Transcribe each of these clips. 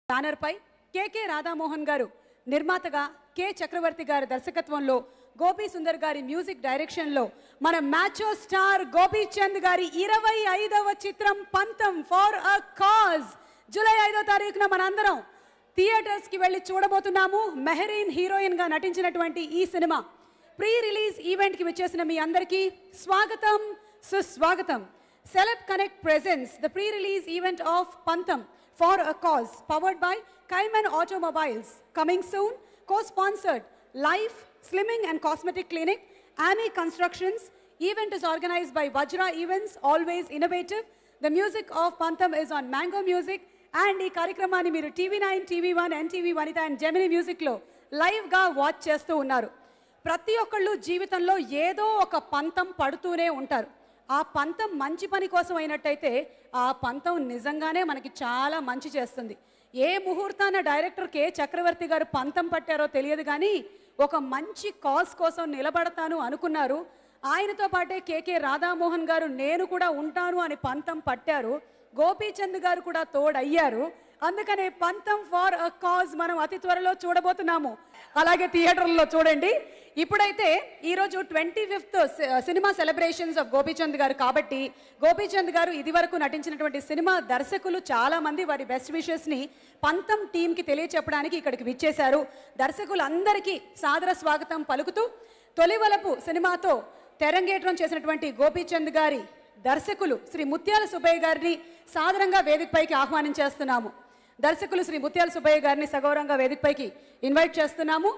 Banner పై KK Radha Mohan గారు నిర్మాతగా K చక్రవర్తి గారి దర్శకత్వంలో గోపీ సుందర్ గారి మ్యూజిక్ డైరెక్షన్లో మన మ్యాచో స్టార్ గోపీచంద్ గారి ఇరవై ఐదవ చిత్రం పంతం ఫార్ అ కాజ్ జూలై ఐదో తారీఖున మనందరం థియేటర్స్ కి వెళ్ళి చూడబోతున్నాము మెహరీన్ హీరోయిన్ గా నటించినటువంటి ఈ సినిమా ప్రీ రిలీజ్ ఈవెంట్ కి విచ్చేసిన మీ అందరికీ స్వాగతం సుస్వాగతం celeb connect presence the pre release event of Pantham for a cause powered by కైమన్ automobiles coming soon co sponsored life slimming and cosmetic clinic ఆనీ constructions event is organized by Vajra Events, always innovative. The music of Pantham is on Mango Music. And ఈ కార్యక్రమాన్ని మీరు TV nine TV one NTV Vanitha and Gemini మ్యూజిక్లో లైవ్గా watch చేస్తూ ఉన్నారు ప్రతి ఒక్కళ్ళు జీవితంలో ఏదో ఒక పంతం పడుతూనే ఉంటారు ఆ పంతం మంచి పని కోసం అయినట్టయితే ఆ పంతం నిజంగానే మనకి చాలా మంచి చేస్తుంది ఏ ముహూర్తాన డైరెక్టర్ కె చక్రవర్తి గారు పంతం పట్టారో తెలియదు కానీ ఒక మంచి కాజ్ కోసం నిలబడతాను అనుకున్నారు ఆయనతో పాటే కేకే రాధామోహన్ గారు నేను కూడా ఉంటాను అని పంతం పట్టారు గోపీచంద్ గారు కూడా తోడయ్యారు అందుకనే పంతం ఫార్ అ కాజ్ మనం అతి త్వరలో చూడబోతున్నాము అలాగే థియేటర్లో చూడండి ఇప్పుడైతే ఈరోజు twenty fifth cinema celebrations of Gopichand garu కాబట్టి గోపీచంద్ గారు ఇదివరకు నటించినటువంటి సినిమా దర్శకులు చాలా మంది వారి బెస్ట్ విషెస్ ని పంతం టీమ్ కి తెలియచెప్పడానికి ఇక్కడికి విచ్చేశారు దర్శకులందరికీ సాదర స్వాగతం పలుకుతూ తొలివలపు సినిమాతో తెరంగేట్రం చేసినటువంటి గోపీచంద్ గారి దర్శకులు శ్రీ ముత్యాల సుబ్బయ్య గారిని సాదరంగా వేదికపైకి ఆహ్వానించేస్తున్నాము దర్శకులు శ్రీ ముత్యాల సుబ్బయ్య గారిని సగౌరవంగా వేదికపైకి ఇన్వైట్ చేస్తున్నాము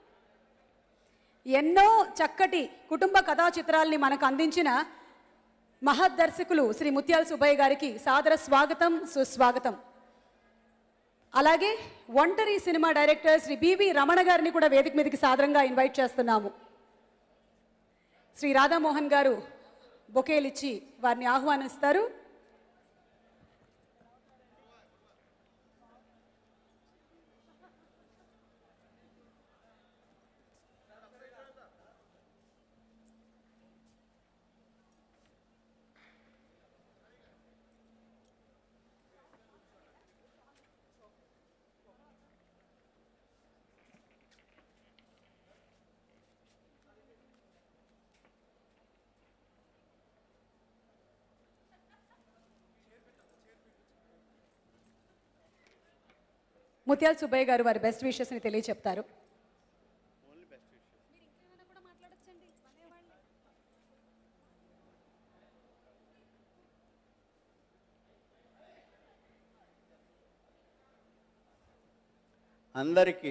ఎన్నో చక్కటి కుటుంబ కథా చిత్రాల్ని మనకు అందించిన మహద్ దర్శకులు శ్రీ ముత్యాల సుబ్బయ్య గారికి సాదర స్వాగతం సుస్వాగతం అలాగే Ontari cinema director Shri BV Ramana గారిని కూడా వేదిక మీదకి సాదరంగా ఇన్వైట్ చేస్తున్నాము శ్రీ రాధామోహన్ గారు బొకేలు ఇచ్చి వారిని ఆహ్వానిస్తారు ముత్యాల సుబ్బయ్య గారు వారి బెస్ట్ విషెస్ని తెలియచెప్తారు అందరికీ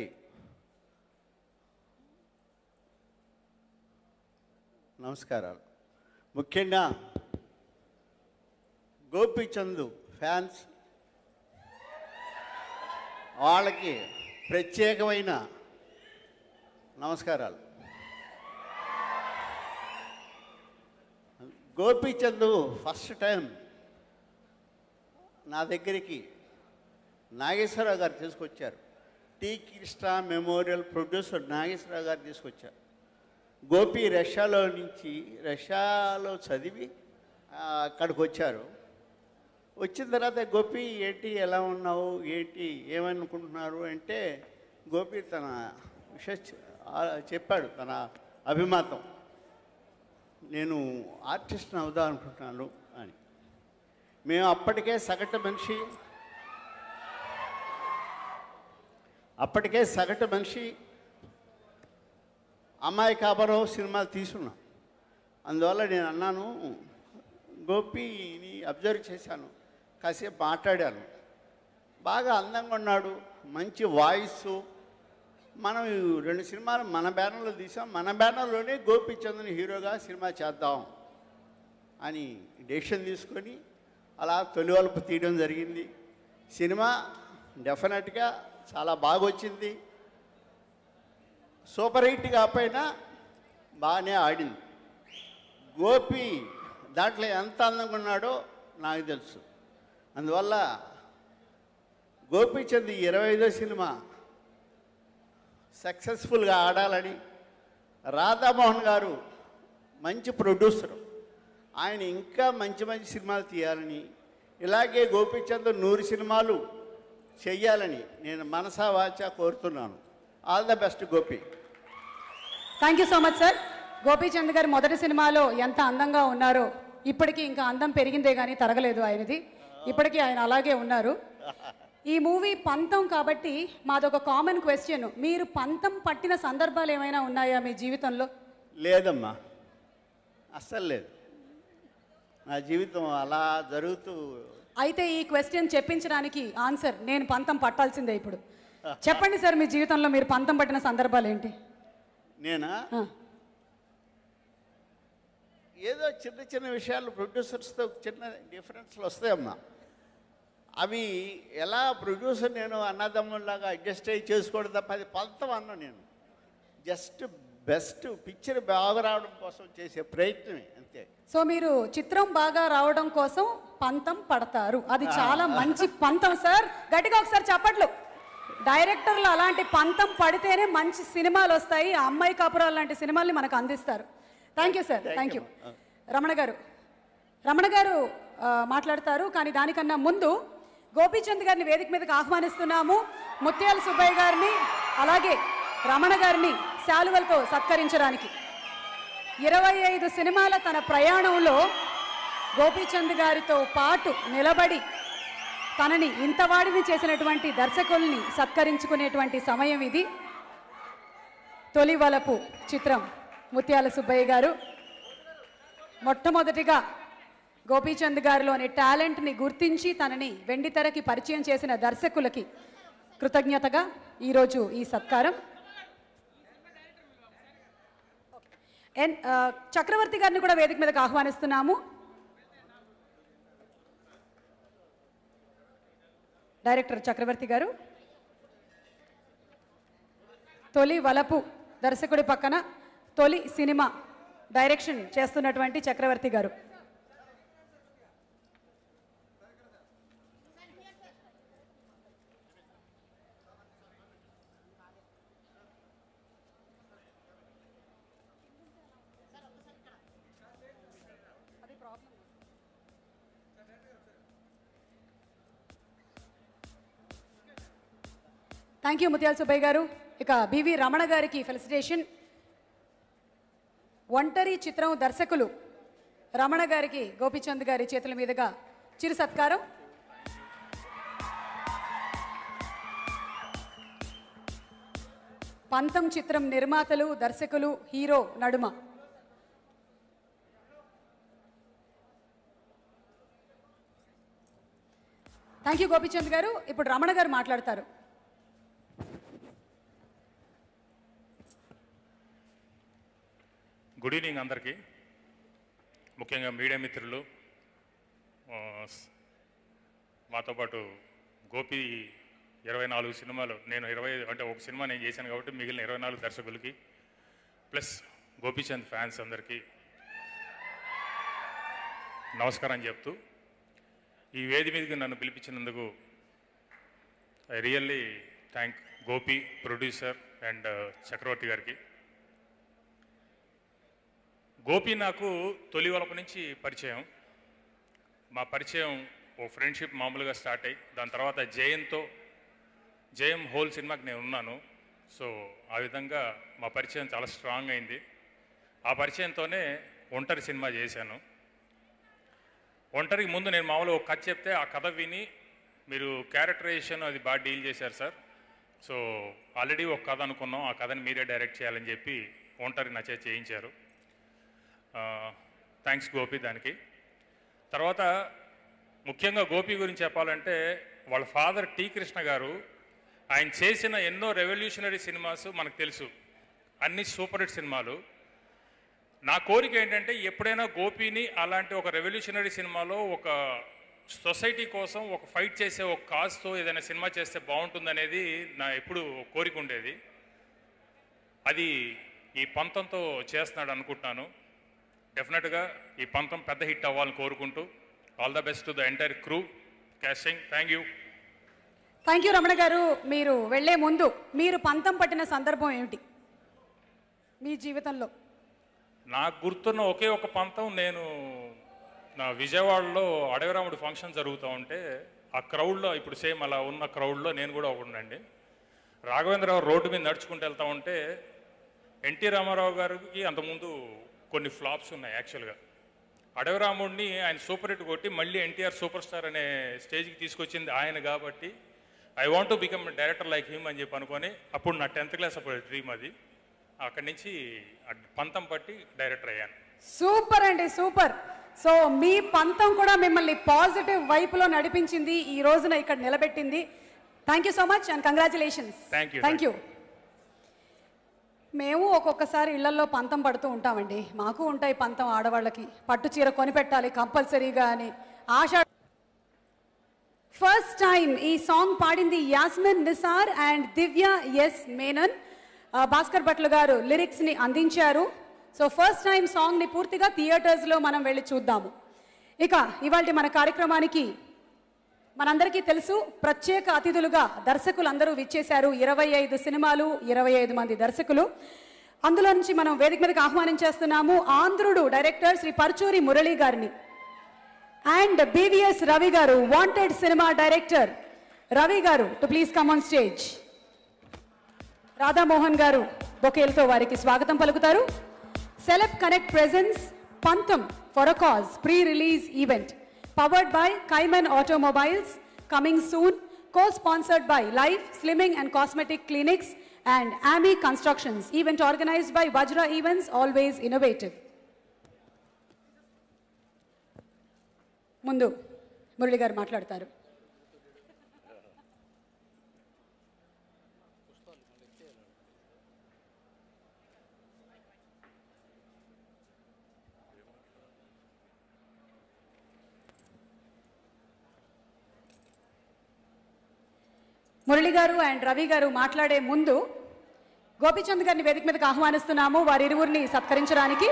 నమస్కారాలు ముఖ్యంగా గోపీచంద్ ఫ్యాన్స్ వాళ్ళకి ప్రత్యేకమైన నమస్కారాలు గోపీచంద్ ఫస్ట్ టైం నా దగ్గరికి నాగేశ్వరరావు గారు తీసుకొచ్చారు T Krishna memorial producer Nageswara Rao garu తీసుకొచ్చారు గోపి రష్యాలో నుంచి రష్యాలో చదివి ఆ, అక్కడికి వచ్చారు వచ్చిన తర్వాత గోపి ఏంటి ఎలా ఉన్నావు ఏంటి ఏమనుకుంటున్నారు అంటే గోపి తన విషయ చెప్పాడు తన అభిమతం నేను ఆర్టిస్ట్ని అవుదాం అనుకుంటున్నాను అని మేము అప్పటికే సగటు మనిషి అప్పటికే సగటు మనిషి అమ్మాయి కాపరం సినిమాలు తీసుకున్నాం అందువల్ల నేను అన్నాను గోపిని అబ్జర్వ్ చేశాను కాసేపు మాట్లాడాను బాగా అందంగా ఉన్నాడు మంచి వాయిస్ మనం ఈ రెండు సినిమాలు మన బ్యానర్లో తీసాం మన బ్యానర్లోనే గోపిచంద్ని హీరోగా సినిమా చేద్దాం అని డెసిషన్ తీసుకొని అలా తొలివలుపు తీయడం జరిగింది సినిమా డెఫినెట్గా చాలా బాగా వచ్చింది సూపర్ హిట్ కాకపోయినా బాగానే ఆడింది గోపి దాంట్లో ఎంత అందంగా ఉన్నాడో నాకు తెలుసు అందువల్ల గోపీచంద్ ఈ ఇరవై ఐదో సినిమా సక్సెస్ఫుల్గా ఆడాలని రాధామోహన్ గారు మంచి ప్రొడ్యూసర్ ఆయన ఇంకా మంచి మంచి సినిమాలు తీయాలని ఇలాగే గోపీచంద్ నూరు సినిమాలు చెయ్యాలని నేను మనసా వాచా కోరుతున్నాను all the best Gopi thank you so much sir Gopichand garu మొదటి సినిమాలో ఎంత అందంగా ఉన్నారో ఇప్పటికీ ఇంకా అందం పెరిగిందే కానీ తరగలేదు ఆయనది ఇప్పటికీ ఆయన అలాగే ఉన్నారు ఈ మూవీ పంతం కాబట్టి మాదొక కామన్ క్వశ్చన్ మీరు పంతం పట్టిన సందర్భాలు ఏమైనా ఉన్నాయా మీ జీవితంలో లేదమ్మా అస్సలు లేదు నా జీవితం అలా జరుగుతూ అయితే ఈ క్వశ్చన్ చెప్పించడానికి ఆన్సర్ నేను పంతం పట్టాల్సిందే ఇప్పుడు చెప్పండి సార్ మీ జీవితంలో మీరు పంతం పట్టిన సందర్భాలు ఏంటి నేనా ఆ, ఏదో చిన్న చిన్న విషయాలు ప్రొడ్యూసర్స్తో చిన్న డిఫరెన్స్లు వస్తాయమ్మా అవి ఎలా ప్రొడ్యూసర్ నేను అన్నదమ్ముల్లాగా అడ్జస్ట్ అయ్యి చేసుకోవడం తప్ప అది పంతం అన్నా నేను జస్ట్ బెస్ట్ పిక్చర్ బాగా రావడం కోసం చేసే ప్రయత్నమే అంతే సో మీరు చిత్రం బాగా రావడం కోసం పంతం పడతారు అది చాలా మంచి పంతం సార్ గట్టిగా ఒకసారి చెప్పట్లు డైరెక్టర్లు అలాంటి పంతం పడితేనే మంచి సినిమాలు వస్తాయి ఆ అమ్మాయి కాపురాలు లాంటి సినిమాల్ని మనకు అందిస్తారు thank you sir thank you Ramana garu Ramana గారు ఆ, మాట్లాడతారు కానీ దానికన్నా ముందు గోపీచంద్ గారిని వేదిక మీదకి ఆహ్వానిస్తున్నాము ముత్యాల సుబ్బయ్య గారిని అలాగే రమణ గారిని శాలువలతో సత్కరించడానికి ఇరవై ఐదు సినిమాల తన ప్రయాణంలో గోపీచంద్ గారితో పాటు నిలబడి తనని ఇంతవాడిని చేసినటువంటి దర్శకుల్ని సత్కరించుకునేటువంటి సమయం ఇది తొలి వలపు చిత్రం ముత్యాల సుబ్బయ్య గారు మొట్టమొదటిగా గోపీచంద్ గారిలోని టాలెంట్ని గుర్తించి తనని వెండితెరకి పరిచయం చేసిన దర్శకులకి కృతజ్ఞతగా ఈరోజు ఈ సత్కారం ఎన్ ఆ, చక్రవర్తి గారిని కూడా వేదిక మీదకి ఆహ్వానిస్తున్నాము డైరెక్టర్ చక్రవర్తి గారు తొలి వలపు దర్శకుడి పక్కన తొలి సినిమా డైరెక్షన్ చేస్తున్నటువంటి చక్రవర్తి గారు థ్యాంక్ యూ ముత్యాల సుబ్బయ్య గారు ఇక బివి రమణ గారికి ఫెలిసిటేషన్ ఒంటరి చిత్రం దర్శకులు రమణ గారికి గోపిచంద్ గారి చేతుల మీదుగా చిరు సత్కారం పంతం చిత్రం నిర్మాతలు దర్శకులు హీరో నడుమ థ్యాంక్ యూ గోపిచంద్ గారు ఇప్పుడు రమణ గారు మాట్లాడతారు గుడ్ ఈవినింగ్ అందరికీ ముఖ్యంగా మీడియా మిత్రులు ఆ, స్- మాతో పాటు గోపి ఇరవై నాలుగు సినిమాలు నేను ఇరవై అంటే ఒక సినిమా నేను చేశాను కాబట్టి మిగిలిన ఇరవై నాలుగు దర్శకులకి ప్లస్ గోపీచంద్ ఫ్యాన్స్ అందరికీ నమస్కారం చెప్తూ ఈ వేది మీదకి నన్ను పిలిపించినందుకు I really thank Gopi producer and Chakravarthi గారికి గోపి నాకు తొలి వలపు నుంచి పరిచయం మా పరిచయం ఓ ఫ్రెండ్షిప్ మామూలుగా స్టార్ట్ అయ్యి దాని తర్వాత జయంతో జయం హోల్ సినిమాకి నేను ఉన్నాను సో ఆ విధంగా మా పరిచయం చాలా స్ట్రాంగ్ అయింది ఆ పరిచయంతోనే ఒంటరి సినిమా చేశాను ఒంటరికి ముందు నేను మామూలుగా ఒక కథ చెప్తే ఆ కథ విని మీరు క్యారెక్టరైజేషన్ అది బాగా డీల్ చేశారు సార్ సో ఆల్రెడీ ఒక కథ అనుకున్నాం ఆ కథని మీరే డైరెక్ట్ చేయాలని చెప్పి ఒంటరి నచ్చే చేయించారు థ్యాంక్స్ గోపి దానికి తర్వాత ముఖ్యంగా గోపి గురించి చెప్పాలంటే వాళ్ళ ఫాదర్ టి కృష్ణ గారు ఆయన చేసిన ఎన్నో రెవల్యూషనరీ సినిమాస్ మనకు తెలుసు అన్ని సూపర్ హిట్ సినిమాలు నా కోరిక ఏంటంటే ఎప్పుడైనా గోపిని అలాంటి ఒక రెవల్యూషనరీ సినిమాలో ఒక సొసైటీ కోసం ఒక ఫైట్ చేసే ఒక కాజ్తో ఏదైనా సినిమా చేస్తే బాగుంటుందనేది నా ఎప్పుడు కోరిక ఉండేది అది ఈ పంతంతో చేస్తున్నాడు అనుకుంటున్నాను డెఫినెట్గా ఈ పంతం పెద్ద హిట్ అవ్వాలని కోరుకుంటూ all the best to the entire crew casting thank you thank you Ramana garu మీరు వెళ్ళే ముందు మీరు పంతం పట్టిన సందర్భం ఏమిటి మీ జీవితంలో నాకు గుర్తున్న ఒకే ఒక పంతం నేను నా విజయవాడలో అడవిరాముడు ఫంక్షన్ జరుగుతూ ఉంటే ఆ క్రౌడ్లో ఇప్పుడు సేమ్ అలా ఉన్న క్రౌడ్లో నేను కూడా ఒకడుండండి రాఘవేంద్రరావు రోడ్డు మీద నడుచుకుంటూ వెళ్తా ఉంటే ఎన్టీ రామారావు గారికి అంతకుముందు కొన్ని ఫ్లాప్స్ ఉన్నాయి యాక్చువల్గా అడవి రాముడిని ఆయన సూపర్ హిట్ కొట్టి మళ్ళీ ఎన్టీఆర్ సూపర్ స్టార్ అనే స్టేజ్కి తీసుకొచ్చింది ఆయన కాబట్టి I want to become director like him అని చెప్పి అనుకొని అప్పుడు నా టెన్త్ క్లాస్ అప్పుడు డ్రీమ్ అది అక్కడి నుంచి ఆ పంతం పట్టి డైరెక్టర్ అయ్యాను సూపర్ అండి సూపర్ సో మీ పంతం కూడా మిమ్మల్ని పాజిటివ్ వైపులో నడిపించింది ఈ రోజున ఇక్కడ నిలబెట్టింది thank you so much and congratulations Thank you, thank you మేము ఒక్కొక్కసారి ఇళ్లలో పంతం పడుతూ ఉంటామండి మాకు ఉంటాయి పంతం ఆడవాళ్ళకి పట్టు చీర కొనిపెట్టాలి కంపల్సరీగా అని ఆశ ఫస్ట్ టైం ఈ సాంగ్ పాడింది యాస్మిన్ నిసార్ అండ్ దివ్య ఎస్ మేనన్ ఆ, భాస్కర్ భట్లు గారు లిరిక్స్ ని అందించారు సో ఫస్ట్ టైం సాంగ్ ని పూర్తిగా థియేటర్స్ లో మనం వెళ్ళి చూద్దాము ఇక ఇవాళ మన కార్యక్రమానికి మనందరికీ తెలుసు ప్రత్యేక అతిథులుగా దర్శకులందరూ విచ్చేశారు ఇరవై ఐదు సినిమాలు ఇరవై ఐదు మంది దర్శకులు అందులో నుంచి మనం వేదిక మీదకి ఆహ్వానం చేస్తున్నాము ఆంధ్రుడు డైరెక్టర్ శ్రీ పర్చూరి మురళి గారిని అండ్ బీవీఎస్ రవి గారు wanted cinema director Ravi garu to please come on stage Radha Mohan garu బొకేలతో వారికి స్వాగతం పలుకుతారు celeb connect presents Pantham for a cause pre release event powered by కైమన్ automobiles coming soon co sponsored by life slimming and cosmetic clinics and ఆమీ constructions event organised by Vajra events always innovative ముందు మురళి గారు మాట్లాడతారు మురళి గారు and Ravi గారు మాట్లాడే ముందు గోపిచంద్ గారిని వేదిక మీదకి ఆహ్వానిస్తున్నాము వారి ఇరువురిని సత్కరించడానికి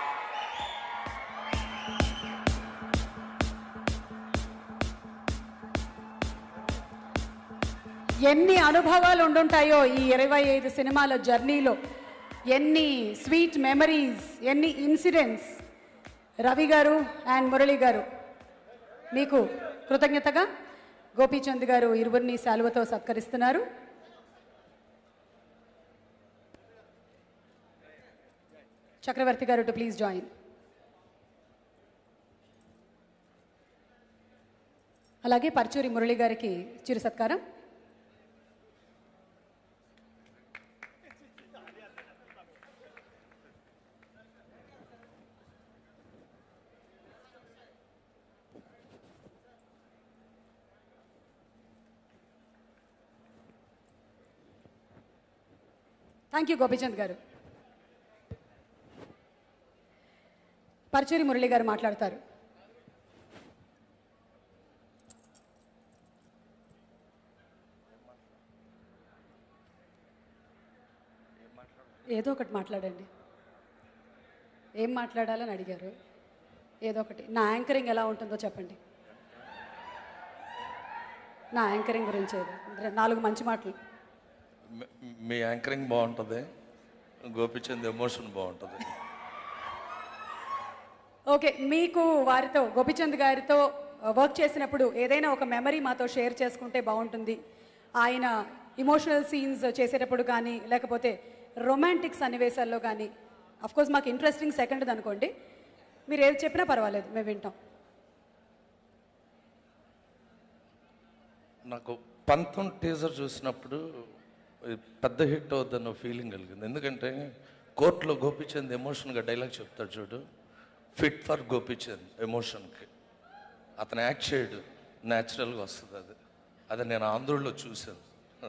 ఎన్ని అనుభవాలు ఉండుంటాయో ఈ ఇరవై ఐదు సినిమాల జర్నీలో ఎన్ని స్వీట్ మెమరీస్ ఎన్ని ఇన్సిడెంట్స్ రవి గారు అండ్ మురళి గారు మీకు కృతజ్ఞతగా గోపీచంద్ గారు ఇరువురిని శాలువతో సత్కరిస్తున్నారు చక్రవర్తి గారు టు ప్లీజ్ జాయిన్ అలాగే పర్చూరి మురళి గారికి చిరు సత్కారం థ్యాంక్ యూ గోపీచంద్ గారు పర్చూరి మురళి గారు మాట్లాడతారు ఏదో ఒకటి మాట్లాడండి ఏం మాట్లాడాలని అడిగారు ఏదో ఒకటి నా యాంకరింగ్ ఎలా ఉంటుందో చెప్పండి నా యాంకరింగ్ గురించి ఏదో నాలుగు మంచి మాటలు మీ- మీ యాంకరింగ్ బాగుంటుంది గోపిచంద్ ఎమోషన్ బాగుంటుంది ఓకే మీకు వారితో గోపిచంద్ గారితో వర్క్ చేసినప్పుడు ఏదైనా ఒక మెమరీ మాతో షేర్ చేసుకుంటే బాగుంటుంది ఆయన ఇమోషనల్ సీన్స్ చేసేటప్పుడు కానీ లేకపోతే రొమాంటిక్ సన్నివేశాల్లో కానీ కోర్స్ మాకు ఇంట్రెస్టింగ్ సెకండ్ అనుకోండి మీరు ఏది చెప్పినా పర్వాలేదు మేము వింటాం నాకు పంతం టీజర్ చూసినప్పుడు ఇది పెద్ద హిట్ అవుద్దన్న ఫీలింగ్ కలిగింది ఎందుకంటే కోర్టులో గోపిచంద్ ఎమోషన్గా డైలాగ్ చెప్తాడు చూడు ఫిట్ ఫర్ గోపిచంద్ ఎమోషన్కి అతను యాక్ట్ చేయడు న్యాచురల్గా వస్తుంది అది అది నేను ఆంధ్రుల్లో చూశాను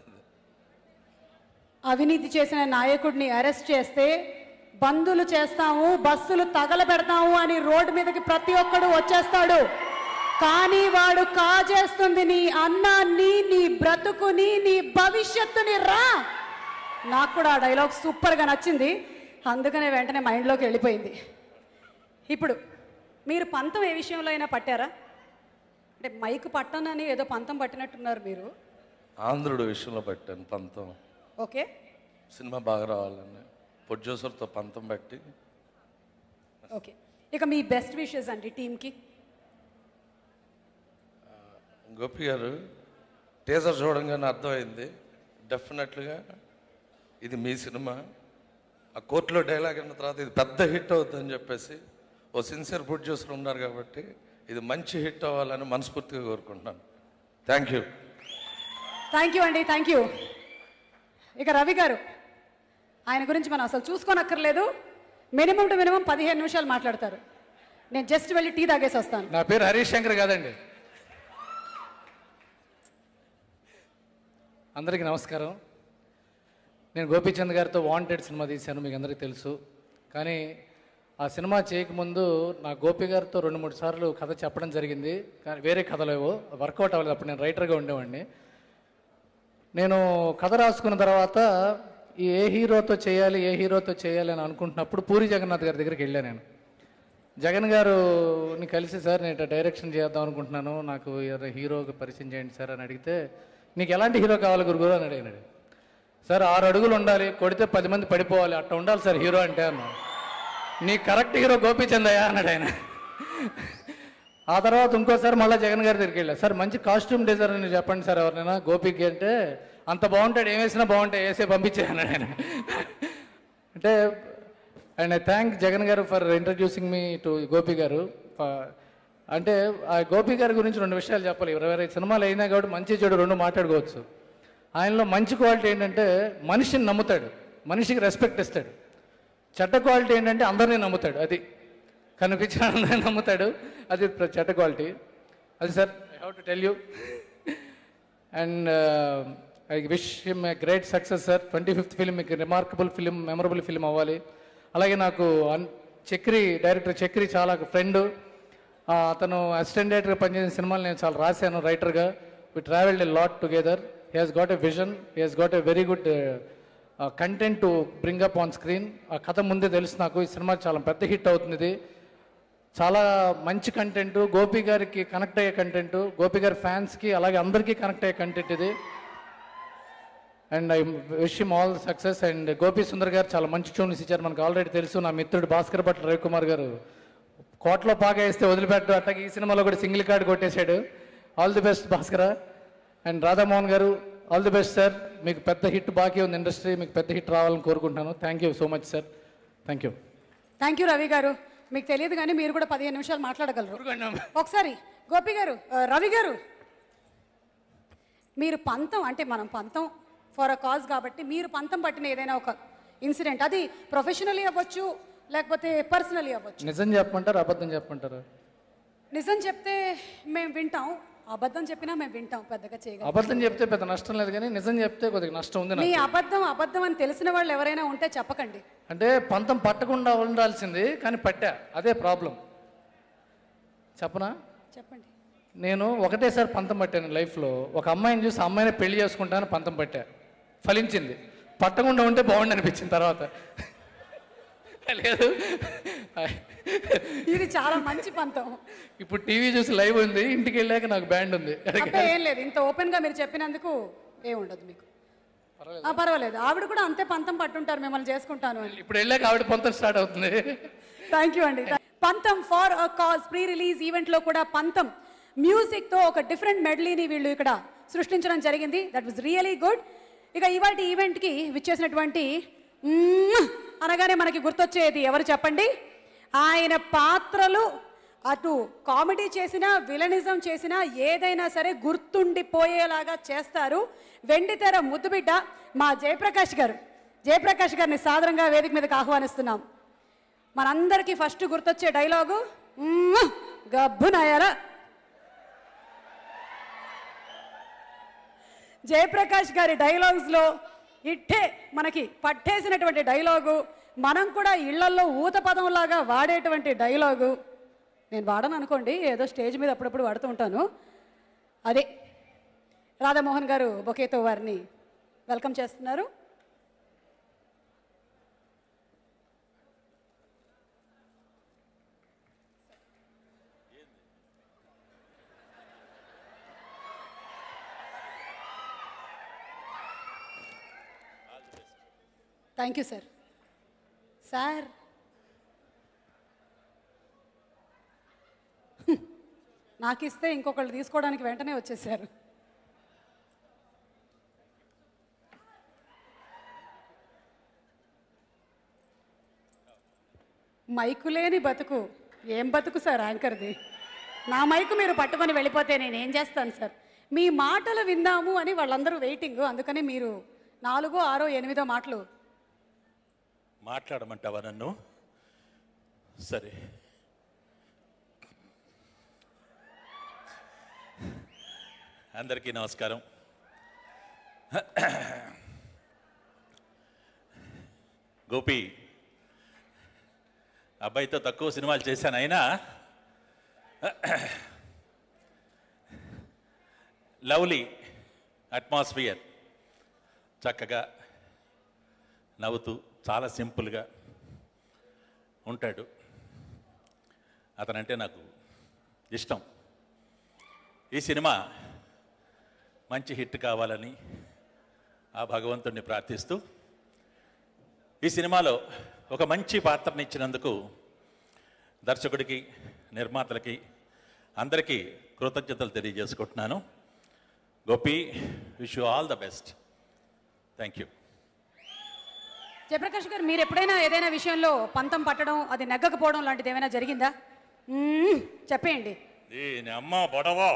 అవినీతి చేసిన నాయకుడిని అరెస్ట్ చేస్తే బందులు చేస్తాము బస్సులు తగలబెడతాము అని రోడ్డు మీదకి ప్రతి ఒక్కడు వచ్చేస్తాడు కానీ వాడు కాజేస్తుంది నీ అన్నాన్ని నీ బ్రతుకుని నీ భవిష్యత్తుని రా నాకు కూడా ఆ డైలాగ్ సూపర్గా నచ్చింది అందుకనే వెంటనే మైండ్లోకి వెళ్ళిపోయింది ఇప్పుడు మీరు పంతం ఏ విషయంలో అయినా పట్టారా అంటే మైక్ పట్టనని ఏదో పంతం పట్టినట్టున్నారు మీరు ఆంధ్రుడు విషయంలో పెట్టాను పంతం ఓకే సినిమా బాగా రావాలని ప్రొడ్యూసర్తో పంతం పెట్టి ఓకే ఇక మీ బెస్ట్ విషెస్ అండి టీంకి గోపి గారు టీజర్ చూడంగానే అర్థమైంది డెఫినెట్గా ఇది మీ సినిమా ఆ కోర్టులో డైలాగ్ అన్న తర్వాత ఇది పెద్ద హిట్ అవుతుందని చెప్పేసి ఓ సిన్సియర్ ప్రొడ్యూసర్ ఉన్నారు కాబట్టి ఇది మంచి హిట్ అవ్వాలని మనస్ఫూర్తిగా కోరుకుంటున్నాను థ్యాంక్ యూ థ్యాంక్ యూ అండి థ్యాంక్ యూ ఇక రవి గారు ఆయన గురించి మనం అసలు చూసుకోనక్కర్లేదు మినిమం టు మినిమం పదిహేను నిమిషాలు మాట్లాడతారు నేను జస్ట్ వెళ్ళి టీ తాగేసి వస్తాను నా పేరు హరీష్ శంకర్ కాదండి అందరికీ నమస్కారం నేను గోపీచంద్ గారితో వాంటెడ్ సినిమా తీశాను మీకు అందరికీ తెలుసు కానీ ఆ సినిమా చేయకముందు నా గోపి గారితో రెండు మూడు సార్లు కథ చెప్పడం జరిగింది కానీ వేరే కథలు ఏవో వర్కౌట్ అవ్వలేదు అప్పుడు నేను రైటర్గా ఉండేవాడిని నేను కథ రాసుకున్న తర్వాత ఈ ఏ హీరోతో చేయాలి ఏ హీరోతో చేయాలి అని అనుకుంటున్నప్పుడు పూరి జగన్నాథ్ గారి దగ్గరికి వెళ్ళాను నేను జగన్ గారుని కలిసి సార్ నేను ఇట్లా డైరెక్షన్ చేద్దాం అనుకుంటున్నాను నాకు ఎవరైనా హీరోకి పరిచయం చేయండి సార్ అని అడిగితే నీకు ఎలాంటి హీరో కావాలి గురుగురు అని అడిగినాడు సార్ ఆరు అడుగులు ఉండాలి కొడితే పది మంది పడిపోవాలి అట్లా ఉండాలి సార్ హీరో అంటే అన్నా నీ కరెక్ట్ హీరో గోపీచందయ్య అన్నాడు ఆయన ఆ తర్వాత ఇంకోసారి మళ్ళీ జగన్ గారి దగ్గరికి వెళ్ళా సార్ మంచి కాస్ట్యూమ్ డిజైనర్ చెప్పండి సార్ ఎవరినైనా గోపికి అంటే అంత బాగుంటాడు ఏం వేసినా బాగుంటాయి వేసే పంపించే అన్నాడు ఆయన అంటే and I thank Jagan garu for introducing me to Gopi garu ఫ- అంటే ఆ గోపి గారి గురించి రెండు విషయాలు చెప్పాలి ఇరవై ఇరవై సినిమాలు అయినా కాబట్టి మంచి చెడు రెండు మాట్లాడుకోవచ్చు ఆయనలో మంచి క్వాలిటీ ఏంటంటే మనిషిని నమ్ముతాడు మనిషికి రెస్పెక్ట్ ఇస్తాడు చెడ్డ క్వాలిటీ ఏంటంటే అందరినీ నమ్ముతాడు అది కనిపించిన అందరినీ నమ్ముతాడు అది ప్ర- చెడ్డ క్వాలిటీ అది sir I have to tell you and I wish him a great success sir twenty fifth film మీకు రిమార్కబుల్ ఫిలిం మెమరబుల్ ఫిలిం అవ్వాలి అలాగే నాకు అన్ చక్రి డైరెక్టర్ చక్రి చాలా ఫ్రెండ్ అతను అసిస్టెంట్ డైరెక్టర్గా పనిచేసిన సినిమాలు నేను చాలా రాశాను రైటర్గా we travelled a lot together he has got a vision he has got a very good content to bring up on screen ఆ కథ ముందే తెలుసు నాకు ఈ సినిమా చాలా పెద్ద హిట్ అవుతుంది ఇది చాలా మంచి కంటెంట్ గోపి గారికి కనెక్ట్ అయ్యే కంటెంట్ గోపి గారి ఫ్యాన్స్కి అలాగే అందరికీ కనెక్ట్ అయ్యే కంటెంట్ ఇది and I wish him all success and Gopi Sundar garu చాలా మంచి ట్యూన్స్ ఇచ్చారు మనకు ఆల్రెడీ తెలుసు నా మిత్రుడు భాస్కర్ భట్ రవికుమార్ గారు కోట్లో పాగా వేస్తే వదిలిపెట్టు అట్టకి ఈ సినిమాలో కూడా సింగిల్ కార్డ్ కొట్టేశాడు all the best Bhaskara and Radha Mohan garu all the best sir మీకు పెద్ద హిట్ బాకీ ఉంది ఇండస్ట్రీ మీకు పెద్ద హిట్ రావాలని కోరుకుంటున్నాను thank you so much sir thank you thank you Ravi garu మీకు తెలియదు కానీ మీరు కూడా పదిహేను నిమిషాలు మాట్లాడగలరు ఒకసారి గోపి గారు ఆ, రవి గారు మీరు పంతం అంటే మనం పంతం ఫర్ అ కాజ్ కాబట్టి మీరు పంతం పట్టిన ఏదైనా ఒక ఇన్సిడెంట్ అది ప్రొఫెషనలీ అవ్వచ్చు లేకపోతే పర్సనలీ అవ్వచ్చు నిజం చెప్పమంటారా అబద్ధం చెప్పమంటారా నిజం చెప్తే మేము వింటాం అబద్ధం చెప్పినా మేము వింటాం పెద్దగా చేయగలం అబద్ధం చెప్తే పెద్ద నష్టం లేదు కానీ నిజం చెప్తే కొద్దిగా నష్టం ఉంది మీ నాకు అబద్ధం అబద్ధం అని తెలిసిన వాళ్ళు ఎవరైనా ఉంటే చెప్పకండి అంటే పంతం పట్టకుండా ఉండాల్సింది కానీ పట్టా అదే ప్రాబ్లం చెప్పనా చెప్పండి నేను ఒకటేసారి పంతం పట్టాను లైఫ్లో ఒక అమ్మాయిని చూసి ఆ అమ్మాయిని పెళ్లి చేసుకుంటాను పంతం పట్టా ఫలించింది పట్టకుండా ఉంటే బాగుండి అనిపించింది తర్వాత లేదు ఇది చాలా మంచి పంతం ఇప్పుడు టీవీ చూసి లైవ్ ఉంది ఇంటికి వెళ్ళాక నాకు బ్యాండ్ ఉంది అబ్బే ఏం లేదు ఇంత ఓపెన్ గా మీరు చెప్పినందుకు ఏముండదు మీకు ఆ, పర్వాలేదు ఆవిడ కూడా అంతే పంతం పట్టుంటారు మిమ్మల్ని చేసుకుంటాను అని ఇప్పుడు వెళ్ళాక ఆవిడ పొంతం స్టార్ట్ అవుతుంది థ్యాంక్ యూ అండి Pantham for a cause pre release event లో కూడా పంతం మ్యూజిక్ తో ఒక డిఫరెంట్ మెడలీని వీళ్ళు ఇక్కడ సృష్టించడం జరిగింది దట్ వాస్ రియలీ గుడ్ ఇక ఇవాటి ఈవెంట్ కి విచ్చేసినటువంటి మ్మ్ అనగానే మనకి గుర్తొచ్చేది ఎవరు చెప్పండి ఆయన పాత్రలు అటు కామెడీ చేసినా విలనిజం చేసినా ఏదైనా సరే గుర్తుండిపోయేలాగా చేస్తారు వెండితెర ముద్దుబిడ్డ మా జయప్రకాష్ గారు జయప్రకాష్ గారిని సాదరంగా వేదిక మీదకి ఆహ్వానిస్తున్నాం మనందరికీ ఫస్ట్ గుర్తొచ్చే డైలాగు "మ్మ్, గబ్బునాయాల జయప్రకాష్ గారి డైలాగ్స్లో ఇట్టే మనకి పట్టేసినటువంటి డైలాగు మనం కూడా ఇళ్లల్లో ఊత పదంలాగా వాడేటువంటి డైలాగు నేను వాడను అనుకోండి ఏదో స్టేజ్ మీద అప్పుడప్పుడు వాడుతూ ఉంటాను అదే రాధామోహన్ గారు బొకేతో వారిని వెల్కమ్ చేస్తున్నారు థ్యాంక్ యూ సార్ సార్ నాకు ఇస్తే ఇంకొకళ్ళు తీసుకోవడానికి వెంటనే వచ్చేసారు మైకు లేని బతుకు ఏం బతుకు సార్ యాంకర్ది నా మైకు మీరు పట్టుకొని వెళ్ళిపోతే నేను ఏం చేస్తాను సార్ మీ మాటలు విందాము అని వాళ్ళందరూ వెయిటింగ్ అందుకని మీరు నాలుగో ఆరో ఎనిమిదో మాటలు మాట్లాడమంటావా నన్ను సరే అందరికీ నమస్కారం గోపి అబ్బాయితో తక్కువ సినిమాలు చేశాను అయినా లవ్లీ అట్మాస్ఫియర్ చక్కగా నవ్వుతూ చాలా సింపుల్గా ఉంటాడు అతనంటే నాకు ఇష్టం ఈ సినిమా మంచి హిట్ కావాలని ఆ భగవంతుడిని ప్రార్థిస్తూ ఈ సినిమాలో ఒక మంచి పాత్రని ఇచ్చినందుకు దర్శకుడికి నిర్మాతలకి అందరికీ కృతజ్ఞతలు తెలియజేసుకుంటున్నాను Gopi wish you all the best thank you Jayaprakash garu మీరు ఎప్పుడైనా ఏదైనా విషయంలో పంతం పట్టడం అది నెగ్గకపోవడం లాంటిది ఏమైనా జరిగిందా మ్మ్, చెప్పేయండి దీని అమ్మ బొడవో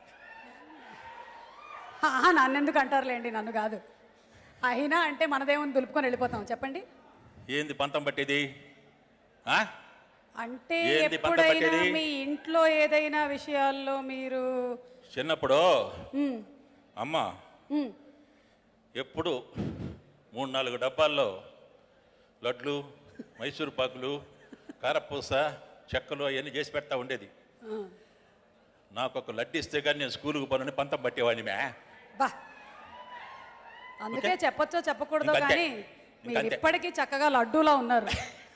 ఆహా, నన్నెందుకు అంటారులేండి నన్ను కాదు అయినా అంటే మనదేముంది దులుపుకొని వెళ్ళిపోతాం చెప్పండి ఏంది పంతం పట్టేది ఆ? అంటే ఏంది పంతం ఎప్పుడైనా పట్టేది? మీ ఇంట్లో ఏదైనా విషయాల్లో మీరు చిన్నప్పుడు మ్మ్, అమ్మ మ్మ్, ఎప్పుడు మూడు నాలుగు డబ్బాల్లో లడ్లు మైసూరు పాకులు కారపూస చెక్కలు అవన్నీ చేసి పెడతా ఉండేది ఆ, నాకు ఒక లడ్డు ఇస్తే కానీ నేను స్కూలుకు పనుని పంతం పట్టేవాడిని మే బా అందుకే చెప్పొచ్చో చెప్పకూడదో ఇంకంతే. కానీ మీరు ఇంకంతే. ఇప్పటికీ చక్కగా లడ్డూలా ఉన్నారు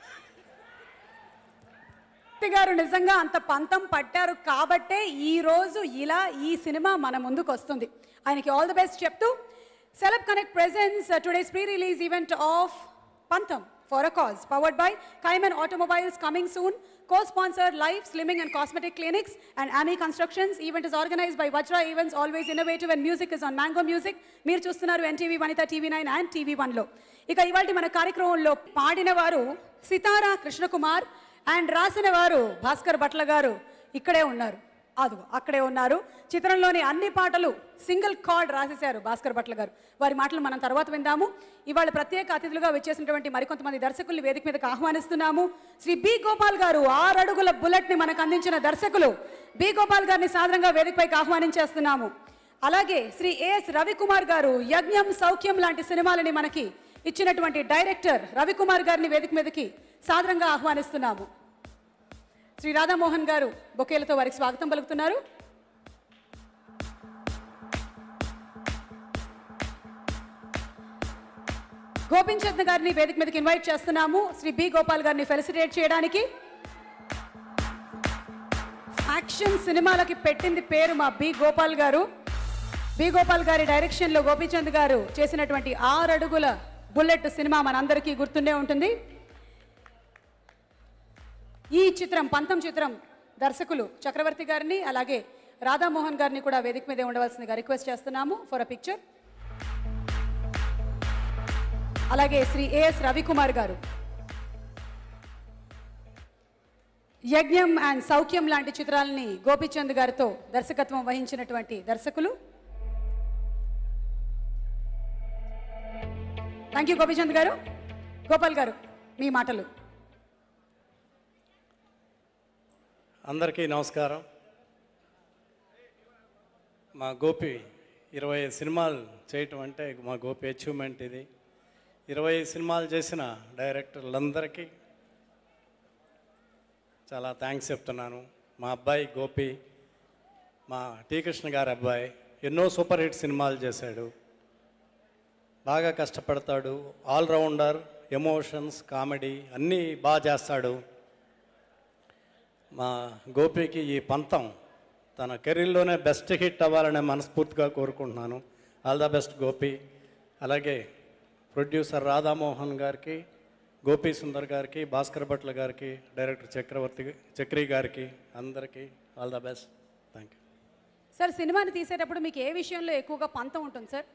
మూర్తి గారు నిజంగా అంత పంతం పట్టారు కాబట్టే ఈ రోజు ఇలా ఈ సినిమా మన ముందుకు వస్తుంది ఆయనకి ఆల్ ది బెస్ట్ చెప్తూ celeb connect presents today's pre release event of Pantham for a cause powered by కైమన్ automobiles coming soon co-sponsored life slimming and cosmetic clinics and ami constructions event is organized by vajra events always innovative and music is on mango music మీరు చూస్తున్నారు NTV Vanitha TV nine and TV వన్లో ఇక ఇవాళ మన కార్యక్రమంలో పాడిన వారు సితారా Krishna Kumar and రాసిన వారు భాస్కర్ భట్ల గారు ఇక్కడే ఉన్నారు అదుగో అక్కడే ఉన్నారు చిత్రంలోని అన్ని పాటలు సింగిల్ కార్డ్ రాసేశారు భాస్కర్ భట్ల గారు వారి మాటలు మనం తర్వాత విందాము ఇవాళ ప్రత్యేక అతిథులుగా వచ్చేసినటువంటి మరికొంతమంది దర్శకుల్ని వేదిక మీదకి ఆహ్వానిస్తున్నాము శ్రీ బి గోపాల్ గారు ఆరడుగుల బుల్లెట్ ని మనకు అందించిన దర్శకులు బి గోపాల్ గారిని సాదరంగా వేదికపైకి ఆహ్వానించేస్తున్నాము అలాగే శ్రీ ఏఎస్ రవికుమార్ గారు యజ్ఞం సౌఖ్యం లాంటి సినిమాలని మనకి ఇచ్చినటువంటి డైరెక్టర్ రవికుమార్ గారిని వేదిక మీదకి సాదరంగా ఆహ్వానిస్తున్నాము శ్రీ రాధామోహన్ గారు బొకేలతో వారికి స్వాగతం పలుకుతున్నారు గోపించంద్ గారిని వేదిక మీదకి ఇన్వైట్ చేస్తున్నాము శ్రీ బి గోపాల్ గారిని ఫెలిసిటేట్ చేయడానికి యాక్షన్ సినిమాలకి పెట్టింది పేరు మా బి గోపాల్ గారు బి గోపాల్ గారి డైరెక్షన్లో గోపీచంద్ గారు చేసినటువంటి ఆరు అడుగుల బుల్లెట్ సినిమా మనందరికీ గుర్తుండే ఉంటుంది ఈ చిత్రం పంతం చిత్రం దర్శకులు చక్రవర్తి గారిని అలాగే రాధామోహన్ గారిని కూడా వేదిక మీదే ఉండవలసిందిగా రిక్వెస్ట్ చేస్తున్నాము ఫర్ అ పిక్చర్ అలాగే శ్రీ ఏఎస్ రవికుమార్ గారు యజ్ఞం అండ్ సౌఖ్యం లాంటి చిత్రాలని గోపిచంద్ గారితో దర్శకత్వం వహించినటువంటి దర్శకులు థ్యాంక్ యూ గోపిచంద్ గారు గోపాల్ గారు మీ మాటలు అందరికీ నమస్కారం మా గోపి ఇరవై ఐదు సినిమాలు చేయటం అంటే మా గోపి అచీవ్మెంట్ ఇది ఇరవై ఐదు సినిమాలు చేసిన డైరెక్టర్లందరికీ చాలా థ్యాంక్స్ చెప్తున్నాను మా అబ్బాయి గోపి మా టీ కృష్ణ గారి అబ్బాయి ఎన్నో సూపర్ హిట్ సినిమాలు చేశాడు బాగా కష్టపడతాడు ఆల్రౌండర్ ఎమోషన్స్ కామెడీ అన్నీ బాగా చేస్తాడు మా గోపికి ఈ పంతం తన కెరీర్లోనే బెస్ట్ హిట్ అవ్వాలని మనస్ఫూర్తిగా కోరుకుంటున్నాను ఆల్ ద బెస్ట్ గోపి అలాగే ప్రొడ్యూసర్ రాధామోహన్ గారికి గోపి సుందర్ గారికి భాస్కర్ భట్ల గారికి డైరెక్టర్ చక్రవర్తి చక్రి గారికి అందరికీ all the best thank you sir సినిమాని తీసేటప్పుడు మీకు ఏ విషయంలో ఎక్కువగా పంతం ఉంటుంది సార్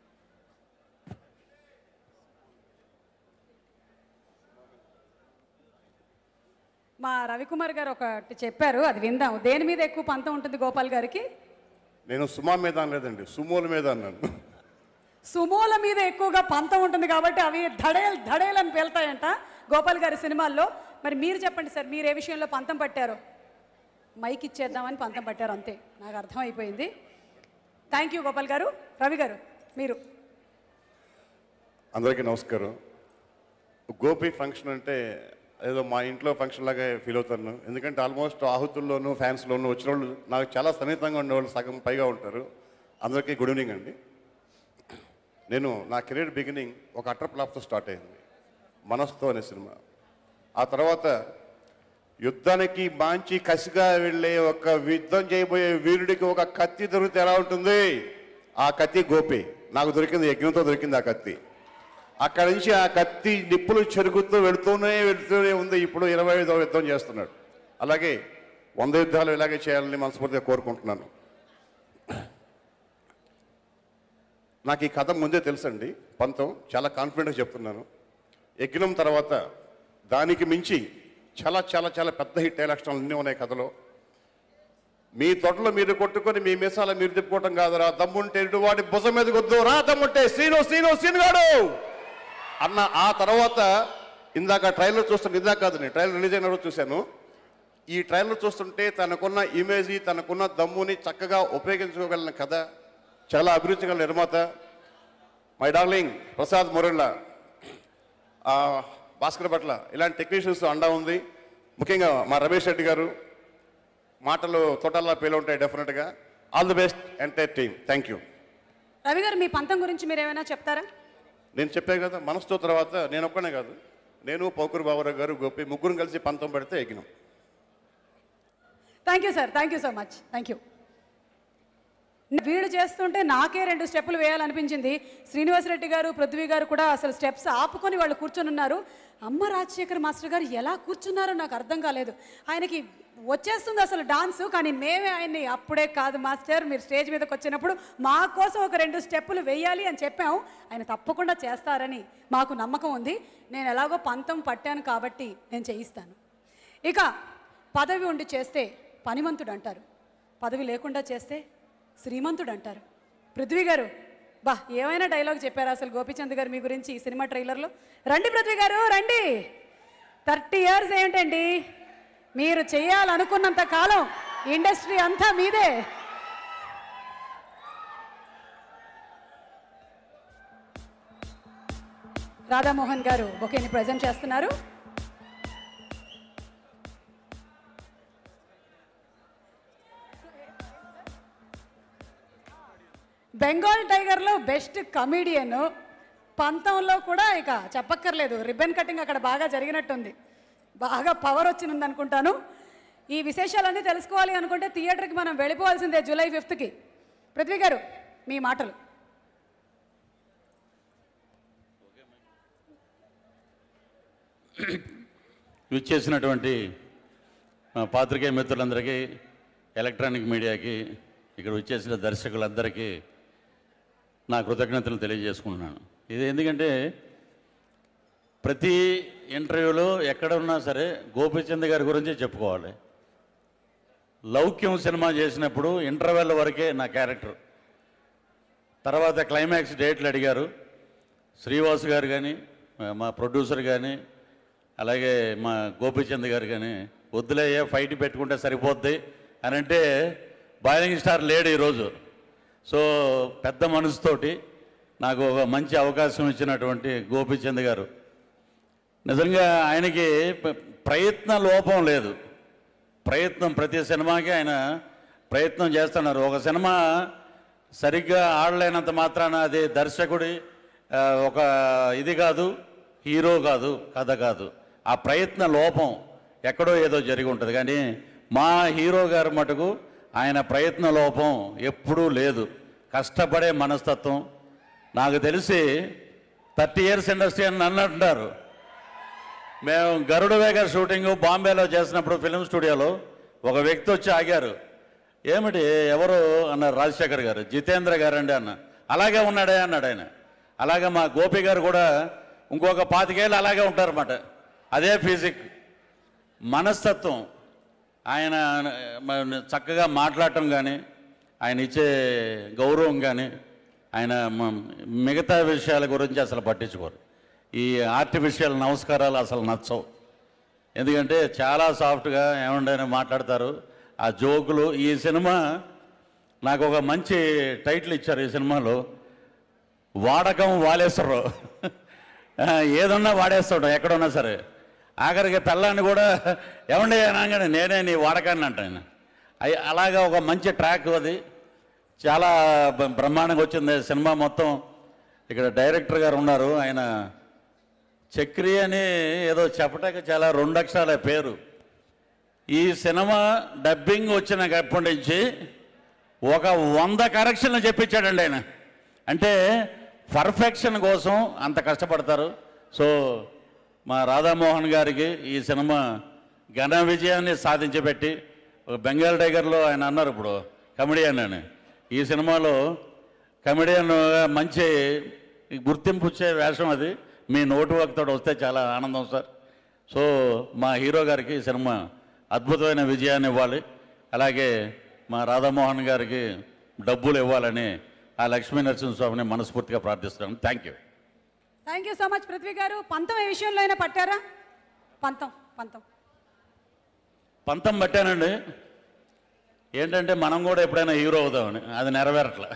మా రవికుమార్ గారు ఒకటి చెప్పారు అది విందాం దేని మీద ఎక్కువ పంతం ఉంటుంది గోపాల్ గారికి నేను సుమా మీద అనలేదండి సుమోల మీద అన్నాను సుమోల మీద ఎక్కువగా పంతం ఉంటుంది కాబట్టి అవి ధడేల్ ధడేల్ అని పేలుతాయంట గోపాల్ గారి సినిమాల్లో మరి మీరు చెప్పండి సార్ మీరు ఏ విషయంలో పంతం పట్టారు మైక్ ఇచ్చేద్దామని పంతం పట్టారు అంతే నాకు అర్థమైపోయింది థ్యాంక్ యూ గోపాల్ గారు రవి గారు మీరు అందరికీ నమస్కారం గోపి ఫంక్షన్ అంటే ఏదో మా ఇంట్లో ఫంక్షన్ లాగా ఫీల్ అవుతాను ఎందుకంటే ఆల్మోస్ట్ ఆహుతుల్లోనూ ఫ్యాన్స్లోనూ వచ్చిన వాళ్ళు నాకు చాలా సన్నిహితంగా ఉండేవాళ్ళు సగం పైగా ఉంటారు అందరికీ గుడ్ ఈవినింగ్ అండి నేను నా కెరీర్ బిగినింగ్ ఒక అటర్ ఫ్లాప్తో స్టార్ట్ అయింది మనస్తో అనే సినిమా ఆ తర్వాత యుద్ధానికి మాంచి కసిగా వెళ్ళే ఒక యుద్ధం చేయబోయే వీరుడికి ఒక కత్తి దొరికితే ఎలా ఉంటుంది ఆ కత్తి గోపి నాకు దొరికింది యజ్ఞంతో దొరికింది ఆ కత్తి అక్కడి నుంచి ఆ కత్తి నిప్పులు చెరుగుతూ వెళుతూనే వెళుతూనే ఉంది ఇప్పుడు ఇరవై ఐదవ యుద్ధం చేస్తున్నాడు అలాగే వంద యుద్ధాలు ఇలాగే చేయాలని మనస్ఫూర్తిగా కోరుకుంటున్నాను నాకు ఈ కథ ముందే తెలుసండి పంతం చాలా కాన్ఫిడెంట్గా చెప్తున్నాను యజ్ఞం తర్వాత దానికి మించి చాలా చాలా చాలా పెద్ద హిట్ అయ్యే లక్షణాలు అన్నీ ఉన్నాయి కథలో మీ తొడలో మీరు కొట్టుకొని మీ మీసాల మీరు తిప్పుకోవటం కాదురా దమ్ముంటే ఇటు వాడి భుజం మీద కొద్దు రా దమ్ముంటే శ్రీను శ్రీను శ్రీనుగాడు అన్న ఆ తర్వాత ఇందాక ట్రైలర్ చూస్తుంటే ఇందాక కాదు నేను ట్రైలర్ రిలీజ్ అయిన రోజు చూశాను ఈ ట్రైలర్ చూస్తుంటే తనకున్న ఇమేజ్ తనకున్న దమ్ముని చక్కగా ఉపయోగించుకోగలిగిన కథ చాలా అభిరుచి గల నిర్మాత మై డార్లింగ్ ప్రసాద్ మురళ్ళ ఆ, భాస్కర్ పట్ల ఇలాంటి టెక్నీషియన్స్ అండా ఉంది ముఖ్యంగా మా రమేష్ రెడ్డి గారు మాటలు తోటల్లా పేలు ఉంటాయి డెఫినెట్గా all the best entire team thank you Ravi garu మీ పంతం గురించి మీరు ఏమైనా చెప్తారా నేను చెప్పాను కదా మనసుతో తర్వాత నేను ఒక్కనే కాదు నేను పోకూరు బాబురావు గారు గోపి ముగ్గురు కలిసి పంతం పెడితే ఎగినాం thank you sir thank you so much thank you వీడు చేస్తుంటే నాకే రెండు స్టెప్పులు వేయాలనిపించింది శ్రీనివాసరెడ్డి గారు పృథ్వీ గారు కూడా అసలు స్టెప్స్ ఆపుకొని వాళ్ళు కూర్చొని ఉన్నారు అమ్మ రాజశేఖర్ మాస్టర్ గారు ఎలా కూర్చున్నారో నాకు అర్థం కాలేదు ఆయనకి వచ్చేస్తుంది అసలు డాన్స్ కానీ మేమే ఆయన్ని అప్పుడే కాదు మాస్టర్ మీరు స్టేజ్ మీదకి వచ్చినప్పుడు మా కోసం ఒక రెండు స్టెప్పులు వేయాలి అని చెప్పాము ఆయన తప్పకుండా చేస్తారని మాకు నమ్మకం ఉంది నేను ఎలాగో పంతం పట్టాను కాబట్టి నేను చేయిస్తాను ఇక పదవి ఉండి చేస్తే పనిమంతుడు అంటారు పదవి లేకుండా చేస్తే శ్రీమంతుడు అంటారు పృథ్వీ గారు బా ఏమైనా డైలాగ్ చెప్పారు అసలు గోపిచంద్ గారు మీ గురించి ఈ సినిమా ట్రైలర్లో రండి పృథ్వీ గారు రండి థర్టీ ఇయర్స్ ఏంటండి మీరు చేయాలనుకున్నంత కాలం ఇండస్ట్రీ అంతా మీదే రాధామోహన్ గారు బొకేని ప్రజెంట్ చేస్తున్నారు బెంగాల్ టైగర్లో బెస్ట్ కమీడియన్ పంతంలో కూడా ఇక చెప్పక్కర్లేదు రిబ్బన్ కటింగ్ అక్కడ బాగా జరిగినట్టుంది బాగా పవర్ వచ్చింది అనుకుంటాను ఈ విశేషాలన్నీ తెలుసుకోవాలి అనుకుంటే థియేటర్కి మనం వెళ్ళిపోవాల్సిందే జూలై ఫిఫ్త్కి పృథ్వీ గారు మీ మాటలు విచ్చేసినటువంటి ఆ, పాత్రికేయ మిత్రులందరికీ ఎలక్ట్రానిక్ మీడియాకి ఇక్కడ వచ్చేసిన దర్శకులందరికీ నా కృతజ్ఞతలు తెలియజేసుకుంటున్నాను ఇది ఎందుకంటే ప్రతి ఇంటర్వ్యూలో ఎక్కడ ఉన్నా సరే గోపీచంద్ గారి గురించే చెప్పుకోవాలి లౌక్యం సినిమా చేసినప్పుడు ఇంటర్వెల్ వరకే నా క్యారెక్టర్ తర్వాత క్లైమాక్స్ డేట్లు అడిగారు శ్రీవాసు గారు కానీ మా ప్రొడ్యూసర్ కానీ అలాగే మా గోపీచంద్ గారు కానీ వద్దులయ్యే ఫైట్ పెట్టుకుంటే సరిపోద్ది అని అంటే బాయిలింగ్ స్టార్ లేడు ఈరోజు సో పెద్ద మనసుతోటి నాకు ఒక మంచి అవకాశం ఇచ్చినటువంటి గోపీచంద్ గారు నిజంగా ఆయనకి ప- ప్రయత్న లోపం లేదు ప్రయత్నం ప్రతి సినిమాకి ఆయన ప్రయత్నం చేస్తున్నారు ఒక సినిమా సరిగ్గా ఆడలేనంత మాత్రాన అది దర్శకుడి ఆ, ఒక ఇది కాదు హీరో కాదు కథ కాదు ఆ ప్రయత్న లోపం ఎక్కడో ఏదో జరిగి ఉంటుంది కానీ మా హీరో గారు మటుకు ఆయన ప్రయత్న లోపం ఎప్పుడూ లేదు కష్టపడే మనస్తత్వం నాకు తెలిసి థర్టీ ఇయర్స్ ఇండస్ట్రీ అని నన్ను అంటున్నారు మేము గరుడ వేగ షూటింగ్ బాంబేలో చేసినప్పుడు ఫిలిం స్టూడియోలో ఒక వ్యక్తి వచ్చి ఆగారు ఏమిటి ఎవరు అన్నారు రాజశేఖర్ గారు జితేంద్ర గారు అండి అన్న అలాగే ఉన్నాడే అన్నాడు ఆయన అలాగే మా గోపి గారు కూడా ఇంకొక పాతికేళ్ళు అలాగే ఉంటారన్నమాట అదే ఫిజిక్ మనస్తత్వం ఆయన మ- చక్కగా మాట్లాడటం కానీ ఆయన ఇచ్చే గౌరవం కానీ ఆయన మ- మిగతా విషయాల గురించి అసలు పట్టించుకోరు ఈ ఆర్టిఫిషియల్ నమస్కారాలు అసలు నచ్చవు ఎందుకంటే చాలా సాఫ్ట్గా ఏమండి అని మాట్లాడతారు ఆ జోకులు ఈ సినిమా నాకు ఒక మంచి టైటిల్ ఇచ్చారు ఈ సినిమాలో వాడకం వాలేశ్వరరావు ఆ, ఏదున్నా వాడేస్తాడు ఎక్కడున్నా సరే ఆఖరికి పెళ్ళాన్ని కూడా ఏమండి అనగానే నేనే నీ వాడకాన్ని అంటాను అయి అలాగా ఒక మంచి ట్రాక్ అది చాలా బ- బ్రహ్మాండంగా వచ్చింది సినిమా మొత్తం ఇక్కడ డైరెక్టర్ గారు ఉన్నారు ఆయన చక్రి అని ఏదో చెప్పటానికి చాలా రెండు అక్షరాల పేరు ఈ సినిమా డబ్బింగ్ వచ్చినప్పటి నుంచి ఒక వంద కరెక్షన్లు చెప్పించాడండి ఆయన అంటే పర్ఫెక్షన్ కోసం అంత కష్టపడతారు సో మా రాధామోహన్ గారికి ఈ సినిమా ఘన విజయాన్ని సాధించబెట్టి ఒక బెంగాల్ టైగర్లో ఆయన అన్నారు ఇప్పుడు కమెడియన్ అని ఈ సినిమాలో కమెడియన్ మంచి గుర్తింపు వచ్చే వేషం అది మీ నోటు వాక్తో వస్తే చాలా ఆనందం సార్ సో మా హీరో గారికి ఈ సినిమా అద్భుతమైన విజయాన్ని ఇవ్వాలి అలాగే మా రాధామోహన్ గారికి డబ్బులు ఇవ్వాలని ఆ లక్ష్మీ నరసింహస్వామిని మనస్ఫూర్తిగా ప్రార్థిస్తున్నాను thank you thank you so much Prithvi garu Pantham ఏ విషయంలో అయినా పట్టారా పంతం పంతం పంతం పట్టానండి ఏంటంటే మనం కూడా ఎప్పుడైనా హీరో అవుదామని అది నెరవేరట్లే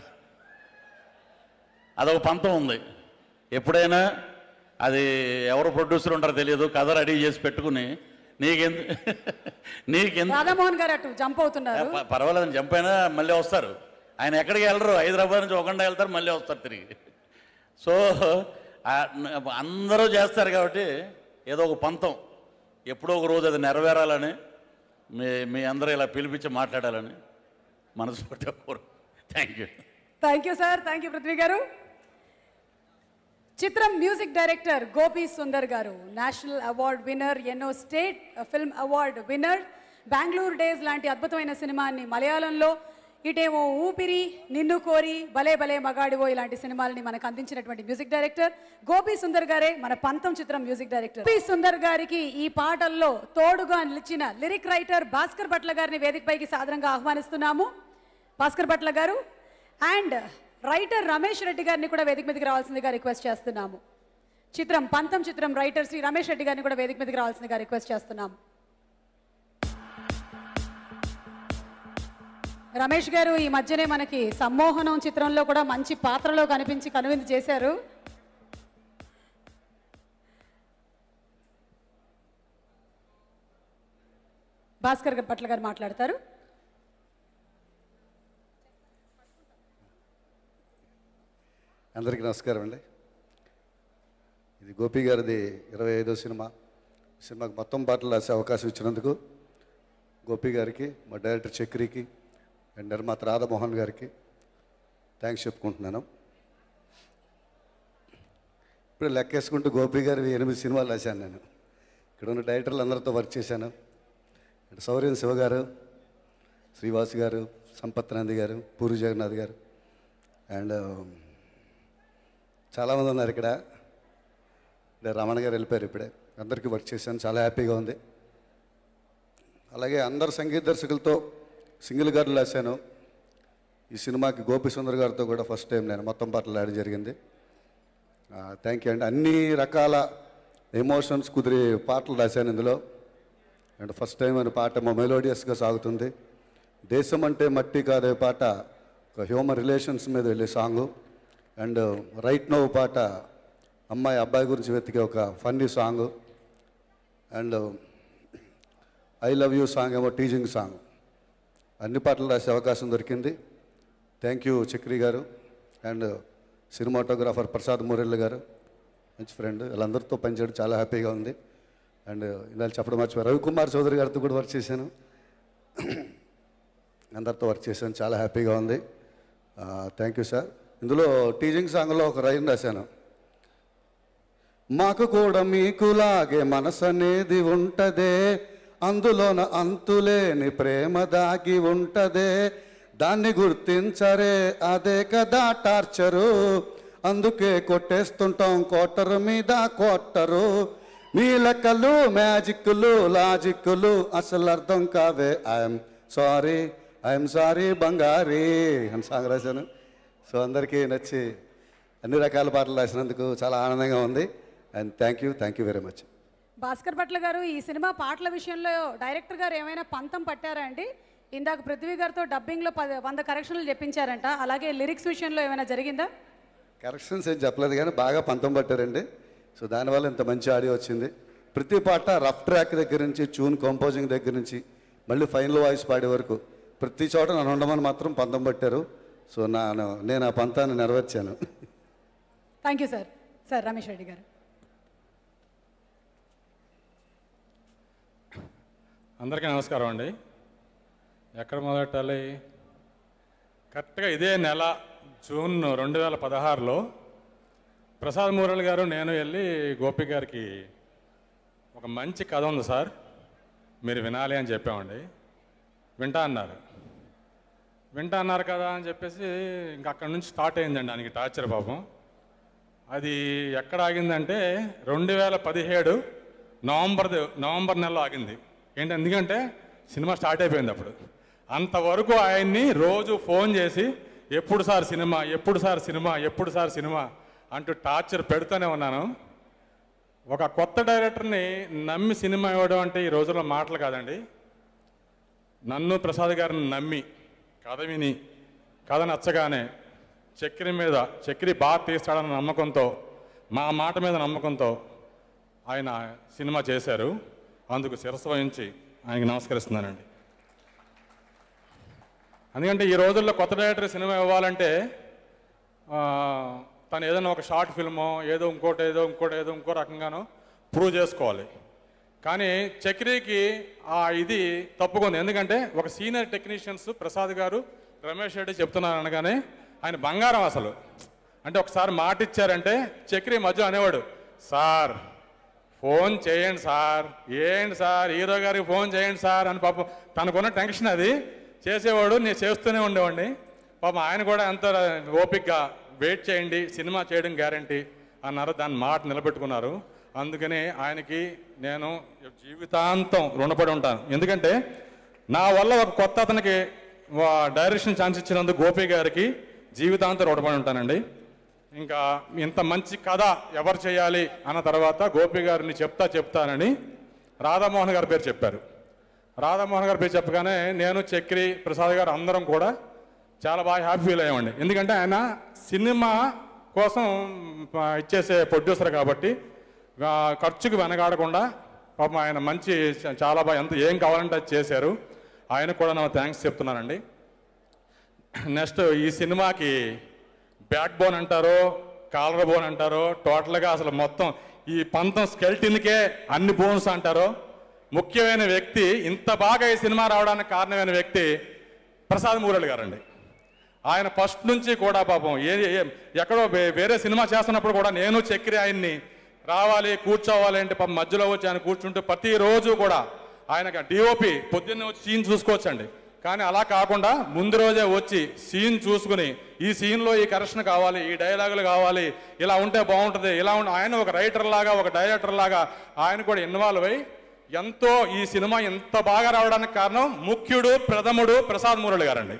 అదొక పంతం ఉంది ఎప్పుడైనా అది ఎవరు ప్రొడ్యూసర్ ఉంటారో తెలియదు కథ రెడీ చేసి పెట్టుకుని నీకెందు నీకెందు రాధామోహన్ గారు అటు జంప్ అవుతున్నారు ప- పర్వాలేదు చంపైనా మళ్ళీ వస్తారు ఆయన ఎక్కడికి వెళ్ళరు హైదరాబాద్ నుంచి ఒకకుండా వెళ్తారు మళ్ళీ వస్తారు తిరిగి సో ఆ, న- అందరూ చేస్తారు కాబట్టి ఏదో ఒక పంతం ఎప్పుడో ఒక రోజు అది నెరవేరాలని మీ మీ అందరూ ఇలా పిలిపించి మాట్లాడాలని మనస్ఫూర్తిగా కోరు thank you thank you sir thank you Prithvi garu చిత్రం music director Gopi Sundar garu national award winner ఎన్నో state film award winner Bengaluru days లాంటి అద్భుతమైన సినిమాని మలయాళంలో ఇటేమో ఊపిరి నిన్ను కోరి భలే భలే మగాడివో ఇలాంటి సినిమాలని మనకు అందించినటువంటి మ్యూజిక్ డైరెక్టర్ గోపి సుందర్ గారే మన పంతం చిత్రం మ్యూజిక్ డైరెక్టర్ గోపి సుందర్ గారికి ఈ పాటల్లో తోడుగా నిలిచిన లిరిక్ రైటర్ భాస్కర్ భట్ల గారిని వేదికపైకి సాదరంగా ఆహ్వానిస్తున్నాము భాస్కర్ భట్ల గారు అండ్ రైటర్ రమేష్ రెడ్డి గారిని కూడా వేదిక మీదకి రావాల్సిందిగా రిక్వెస్ట్ చేస్తున్నాము చిత్రం పంతం చిత్రం రైటర్ శ్రీ రమేష్ రెడ్డి గారిని కూడా వేదిక మీదకి రావాల్సిందిగా రిక్వెస్ట్ చేస్తున్నాము రమేష్ గారు ఈ మధ్యనే మనకి సమ్మోహనం చిత్రంలో కూడా మంచి పాత్రలో కనిపించి కనువిందు చేశారు భాస్కర్ భట్ల గారు మాట్లాడతారు అందరికీ నమస్కారం అండి ఇది గోపి గారిది ఇరవై ఐదో సినిమా సినిమాకి మొత్తం పాటలు రాసే అవకాశం ఇచ్చినందుకు గోపి గారికి మా డైరెక్టర్ చక్రికి అండ్ నిర్మాత రాధామోహన్ గారికి థ్యాంక్స్ చెప్పుకుంటున్నాను ఇప్పుడు లెక్కేసుకుంటూ గోపి గారి ఎనిమిది సినిమాలు రాశాను నేను ఇక్కడ ఉన్న డైరెక్టర్లు అందరితో వర్క్ చేశాను అండ్ సౌర్యం శివ గారు శ్రీవాస్ గారు సంపత్ నంది గారు పూరి జగన్నాథ్ గారు అండ్ చాలామంది ఉన్నారు ఇక్కడ ఇక్కడ రమణ గారు వెళ్ళిపోయారు ఇప్పుడే అందరికీ వర్క్ చేశాను చాలా హ్యాపీగా ఉంది అలాగే అందరు సంగీత దర్శకులతో సింగిల్ గారు రాశాను ఈ సినిమాకి గోపి సుందర్ గారితో కూడా ఫస్ట్ టైం నేను మొత్తం పాటలు ఆడడం జరిగింది థ్యాంక్ యూ అండి అన్ని రకాల ఎమోషన్స్ కుదిరి పాటలు రాశాను ఇందులో అండ్ ఫస్ట్ టైం అని పాట మా మెలోడియస్గా సాగుతుంది దేశం అంటే మట్టి కాదే పాట ఒక హ్యూమన్ రిలేషన్స్ మీద వెళ్ళే సాంగు అండ్ రైట్ నో పాట అమ్మాయి అబ్బాయి గురించి వెతికే ఒక funny song and I love you song ఏమో టీజింగ్ సాంగ్ అన్ని పాటలు రాసే అవకాశం దొరికింది థ్యాంక్ యూ చక్రి గారు అండ్ సినిమాటోగ్రాఫర్ ప్రసాద్ మురెల్లి గారు మంచి ఫ్రెండ్ వీళ్ళందరితో పనిచేయడం చాలా హ్యాపీగా ఉంది అండ్ ఇందాక చెప్పడం మర్చిపోయి రవికుమార్ చౌదరి గారితో కూడా వర్క్ చేశాను అందరితో వర్క్ చేశాను చాలా హ్యాపీగా ఉంది థ్యాంక్ యూ సార్ ఇందులో టీజింగ్ సాంగ్లో ఒక రైన్ రాశాను మాకు కూడా మీకులాగే మనసు అనేది ఉంటదే అందులోన అంతులేని ప్రేమ దాగి ఉంటదే దాన్ని గుర్తించరే అదే కదా టార్చరు అందుకే కొట్టేస్తుంటాం కోటరు మీద కోటరు మీ లెక్కలు మ్యాజిక్లు లాజిక్లు అసలు అర్థం కావే ఐఎమ్ సారీ ఐఎమ్ సారీ బంగారీ అని సాంగ్ రాశాను సో అందరికీ నచ్చి అన్ని రకాల పాటలు రాసినందుకు చాలా ఆనందంగా ఉంది and thank you thank you very much Bhaskar Bhatla garu ఈ సినిమా పాటల విషయంలో డైరెక్టర్ గారు ఏమైనా పంతం పట్టారా అండి ఇందాక పృథ్వీ గారితో డబ్బింగ్లో పది వంద కరెక్షన్లు చెప్పించారంట అలాగే లిరిక్స్ విషయంలో ఏమైనా జరిగిందా కరెక్షన్స్ ఏం చెప్పలేదు కానీ బాగా పంతం పట్టారండి సో దానివల్ల ఇంత మంచి ఆడియో వచ్చింది ప్రతి పాట రఫ్ ట్రాక్ దగ్గర నుంచి ట్యూన్ కంపోజింగ్ దగ్గర నుంచి మళ్ళీ ఫైనల్ వాయిస్ పాడే వరకు ప్రతి చోట నన్ను ఉండమని మాత్రం పంతం పట్టారు సో నా నేను ఆ పంతాన్ని నెరవేర్చాను thank you sir sir Ramesh Reddy garu అందరికీ నమస్కారం అండి ఎక్కడ మొదలెట్టాలి కరెక్ట్గా ఇదే నెల జూన్ రెండు వేల పదహారులో ప్రసాద్ మురళి గారు నేను వెళ్ళి గోపి గారికి ఒక మంచి కథ ఉంది సార్ మీరు వినాలి అని చెప్పామండి వింటా అన్నారు వింటా అన్నారు కదా అని చెప్పేసి ఇంక అక్కడి నుంచి స్టార్ట్ అయిందండి దానికి టార్చర్ పాపం అది ఎక్కడ ఆగిందంటే రెండు వేల పదిహేడు నవంబర్ నవంబర్ నెలలో ఆగింది ఏంటి ఎందుకంటే సినిమా స్టార్ట్ అయిపోయింది అప్పుడు అంతవరకు ఆయన్ని రోజు ఫోన్ చేసి ఎప్పుడు సార్ సినిమా ఎప్పుడు సార్ సినిమా ఎప్పుడు సార్ సినిమా అంటూ టార్చర్ పెడుతూనే ఉన్నాను ఒక కొత్త డైరెక్టర్ని నమ్మి సినిమా ఇవ్వడం అంటే ఈ రోజుల్లో మాటలు కాదండి నన్ను ప్రసాద్ గారిని నమ్మి కథ విని కథ నచ్చగానే చక్రి మీద చక్రి బాగా తీస్తాడన్న నమ్మకంతో మా మాట మీద నమ్మకంతో ఆయన సినిమా చేశారు అందుకు శిరస్సు వహించి ఆయనకి నమస్కరిస్తున్నానండి ఎందుకంటే ఈ రోజుల్లో కొత్త డైరెక్టర్ సినిమా ఇవ్వాలంటే ఆ, తను ఏదైనా ఒక షార్ట్ ఫిల్మో ఏదో ఇంకోటి ఏదో ఇంకోటి ఏదో ఇంకో రకంగానో ప్రూవ్ చేసుకోవాలి కానీ చక్రికి ఆ ఇది తప్పుకుంది ఎందుకంటే ఒక సీనియర్ టెక్నీషియన్స్ ప్రసాద్ గారు రమేష్ రెడ్డి చెప్తున్నారు అనగానే ఆయన బంగారం అసలు అంటే ఒకసారి మాట ఇచ్చారంటే చక్రి మధ్య అనేవాడు సార్ ఫోన్ చేయండి సార్ ఏంటి సార్ హీరో గారికి ఫోన్ చేయండి సార్ అని పాపం తనకున్న టెన్షన్ అది చేసేవాడు నేను చేస్తూనే ఉండేవాడిని పాపం ఆయన కూడా ఎంత ఓపిక్గా వెయిట్ చేయండి సినిమా చేయడం గ్యారంటీ అన్నారు దాని మాట నిలబెట్టుకున్నారు అందుకని ఆయనకి నేను జీవితాంతం రుణపడి ఉంటాను ఎందుకంటే నా వల్ల ఒక కొత్త అతనికి వా- డైరెక్షన్ ఛాన్స్ ఇచ్చినందుకు గోపి గారికి జీవితాంతం రుణపడి ఉంటానండి ఇంకా ఇంత మంచి కథ ఎవరు చేయాలి అన్న తర్వాత గోపి గారిని చెప్తా చెప్తానని రాధామోహన్ గారి పేరు చెప్పారు రాధామోహన్ గారి పేరు చెప్పగానే నేను చక్రి ప్రసాద్ గారు అందరం కూడా చాలా బాగా హ్యాపీ ఫీల్ అయ్యామండి ఎందుకంటే ఆయన సినిమా కోసం ఆ, ఇచ్చేసే ప్రొడ్యూసర్ కాబట్టి ఆ, ఖర్చుకు వెనకాడకుండా పాపం ఆయన మంచి చ- చాలా బాగా ఎంత ఏం కావాలంటే అది చేశారు ఆయనకు కూడా నా థ్యాంక్స్ చెప్తున్నానండి నెక్స్ట్ ఈ సినిమాకి బ్యాక్ బోన్ అంటారో కాలర్ బోన్ అంటారో టోటల్గా అసలు మొత్తం ఈ పంతం స్కెల్టిన్కే అన్ని బోన్స్ అంటారో ముఖ్యమైన వ్యక్తి ఇంత బాగా ఈ సినిమా రావడానికి కారణమైన వ్యక్తి ప్రసాద్ మురళి గారండి ఆయన ఫస్ట్ నుంచి కూడా పాపం ఏ ఏ- ఎక్కడో వే- వేరే సినిమా చేస్తున్నప్పుడు కూడా నేను చక్రి ఆయన్ని రావాలి కూర్చోవాలి అంటే పాపం మధ్యలో వచ్చి ఆయన కూర్చుంటూ ప్రతిరోజు కూడా ఆయనకి డిఓపి పొద్దున్నే వచ్చి సీన్ చూసుకోవచ్చండి కానీ అలా కాకుండా ముందు రోజే వచ్చి సీన్ చూసుకుని ఈ సీన్లో ఈ కరెక్షన్ కావాలి ఈ డైలాగులు కావాలి ఇలా ఉంటే బాగుంటుంది ఇలా ఉంటే ఆయన ఒక రైటర్ లాగా ఒక డైరెక్టర్ లాగా ఆయన కూడా ఇన్వాల్వ్ అయ్యి ఎంతో ఈ సినిమా ఎంత బాగా రావడానికి కారణం ముఖ్యుడు ప్రథముడు ప్రసాద్ మురళి గారండి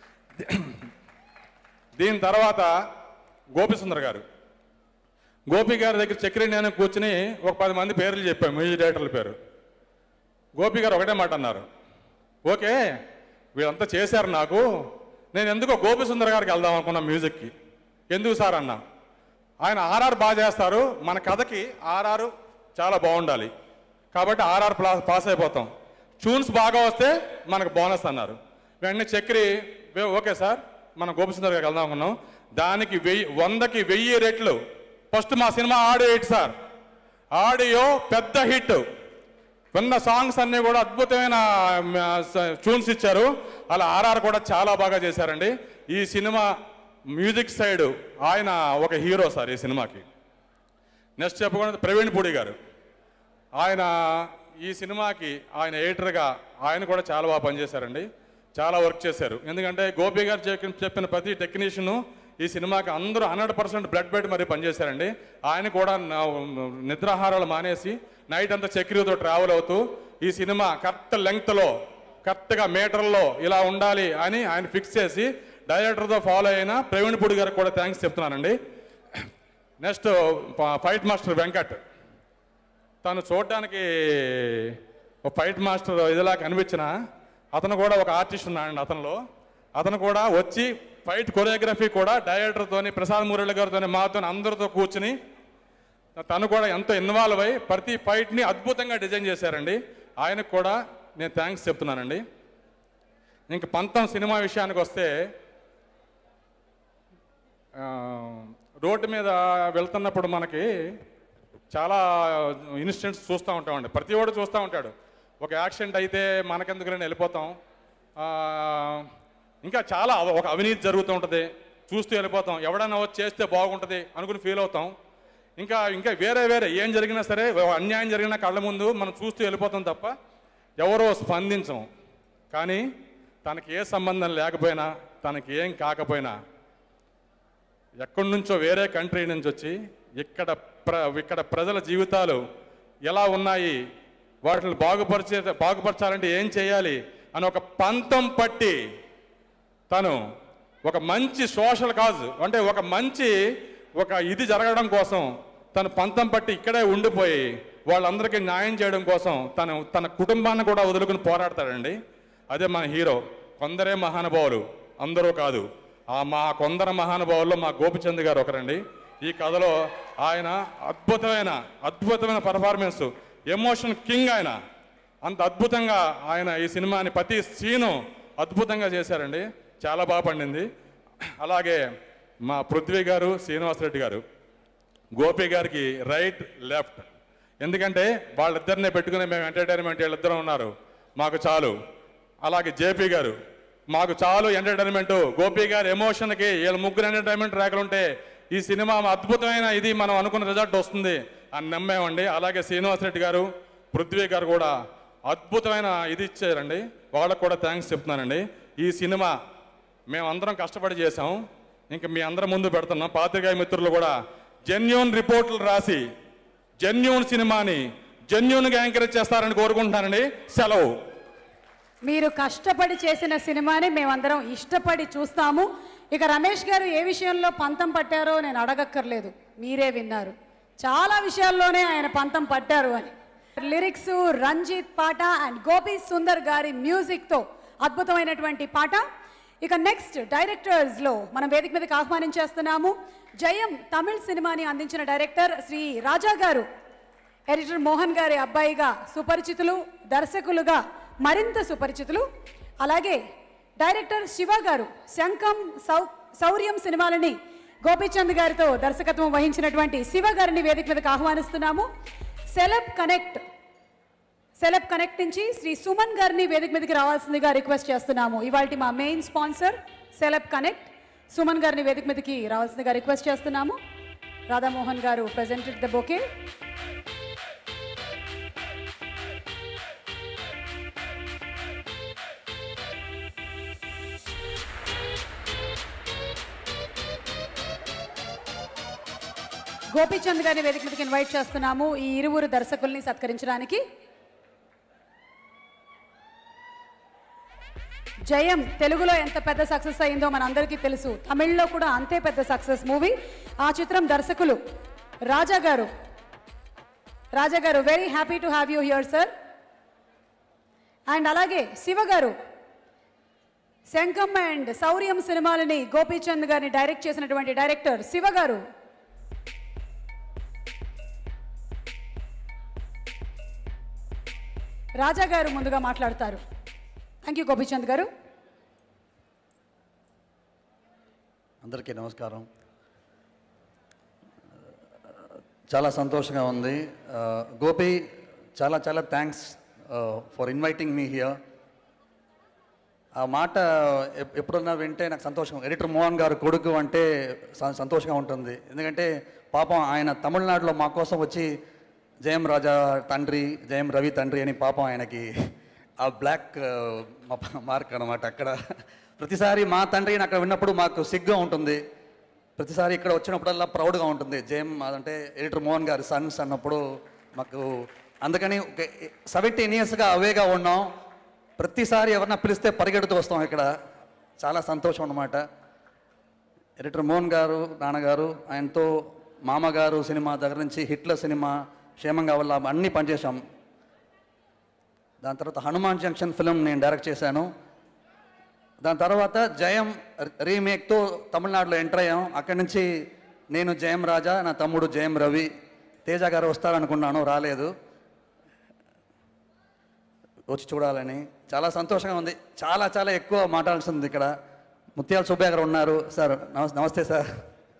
దీని తర్వాత గోపిసుందర్ గారు గోపి గారి దగ్గర చక్రి నేను కూర్చుని ఒక పది మంది పేర్లు చెప్పాను మ్యూజిక్ డైరెక్టర్ల పేరు గోపి గారు ఒకటే మాట అన్నారు ఓకే వీళ్ళంతా చేశారు నాకు నేను ఎందుకో గోపి సుందర్ గారికి వెళ్దాం అనుకున్నా మ్యూజిక్కి ఎందుకు సార్ అన్నా ఆయన ఆర్ఆర్ బాగా చేస్తారు మన కథకి ఆర్ఆర్ చాలా బాగుండాలి కాబట్టి ఆర్ఆర్ ప్లా పాస్ అయిపోతాం ట్యూన్స్ బాగా వస్తే మనకు బోనస్ అన్నారు వెంటనే చక్రి "వే- ఓకే సార్ మనం గోపిసుందర్ గారికి వెళ్దాం అనుకున్నాం దానికి వెయ్యి వందకి వెయ్యి రెట్లు ఫస్ట్ మా cinema audio hit sir audio పెద్ద హిట్ విన్న సాంగ్స్ అన్నీ కూడా అద్భుతమైన ట్యూన్స్ ఇచ్చారు అలా ఆర్ఆర్ కూడా చాలా బాగా చేశారండి ఈ సినిమా మ్యూజిక్ సైడ్ ఆయన ఒక హీరో సార్ ఈ సినిమాకి నెక్స్ట్ చెప్పుకున్నది ప్రవీణ్ పూడి గారు ఆయన ఈ సినిమాకి ఆయన ఎడిటర్గా ఆయన కూడా చాలా బాగా పనిచేశారండి చాలా వర్క్ చేశారు ఎందుకంటే గోపి గారు చెప్పిన చెప్పిన ప్రతి టెక్నీషియను ఈ సినిమాకి అందరూ హండ్రెడ్ పర్సెంట్ బ్లడ్ పెట్టి మరీ పనిచేశారండి ఆయన కూడా నా- నిద్రాహారాలు మానేసి నైట్ అంతా చక్రీతో ట్రావెల్ అవుతూ ఈ సినిమా కరెక్ట్ లెంగ్త్లో కరెక్ట్గా మీటర్లో ఇలా ఉండాలి అని ఆయన ఫిక్స్ చేసి డైరెక్టర్తో ఫాలో అయిన ప్రవీణ్ పుడి గారికి కూడా థ్యాంక్స్ చెప్తున్నానండి నెక్స్ట్ ఫైట్ మాస్టర్ వెంకట్ తను చూడడానికి ఒక ఫైట్ మాస్టర్ ఇదిలా కనిపించిన అతను కూడా ఒక ఆర్టిస్ట్ ఉన్నాడండి అతనిలో అతను కూడా వచ్చి ఫైట్ కొరియోగ్రఫీ కూడా డైరెక్టర్తోని ప్రసాద్ మురళి గారితో మాతో అందరితో కూర్చుని తను కూడా ఎంతో ఇన్వాల్వ్ అయ్యి ప్రతి ఫైట్ని అద్భుతంగా డిజైన్ చేశారండి ఆయనకు కూడా నేను థ్యాంక్స్ చెప్తున్నానండి ఇంక పంతం సినిమా విషయానికి వస్తే ఆ, రోడ్డు మీద వెళ్తున్నప్పుడు మనకి చాలా ఇన్సిడెంట్స్ చూస్తూ ఉంటామండి ప్రతి వాడు చూస్తూ ఉంటాడు ఒక యాక్సిడెంట్ అయితే మనకెందుకు వెళ్ళిపోతాం ఆ, ఇంకా చాలా అవ- ఒక అవినీతి జరుగుతూ ఉంటుంది చూస్తూ వెళ్ళిపోతాం ఎవడన్నా వచ్చి చేస్తే బాగుంటుంది అనుకుని ఫీల్ అవుతాం ఇంకా ఇంకా వేరే వేరే ఏం జరిగినా సరే ఓ అన్యాయం జరిగినా కళ్ళ ముందు మనం చూస్తూ వెళ్ళిపోతాం తప్ప ఎవరో స్పందించం కానీ తనకి ఏ సంబంధం లేకపోయినా తనకి ఏం కాకపోయినా ఎక్కడి నుంచో వేరే కంట్రీ నుంచి వచ్చి ఇక్కడ ప్ర ఇక్కడ ప్రజల జీవితాలు ఎలా ఉన్నాయి వాటిని బాగుపరిచే బాగుపరచాలంటే ఏం చేయాలి అని ఒక పంతం పట్టి తను ఒక మంచి సోషల్ కాజ్ అంటే ఒక మంచి ఒక ఇది జరగడం కోసం తను పంతం పట్టి ఇక్కడే ఉండిపోయి వాళ్ళందరికీ న్యాయం చేయడం కోసం తను తన కుటుంబాన్ని కూడా వదులుకుని పోరాడతాడండి అదే మన హీరో కొందరే మహానుభావులు అందరూ కాదు ఆ మా కొందరు మహానుభావుల్లో మా గోపిచంద్ గారు ఒకరండి ఈ కథలో ఆయన అద్భుతమైన అద్భుతమైన పర్ఫార్మెన్స్ ఎమోషన్ కింగ్ ఆయన అంత అద్భుతంగా ఆయన ఈ సినిమాని ప్రతి సీను అద్భుతంగా చేశారండి చాలా బాగా పండింది అలాగే మా పృథ్వీ గారు శ్రీనివాసరెడ్డి గారు గోపి గారికి రైట్ లెఫ్ట్ ఎందుకంటే వాళ్ళిద్దరినే పెట్టుకుని మేము ఎంటర్టైన్మెంట్ వీళ్ళిద్దరం ఉన్నారు మాకు చాలు అలాగే జేపీ గారు మాకు చాలు ఎంటర్టైన్మెంట్ గోపి గారి ఎమోషన్కి వీళ్ళ ముగ్గురు ఎంటర్టైన్మెంట్ రేకలుంటే ఈ సినిమా అద్భుతమైన ఇది మనం అనుకున్న రిజల్ట్ వస్తుంది అని నమ్మామండి అలాగే శ్రీనివాసరెడ్డి గారు పృథ్వీ గారు కూడా అద్భుతమైన ఇది ఇచ్చారండి వాళ్ళకు కూడా థ్యాంక్స్ చెప్తున్నానండి ఈ సినిమా మేమందరం కష్టపడి చేసాం ఇంకా మీ అందరం ముందు పెడుతున్నాం పాత్రికాయ మిత్రులు కూడా జెన్యున్ రిపోర్టులు రాసి జెన్యున్ సినిమాని జెన్యున్గా ఎంకరేజ్ చేస్తారని కోరుకుంటున్నానండి సెలవు మీరు కష్టపడి చేసిన సినిమాని మేమందరం ఇష్టపడి చూస్తాము ఇక రమేష్ గారు ఏ విషయంలో పంతం పట్టారో నేను అడగక్కర్లేదు మీరే విన్నారు చాలా విషయాల్లోనే ఆయన పంతం పట్టారు అని లిరిక్స్ రంజిత్ పాట అండ్ గోపి సుందర్ గారి మ్యూజిక్తో అద్భుతమైనటువంటి పాట ఇక నెక్స్ట్ డైరెక్టర్స్లో మనం వేదిక మీదకి ఆహ్వానించేస్తున్నాము జయం తమిళ్ సినిమాని అందించిన డైరెక్టర్ శ్రీ రాజా గారు ఎడిటర్ మోహన్ గారి అబ్బాయిగా సుపరిచితులు దర్శకులుగా మరింత సుపరిచితులు అలాగే డైరెక్టర్ శివ గారు శంఖం సౌ శౌర్యం సినిమాలని గోపీచంద్ గారితో దర్శకత్వం వహించినటువంటి శివ గారిని వేదిక మీదకి ఆహ్వానిస్తున్నాము సెలబ్ కనెక్ట్ సెలబ్ కనెక్ట్ నుంచి శ్రీ సుమన్ గారిని వేదిక మీదకి రావాల్సిందిగా రిక్వెస్ట్ చేస్తున్నాము ఇవాళ మా main sponsor Celeb Connect Suman గారిని వేదిక మీదకి రావాల్సిందిగా రిక్వెస్ట్ చేస్తున్నాము రాధామోహన్ గారు ప్రెజెంటెడ్ ద బొకే గోపీచంద్ గారిని వేదిక మీదకి ఇన్వైట్ చేస్తున్నాము ఈ ఇరువురు దర్శకుల్ని సత్కరించడానికి జయం తెలుగులో ఎంత పెద్ద సక్సెస్ అయిందో మనందరికీ తెలుసు తమిళ్లో కూడా అంతే పెద్ద సక్సెస్ మూవీ ఆ చిత్రం దర్శకులు రాజా garu Raja garu very happy to have you here sir and అలాగే శివ గారు శంఖం అండ్ శౌర్యం సినిమాలని గోపీచంద్ గారిని డైరెక్ట్ చేసినటువంటి డైరెక్టర్ శివ గారు రాజా గారు ముందుగా మాట్లాడతారు థ్యాంక్ యూ గోపీచంద్ గారు అందరికీ నమస్కారం చాలా సంతోషంగా ఉంది ఆ, గోపి చాలా చాలా థ్యాంక్స్ ఫర్ ఇన్వైటింగ్ మీ హియర్ ఆ మాట ఎప్- ఎప్పుడన్నా వింటే నాకు సంతోషం ఎడిటర్ మోహన్ గారు కొడుకు అంటే స- సంతోషంగా ఉంటుంది ఎందుకంటే పాపం ఆయన తమిళనాడులో మా కోసం వచ్చి జయం రాజా తండ్రి జయం రవి తండ్రి అని పాపం ఆయనకి ఆ బ్లాక్ మార్క్ అనమాట అక్కడ ప్రతిసారి మా తండ్రిని అక్కడ విన్నప్పుడు మాకు సిగ్గా ఉంటుంది ప్రతిసారి ఇక్కడ వచ్చినప్పుడల్లా ప్రౌడ్గా ఉంటుంది జయం అంటే ఎడిటర్ మోహన్ గారి సన్స్ అన్నప్పుడు మాకు అందుకని ఒక సెవెంటీన్ ఇయర్స్గా అవేగా ఉన్నాం ప్రతిసారి ఎవరన్నా పిలిస్తే పరిగెడుతూ వస్తాం ఇక్కడ చాలా సంతోషం అన్నమాట ఎడిటర్ మోహన్ గారు నాన్నగారు ఆయనతో మామగారు సినిమా దగ్గర నుంచి హిట్లర్ సినిమా క్షేమంగా వల్ల అన్నీ పనిచేశాం దాని తర్వాత హనుమాన్ జంక్షన్ ఫిలిం నేను డైరెక్ట్ చేశాను దాని తర్వాత జయం రీమేక్తో తమిళనాడులో ఎంటర్ అయ్యాం అక్కడి నుంచి నేను జయం రాజా నా తమ్ముడు జయం రవి తేజ గారు వస్తారనుకున్నాను రాలేదు వచ్చి చూడాలని చాలా సంతోషంగా ఉంది చాలా చాలా ఎక్కువ మాట్లాడాల్సింది ఇక్కడ ముత్యాల సుబ్బయ్య గారు ఉన్నారు సార్ నమస్ నమస్తే సార్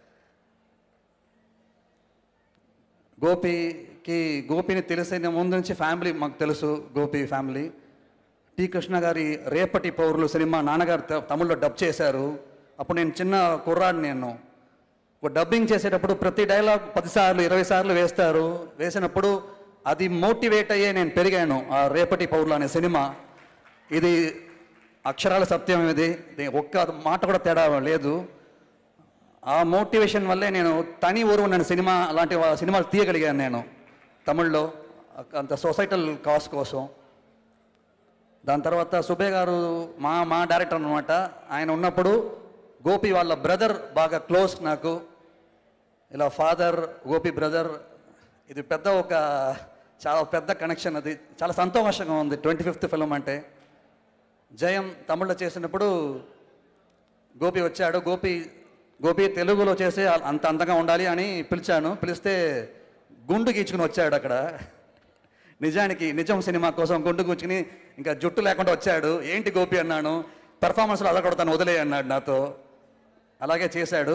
గోపికి గోపిని తెలిసిన ముందు నుంచి ఫ్యామిలీ మాకు తెలుసు గోపి ఫ్యామిలీ టి కృష్ణ గారి రేపటి పౌరులు సినిమా నాన్నగారు త- తమిళ్లో డబ్ చేశారు అప్పుడు నేను చిన్న కుర్రాడిని నేను ఒక డబ్బింగ్ చేసేటప్పుడు ప్రతి డైలాగ్ పదిసార్లు ఇరవై సార్లు వేస్తారు వేసినప్పుడు అది మోటివేట్ అయ్యే నేను పెరిగాను ఆ రేపటి పౌరులు అనే సినిమా ఇది అక్షరాల సత్యం ఇది ఇది ఒక్క మాట కూడా తేడా లేదు ఆ మోటివేషన్ వల్లే నేను తని ఊరు ఉన్న సినిమా అలాంటి వా- సినిమాలు తీయగలిగాను నేను తమిళ్లో అంత సొసైటల్ కాస్ కోసం దాని తర్వాత సుబ్బయ్య గారు మా మా డైరెక్టర్ అనమాట ఆయన ఉన్నప్పుడు గోపి వాళ్ళ బ్రదర్ బాగా క్లోజ్ నాకు ఇలా ఫాదర్ గోపి బ్రదర్ ఇది పెద్ద ఒక చాలా పెద్ద కనెక్షన్ అది చాలా సంతోషంగా ఉంది ట్వంటీ ఫిఫ్త్ ఫిలిం అంటే జయం తమిళ్లో చేసినప్పుడు గోపి వచ్చాడు గోపి గోపి తెలుగులో చేసి అంత అందంగా ఉండాలి అని పిలిచాను పిలిస్తే గుండు గీచుకుని వచ్చాడు అక్కడ నిజానికి నిజం సినిమా కోసం గుండు గీచుకుని ఇంకా జుట్టు లేకుండా వచ్చాడు ఏంటి గోపి అన్నాను పెర్ఫార్మెన్స్లో అలా కొడతాను వదిలే అన్నాడు నాతో అలాగే చేశాడు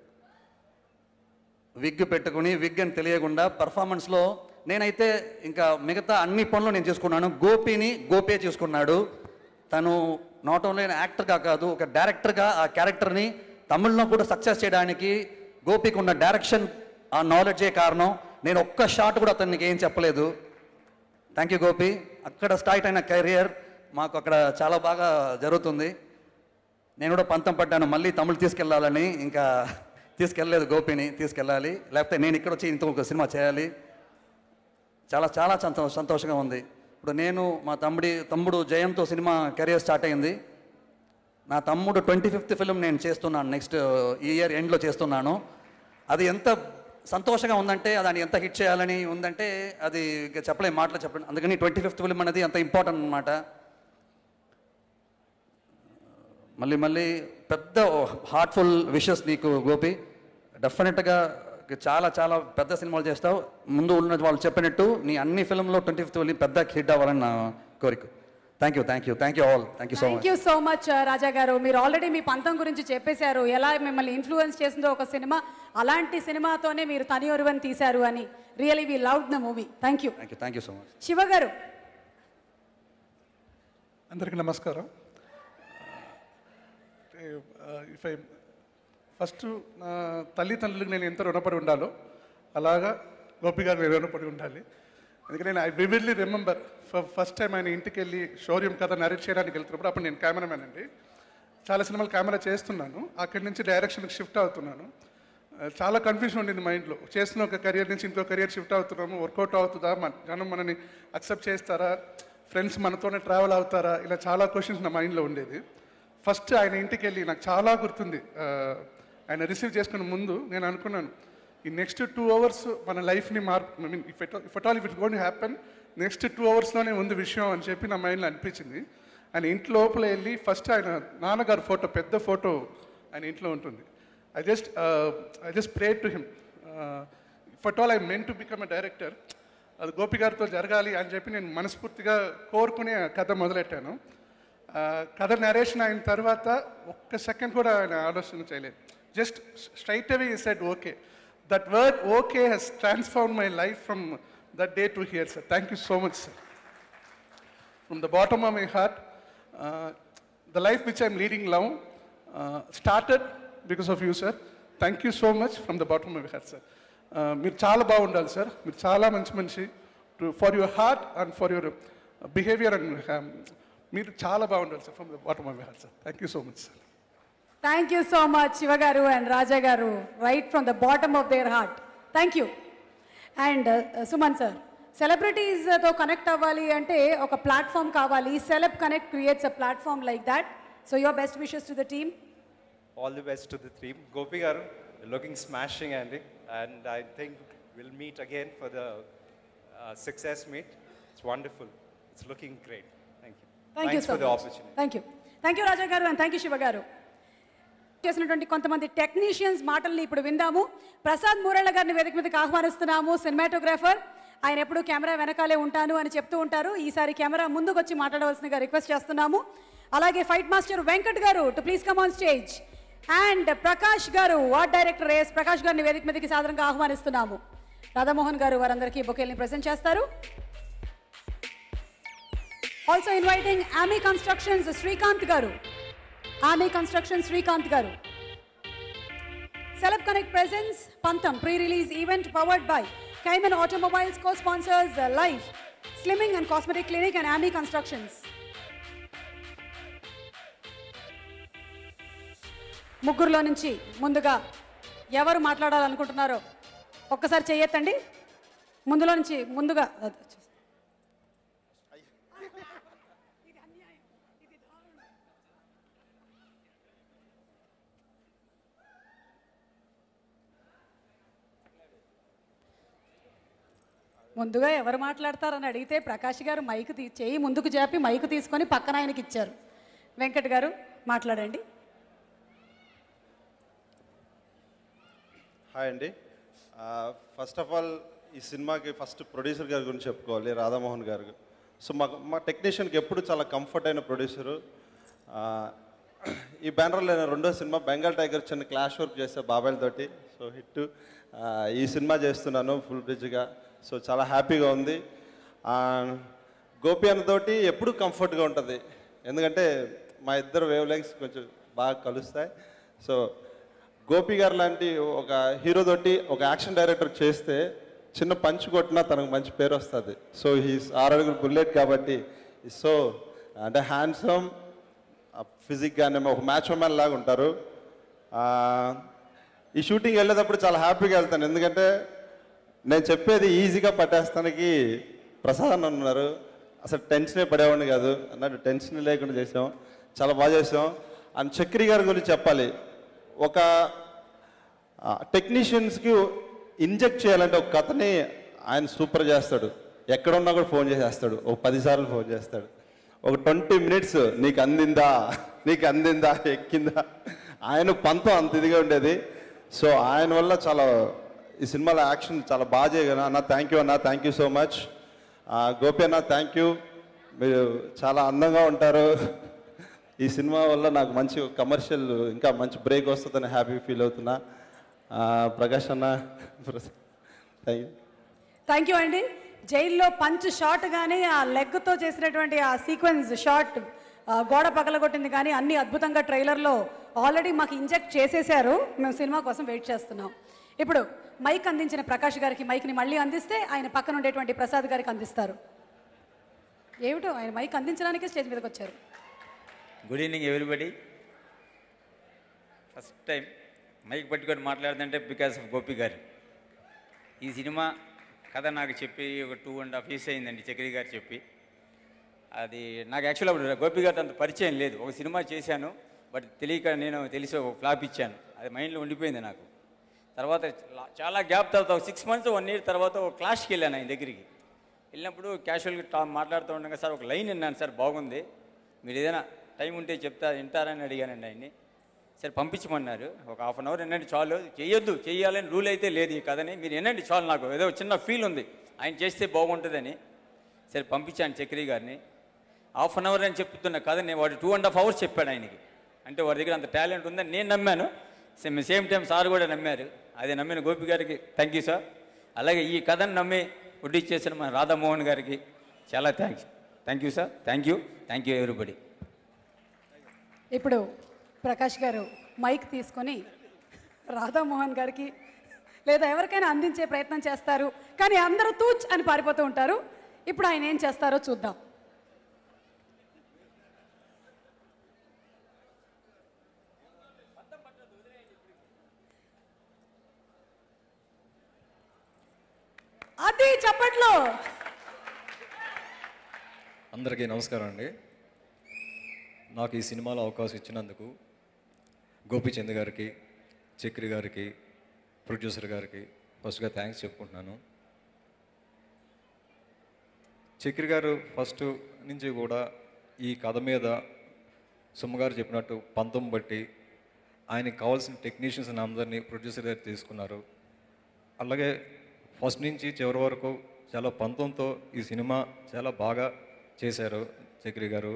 విగ్ పెట్టుకుని విగ్ అని తెలియకుండా పర్ఫార్మెన్స్లో నేనైతే ఇంకా మిగతా అన్ని పనులు నేను చేసుకున్నాను గోపిని గోపే చేసుకున్నాడు తను నాట్ ఓన్లీ యాక్టర్గా కాదు ఒక డైరెక్టర్గా ఆ క్యారెక్టర్ని తమిళ్లో కూడా సక్సెస్ చేయడానికి గోపికి ఉన్న డైరెక్షన్ ఆ నాలెడ్జే కారణం నేను ఒక్క షాట్ కూడా అతనికి ఏం చెప్పలేదు థ్యాంక్ యూ గోపి అక్కడ స్టార్ట్ అయిన కెరియర్ మాకు అక్కడ చాలా బాగా జరుగుతుంది నేను కూడా పంతం పడ్డాను మళ్ళీ తమిళ్ తీసుకెళ్ళాలని ఇంకా తీసుకెళ్ళలేదు గోపిని తీసుకెళ్ళాలి లేకపోతే నేను ఇక్కడ వచ్చి ఇంత ఒక సినిమా చేయాలి చాలా చాలా సంతో సంతోషంగా ఉంది ఇప్పుడు నేను మా తమ్ముడి తమ్ముడు జయంతో సినిమా కెరియర్ స్టార్ట్ అయింది నా తమ్ముడు ట్వంటీ ఫిఫ్త్ ఫిలిం నేను చేస్తున్నాను నెక్స్ట్ ఈ ఇయర్ ఎండ్లో చేస్తున్నాను అది ఎంత సంతోషంగా ఉందంటే దాన్ని ఎంత హిట్ చేయాలని ఉందంటే అది ఇంకా చెప్పలేం మాటలు చెప్పండి అందుకని ట్వంటీ ఫిఫ్త్ ఫిలిం అనేది అంత ఇంపార్టెంట్ అనమాట మళ్ళీ మళ్ళీ పెద్ద హార్ట్ఫుల్ విషెస్ నీకు గోపి డెఫినెట్గా చాలా చాలా పెద్ద సినిమాలు చేస్తావు ముందు ఉన్న వాళ్ళు చెప్పినట్టు నీ అన్ని ఫిల్మ్లో ట్వంటీ ఫిఫ్త్ వెళ్ళి పెద్ద హిట్ అవ్వాలని నా కోరిక thank you thank you thank you all thank you so thank much you so much Raja garu మీరు ఆల్రెడీ మీ పంతం గురించి చెప్పేశారు ఎలా మిమ్మల్ని ఇన్ఫ్లుయెన్స్ చేసిందో ఒక సినిమా అలాంటి సినిమాతోనే మీరు తని ఒరువని తీశారు అని really we love the movie thank you thank you thank you so much Shiva garu అందరికీ నమస్కారం ఇఫ్ ఐ ఫస్ట్ నా తల్లిదండ్రులకు నేను ఎంత రుణపడి ఉండాలో అలాగా గోపి గారు నేను రుణపడి ఉండాలి అందుకని నేను I vividly remember first time ఆయన ఇంటికి వెళ్ళి షోరూమ్ కథ నరేట్ చేయడానికి వెళ్తున్నప్పుడు అప్పుడు నేను కెమెరామెన్ అండి చాలా సినిమాలు కెమెరా చేస్తున్నాను అక్కడి నుంచి డైరెక్షన్కి షిఫ్ట్ అవుతున్నాను ఆ, చాలా కన్ఫ్యూజన్ ఉండింది మైండ్లో చేస్తున్న ఒక కెరియర్ నుంచి ఇంకో కెరియర్ షిఫ్ట్ అవుతున్నాము వర్కౌట్ అవుతుందా మన జనం మనని అక్సెప్ట్ చేస్తారా ఫ్రెండ్స్ మనతోనే ట్రావెల్ అవుతారా ఇలా చాలా క్వశ్చన్స్ నా మైండ్లో ఉండేది ఫస్ట్ ఆయన ఇంటికి వెళ్ళి నాకు చాలా గుర్తుంది ఆ, ఆయన రిసీవ్ చేసుకున్న ముందు నేను అనుకున్నాను ఈ నెక్స్ట్ టూ అవర్స్ మన లైఫ్ని మార్ I mean if if at all if it gone happen next two అవర్స్లోనే ఉంది విషయం అని చెప్పి నా మైండ్లో అనిపించింది ఆయన ఇంటి లోపల వెళ్ళి ఫస్ట్ ఆయన నాన్నగారు ఫోటో పెద్ద ఫోటో ఆయన ఇంట్లో ఉంటుంది I just I just pray to him if at all I meant to become a director అది గోపి గారితో జరగాలి అని చెప్పి నేను మనస్ఫూర్తిగా కోరుకునే ఆ కథ మొదలెట్టాను ఆ, కథ నరేషన్ అయిన తర్వాత ఒక్క సెకండ్ కూడా ఆయన ఆలోచన చేయలేదు just straight away said okay that word okay he's transform my life from that day to here sir thank you so much sir from the bottom of my heart, uh, the life which I'm leading now uh, started because of you, sir. Thank you so much from the bottom of my heart, sir. మీరు చాలా బాగుండాలి sir మీరు చాలా మంచి మనిషి for your heart and for your behaviour and మీరు చాలా బాగుండాలి sir from the bottom of heart sir thank you so much sir thank you so much Shiva garu and Raja garu right from the bottom of their heart thank you and Suman sir సెలబ్రిటీస్తో connect అవ్వాలి అంటే ఒక platform కావాలి Celeb Connect creates a platform like that so your best wishes to the team All the best to the team. Gopi garu, you're looking smashing, Andy. And I think we'll meet again for the uh, success meet. It's wonderful. It's looking great. Thank you. Thank you Thanks so for the much opportunity. Thank you thank you Raja garu and thank you Shiva గారు చేసినటువంటి కొంతమంది technicians మాటల్ని ఇప్పుడు విందాము ప్రసాద్ మూరళ్ళ గారిని వేదిక మీదకి ఆహ్వానిస్తున్నాము సినిమాటోగ్రాఫర్ ఆయన ఎప్పుడు కెమెరా వెనకాలే ఉంటాను అని చెప్తూ ఉంటారు ఈసారి కెమెరా ముందుకు వచ్చి మాట్లాడవలసిందిగా రిక్వెస్ట్ చేస్తున్నాము అలాగే fight master Venkat garu to please come on stage and Prakash garu ward director yes Prakash గారిని వేదిక మీదకి సాధారణంగా ఆహ్వానిస్తున్నాము రాధామోహన్ గారు వారందరికీ బొకేల్ని ప్రజెంట్ చేస్తారు also inviting Ami constructions Srikanth garu Ami construction Srikanth garu Celeb connect presents Pantham pre release event powered by కైమన్ automobiles co sponsors life slimming and cosmetic clinic and ఆమీ constructions ముగ్గురులో నుంచి ముందుగా ఎవరు మాట్లాడాలనుకుంటున్నారో ఒక్కసారి చెయ్యొద్దండి ముందులో నుంచి ముందుగా ముందుగా ఎవరు మాట్లాడతారని అడిగితే ప్రకాష్ గారు మైక్ తీ చేయి ముందుకు జాపి మైక్ తీసుకొని పక్కన ఆయనకి ఇచ్చారు వెంకట్ గారు మాట్లాడండి హాయ్ అండి ఫస్ట్ ఆఫ్ ఆల్ ఈ సినిమాకి ఫస్ట్ ప్రొడ్యూసర్ గారి గురించి చెప్పుకోవాలి రాధామోహన్ గారు సో మా మా టెక్నీషియన్కి ఎప్పుడు చాలా కంఫర్ట్ అయిన ప్రొడ్యూసరు ఈ బ్యానర్లో నేను రెండో సినిమా బెంగాల్ టైగర్ చిన్న క్లాష్ వర్క్ చేసా బాబాయ్లతోటి సో హిట్ ఈ సినిమా చేస్తున్నాను ఫుల్ బ్రిడ్జ్గా సో చాలా హ్యాపీగా ఉంది ఆ, గోపి అన్నతోటి ఎప్పుడు కంఫర్ట్గా ఉంటుంది ఎందుకంటే మా ఇద్దరు వేవ్ లెంగ్స్ కొంచెం బాగా కలుస్తాయి సో గోపి గారు లాంటి ఒక హీరో తోటి ఒక యాక్షన్ డైరెక్టర్ చేస్తే చిన్న పంచ్ కొట్టినా తనకు మంచి పేరు వస్తుంది సో హీస్ ఆరు అడుగులు బుల్లెట్ కాబట్టి సో అంటే హ్యాండ్సమ్ ఫిజిక్ కానీ ఒక మ్యాచ్ మ్యాన్ లాగా ఉంటారు ఆ, ఈ షూటింగ్ వెళ్ళేటప్పుడు చాలా హ్యాపీగా వెళ్తాను ఎందుకంటే నేను చెప్పేది ఈజీగా పట్టేస్తానికి ప్రసాద్ అన్న ఉన్నారు అసలు టెన్షనే పడేవాడిని కాదు అన్నట్టు టెన్షన్ లేకుండా చేసాం చాలా బాగా చేసాం అండ్ చక్రి గారి గురించి చెప్పాలి ఒక టెక్నీషియన్స్కి ఇంజెక్ట్ చేయాలంటే ఒక కథని ఆయన సూపర్ చేస్తాడు ఎక్కడున్నా కూడా ఫోన్ చేసేస్తాడు ఒక పదిసార్లు ఫోన్ చేస్తాడు ఒక ట్వంటీ మినిట్స్ నీకు అందిందా నీకు అందిందా ఎక్కిందా ఆయన పంతం అంత ఇదిగా ఉండేది సో ఆయన వల్ల చాలా ఈ సినిమాలో యాక్షన్ చాలా బాగా చేయగలను అన్న థ్యాంక్ యూ అన్న thank you so much Gopi అన్న థ్యాంక్ యూ మీరు చాలా అందంగా ఉంటారు ఈ సినిమా వల్ల నాకు మంచి కమర్షియల్ ఇంకా మంచి బ్రేక్ వస్తుందని హ్యాపీ ఫీల్ అవుతున్నా ఆ, ప్రకాష్ అన్న థ్యాంక్ యూ థ్యాంక్ యూ అండి జైల్లో పంచ్ షాట్ కానీ ఆ లెగ్తో చేసినటువంటి ఆ సీక్వెన్స్ షాట్ ఆ, గోడ పగలగొట్టింది కానీ అన్ని అద్భుతంగా ట్రైలర్లో ఆల్రెడీ మాకు ఇంజెక్ట్ చేసేసారు మేము సినిమా కోసం వెయిట్ చేస్తున్నాం ఇప్పుడు మైక్ అందించిన ప్రకాష్ గారికి మైక్ని మళ్ళీ అందిస్తే ఆయన పక్కన ఉండేటువంటి ప్రసాద్ గారికి అందిస్తారు ఏమిటో ఆయన మైక్ అందించడానికే స్టేజ్ మీదకి వచ్చారు good evening everybody first time mic పట్టుకొని మాట్లాడుతుంటే బికాస్ ఆఫ్ గోపి గారు ఈ సినిమా కథ నాకు చెప్పి ఒక టూ అండ్ హాఫ్ ఇయర్స్ అయిందండి చక్రి గారు చెప్పి అది నాకు యాక్చువల్ అప్పుడు గోపి గారితో అంత పరిచయం లేదు ఒక సినిమా చేశాను బట్ తెలియక నేను తెలిసి ఒక ఫ్లాప్ ఇచ్చాను అది మైండ్లో ఉండిపోయింది నాకు తర్వాత చా- చాలా గ్యాప్ తర్వాత ఒక సిక్స్ మంత్స్ వన్ ఇయర్ తర్వాత ఒక క్లాస్కి వెళ్ళాను ఆయన దగ్గరికి వెళ్ళినప్పుడు క్యాషువల్గా టా మాట్లాడుతూ ఉండగా సార్ ఒక లైన్ విన్నాను సార్ బాగుంది మీరు ఏదైనా టైం ఉంటే చెప్తా వింటారని అడిగానండి ఆయన్ని సరే పంపించమన్నారు ఒక హాఫ్ అన్ అవర్ వినండి చాలు చేయొద్దు చేయాలని రూల్ అయితే లేదు ఈ కథని మీరు వినండి చాలు నాకు ఏదో చిన్న ఫీల్ ఉంది ఆయన చేస్తే బాగుంటుందని సరే పంపించాను చక్రి గారిని హాఫ్ అన్ అవర్ అని చెప్తున్న కథని వాడు టూ అండ్ హాఫ్ అవర్స్ చెప్పాడు ఆయనకి అంటే వాడి దగ్గర అంత టాలెంట్ ఉందని నేను నమ్మాను సేమ్ సేమ్ టైం సార్ కూడా నమ్మారు అదే నమ్మిన గోపి గారికి థ్యాంక్ యూ సార్ అలాగే ఈ కథను నమ్మి వడ్డీ చేసిన మన రాధామోహన్ గారికి చాలా thanks thank you sir thank you thank you everybody ఇప్పుడు ప్రకాష్ గారు మైక్ తీసుకొని రాధామోహన్ గారికి లేదా ఎవరికైనా అందించే ప్రయత్నం చేస్తారు కానీ అందరూ తూచ్ అని పారిపోతూ ఉంటారు ఇప్పుడు ఆయన ఏం చేస్తారో చూద్దాం అది చప్పట్లో అందరికీ నమస్కారం అండి నాకు ఈ సినిమాలో అవకాశం ఇచ్చినందుకు గోపీచంద్ గారికి చక్రి గారికి ప్రొడ్యూసర్ గారికి ఫస్ట్గా థ్యాంక్స్ చెప్పుకుంటున్నాను చక్రి గారు ఫస్ట్ నుంచి కూడా ఈ కథ మీద సుమ్మగారు చెప్పినట్టు పంతం బట్టి ఆయనకి కావాల్సిన టెక్నీషియన్స్ అందరినీ ప్రొడ్యూసర్ గారు తీసుకున్నారు అలాగే ఫస్ట్ నుంచి చివరి వరకు చాలా పంతంతో ఈ సినిమా చాలా బాగా చేశారు Chakri garu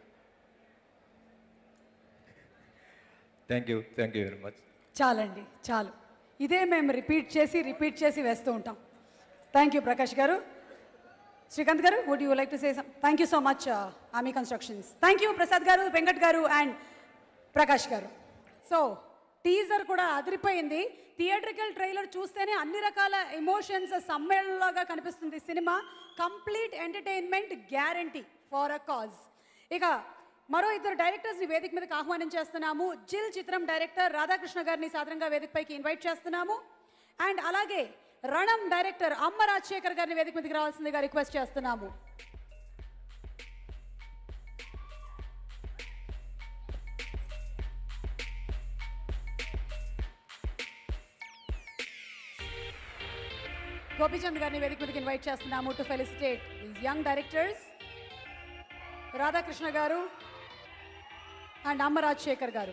thank you thank you very much చాలండి చాలు ఇదే మేము రిపీట్ చేసి రిపీట్ చేసి వేస్తూ ఉంటాం thank you Prakash garu Srikanth garu would you like to say some thank you so much Ami constructions thank you Prasad garu Venkat గారు అండ్ ప్రకాష్ గారు సో టీజర్ కూడా అదిరిపోయింది థియేట్రికల్ ట్రైలర్ చూస్తేనే అన్ని రకాల ఎమోషన్స్ సమ్మేళనలాగా కనిపిస్తుంది cinema complete entertainment guarantee for a cause ఇక మరో ఇద్దరు డైరెక్టర్స్ని వేదిక మీదకి ఆహ్వానించేస్తున్నాము జిల్ చిత్రం డైరెక్టర్ రాధాకృష్ణ గారిని సాధారణంగా వేదికపైకి ఇన్వైట్ చేస్తున్నాము అండ్ అలాగే రణం డైరెక్టర్ అమ్మ రాజశేఖర్ గారిని వేదిక మీదకి రావాల్సిందిగా రిక్వెస్ట్ చేస్తున్నాము గోపీచంద్ గారిని వేదిక మీదకి ఇన్వైట్ చేస్తున్నాము to felicitate these young directors Radhakrishna garu and అమ్మ రాజశేఖర్ గారు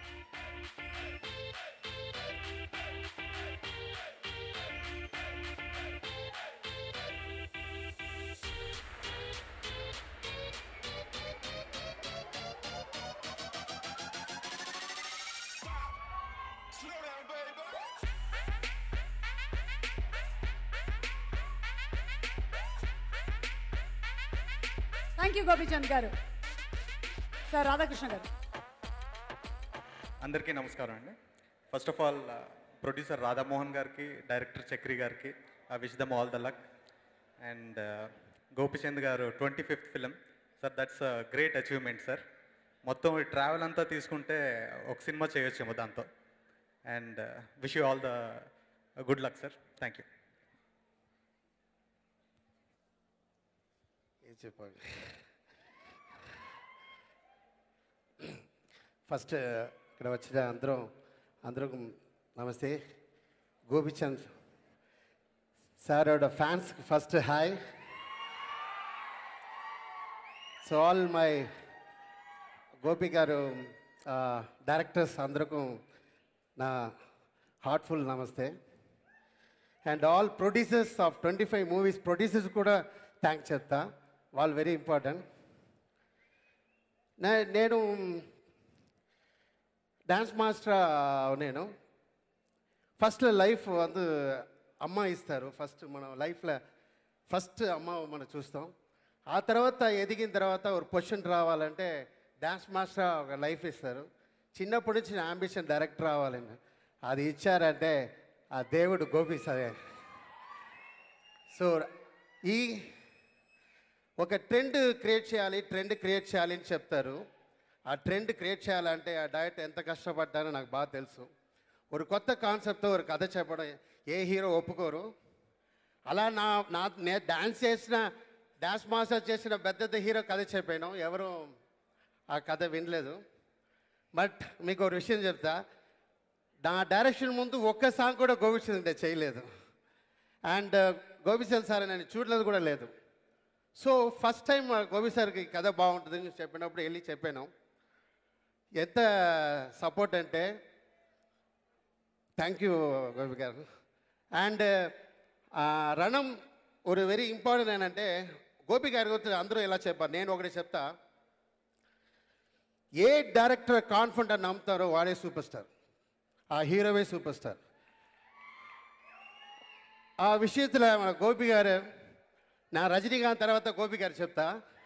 థ్యాంక్ యూ గోపీచంద్ గారు సార్ రాధాకృష్ణ గారు అందరికీ నమస్కారం అండి first of all producer Radhamohan గారికి డైరెక్టర్ చక్రి గారికి I wish them all the luck and Gopichand garu twenty fifth film sir that's great achievement sir మొత్తం ఈ ట్రావెల్ అంతా తీసుకుంటే ఒక సినిమా చేయొచ్చేమో దాంతో and wish you all the good luck sir thank you ఏం చెప్పాలి ఫస్ట్ ఇక్కడ వచ్చిన అందరం అందరూ నమస్తే గోపిచంద్ సార్ ఆవిడ fans first hi so all my Gopi garu directors అందరికీ నా హార్ట్ఫుల్ నమస్తే and all producers of twenty five movies producers కూడా థ్యాంక్ చెప్తా వాళ్ళు వెరీ ఇంపార్టెంట్ నేను డ్యాన్స్ మాస్టర్ నేను ఫస్ట్ లైఫ్ வந்து అమ్మ ఇస్తారు ఫస్ట్ మనం లైఫ్లో ఫస్ట్ అమ్మ మనం చూస్తాం ఆ తర్వాత ఎదిగిన తర్వాత ఒక పొజిషన్ రావాలంటే డ్యాన్స్ మాస్టర్ ఒక లైఫ్ ఇస్తారు చిన్నప్పటి నుంచి నా అంబిషన్ డైరెక్టర్ రావాలని అది ఇచ్చారంటే ఆ దేవుడు గోపి సరే సో ఈ ఒక ట్రెండ్ క్రియేట్ చేయాలి ట్రెండ్ క్రియేట్ చేయాలి అని చెప్తారు ఆ ట్రెండ్ క్రియేట్ చేయాలంటే ఆ డైరెక్ట్ ఎంత కష్టపడ్డానో నాకు బాగా తెలుసు ఒక కొత్త కాన్సెప్ట్తో ఒక కథ చెప్పడం ఏ హీరో ఒప్పుకోరు అలా నా నా నేను డ్యాన్స్ చేసిన డ్యాన్స్ మాస్టర్ చేసిన పెద్ద హీరో కథ చెప్పాను ఎవరు ఆ కథ వినలేదు బట్ మీకు ఒక విషయం చెప్తా నా డైరెక్షన్ ముందు ఒక్క సాంగ్ కూడా గోపిచంద్ నేను చేయలేదు అండ్ గోపిచంద్ సార్ నేను చూడలేదు కూడా లేదు సో ఫస్ట్ టైం గోపి సార్కి కథ బాగుంటుందని చెప్పినప్పుడు వెళ్ళి చెప్పాను ఎంత సపోర్ట్ అంటే థ్యాంక్ యూ గోపి గారు అండ్ రణం ఒక వెరీ ఇంపార్టెంట్ ఏంటంటే గోపి గారి గురించి అందరూ ఎలా చెప్పారు నేను ఒకటి చెప్తా ఏ డైరెక్టర్ కాన్ఫిడెంట్ అని నమ్ముతారో వాడే సూపర్ స్టార్ ఆ హీరోవే సూపర్ స్టార్ ఆ విషయத்தில் మన గోపి గారు నా రజనీకాంత్ తర్వాత గోపి గారు చెప్తా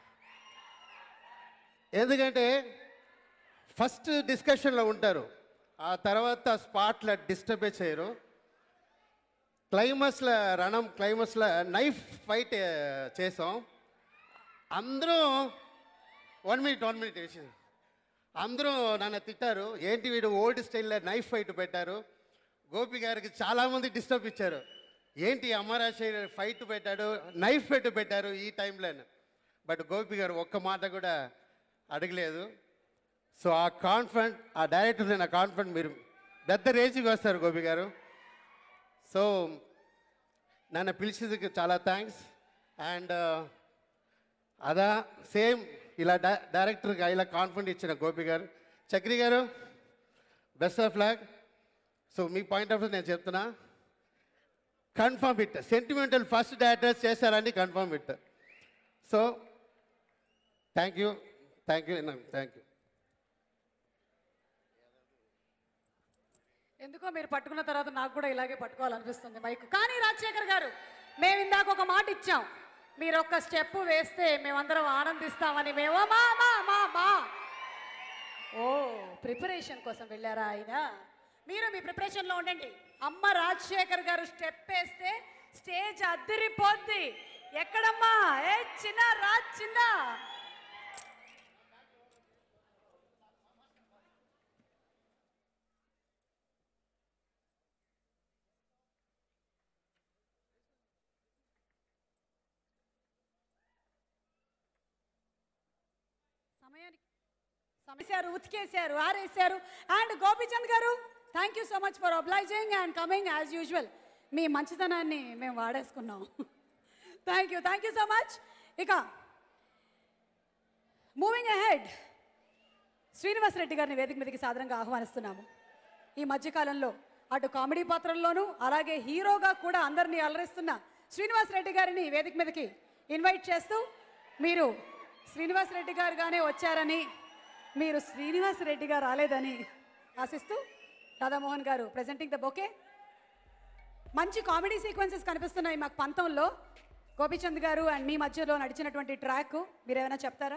ఎందుకంటే ఫస్ట్ డిస్కషన్లో ఉంటారు ఆ తర్వాత స్పాట్లో డిస్టర్బే చేయరు క్లైమాక్స్లో రణం క్లైమాక్స్లో నైఫ్ ఫైట్ చేసాం అందరూ వన్ మినిట్ వన్ మినిట్ వేసి అందరూ నన్ను తిట్టారు ఏంటి వీడు ఓల్డ్ స్టైల్లో నైఫ్ ఫైట్ పెట్టారు గోపి గారికి చాలామంది డిస్టర్బ్ ఇచ్చారు ఏంటి అమరాశి ఫైట్ పెట్టాడు నైఫ్ పెట్టి పెట్టారు ఈ టైంలో బట్ గోపి గారు ఒక్క మాట కూడా అడగలేదు సో ఆ కాన్ఫిడెంట్ ఆ డైరెక్టర్ నా కాన్ఫిడెంట్ మీరు పెద్ద రేంజ్కి వస్తారు గోపి గారు సో నన్ను పిలిచేందుకు చాలా థ్యాంక్స్ అండ్ అదా సేమ్ ఇలా డై డైరెక్టర్గా ఇలా కాన్ఫిడెంట్ ఇచ్చిన Gopi garu Chakri garu best of luck so మీ పాయింట్ ఆఫ్ వ్యూ నేను చెప్తున్నా confirm it sentimental first directors చేశారండి confirm it so thank you thank you thank you ఎందుకో మీరు పట్టుకున్న తర్వాత నాకు కూడా ఇలాగే పట్టుకోవాలనిపిస్తుంది మైక్ కానీ రాజశేఖర్ గారు మేము ఇందాక ఒక మాట ఇచ్చాం మీరు ఒక్క స్టెప్ వేస్తే మేమందరం ఆనందిస్తామని మేము మా మా మా మా ఓ ప్రిపరేషన్ కోసం వెళ్ళారా ఆయన మీరు మీ ప్రిపరేషన్లో ఉండండి అమ్మ రాజశేఖర్ గారు స్టెప్ వేస్తే స్టేజ్ అద్దిరిపోద్ది ఎక్కడమ్మా ఏ చిన్న రాజ్ చిన్న సమయానికి సమస్యారు ఉతికేశారు ఆరేశారు and Gopichand garu thank you so much for obliging and coming as usual మీ మంచితనాన్ని మేము వాడేసుకున్నాం thank you thank you so much ఇక మూవింగ్ అహెడ్ శ్రీనివాస్ రెడ్డి గారిని వేదిక మీదకి సాధారణంగా ఆహ్వానిస్తున్నాము ఈ మధ్యకాలంలో అటు కామెడీ పాత్రల్లోనూ అలాగే హీరోగా కూడా అందరినీ అలరిస్తున్న శ్రీనివాస్ రెడ్డి గారిని వేదిక మీదకి ఇన్వైట్ చేస్తూ మీరు శ్రీనివాస్ రెడ్డి గారుగానే వచ్చారని మీరు శ్రీనివాస్ రెడ్డి గారు రాలేదని ఆశిస్తూ Radhamohan garu presenting the bouquet మంచి కామెడీ సీక్వెన్సెస్ కనిపిస్తున్నాయి మాకు పంతంలో గోపీచంద్ గారు అండ్ మీ మధ్యలో నడిచినటువంటి ట్రాక్ మీరు ఏమైనా చెప్తారా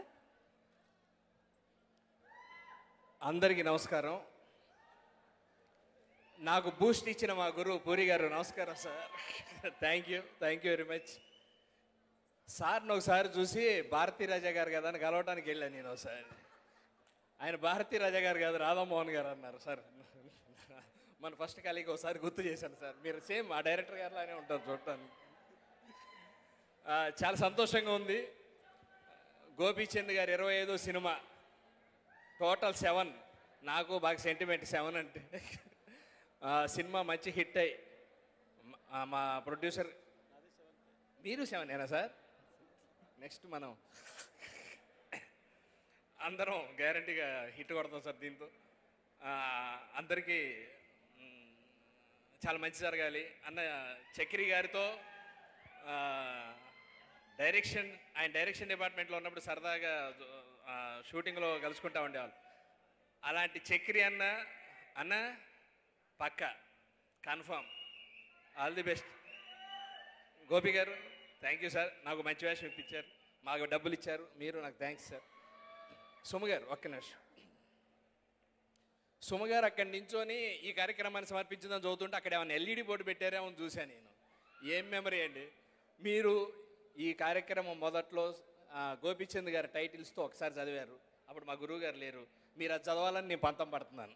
అందరికీ నమస్కారం నాకు బూస్ట్ ఇచ్చిన మా గురువు పూరి గారు నమస్కారం sir thank you thank you very much సార్ని ఒకసారి చూసి భారతీ రాజా గారు కదా అని కలవడానికి వెళ్ళాను నేను ఒకసారి ఆయన భారతీ రాజా గారు కాదు రాధామోహన్ గారు అన్నారు సార్ మన ఫస్ట్ కలిగి ఒకసారి గుర్తు చేశాను సార్ మీరు సేమ్ ఆ డైరెక్టర్ గారిలానే ఉంటారు చూడటానికి ఆ, చాలా సంతోషంగా ఉంది గోపీచంద్ గారు ఇరవై ఐదో సినిమా టోటల్ సెవెన్ నాకు బాగా సెంటిమెంట్ సెవెన్ అంటే ఆ, సినిమా మంచి హిట్ అయ్యి మ- ఆ, మా ప్రొడ్యూసర్ మీరు సెవెన్ ఏనా సార్ నెక్స్ట్ మనం అందరం గ్యారంటీగా హిట్ కొడతాం సార్ దీంతో ఆ, అందరికీ మ్, చాలా మంచి జరగాలి అన్న చక్రి గారితో ఆ, డైరెక్షన్ ఆయన డైరెక్షన్ డిపార్ట్మెంట్లో ఉన్నప్పుడు సరదాగా ఆ, షూటింగ్లో కలుసుకుంటా ఉండేవాళ్ళు అలాంటి చక్రి అన్న అన్న పక్క confirm all the best Gopi garu thank you sir నాకు మంచి వేషం ఇప్పించారు మాకు డబ్బులు ఇచ్చారు మీరు నాకు థ్యాంక్స్ సార్ సుమ గారు ఒక్క నిమిషం సుమ గారు అక్కడి నించొని ఈ కార్యక్రమాన్ని సమర్పించిందని చదువుతుంటే అక్కడ ఏమైనా ఎల్ఈడి బోర్డు పెట్టారేమో అని చూశాను నేను ఏం మెమరీ అండి మీరు ఈ కార్యక్రమం మొదట్లో ఆ, గోపీచంద్ గారి టైటిల్స్తో ఒకసారి చదివారు అప్పుడు మా గురువు గారు లేరు మీరు అది చదవాలని నేను పంతం పడుతున్నాను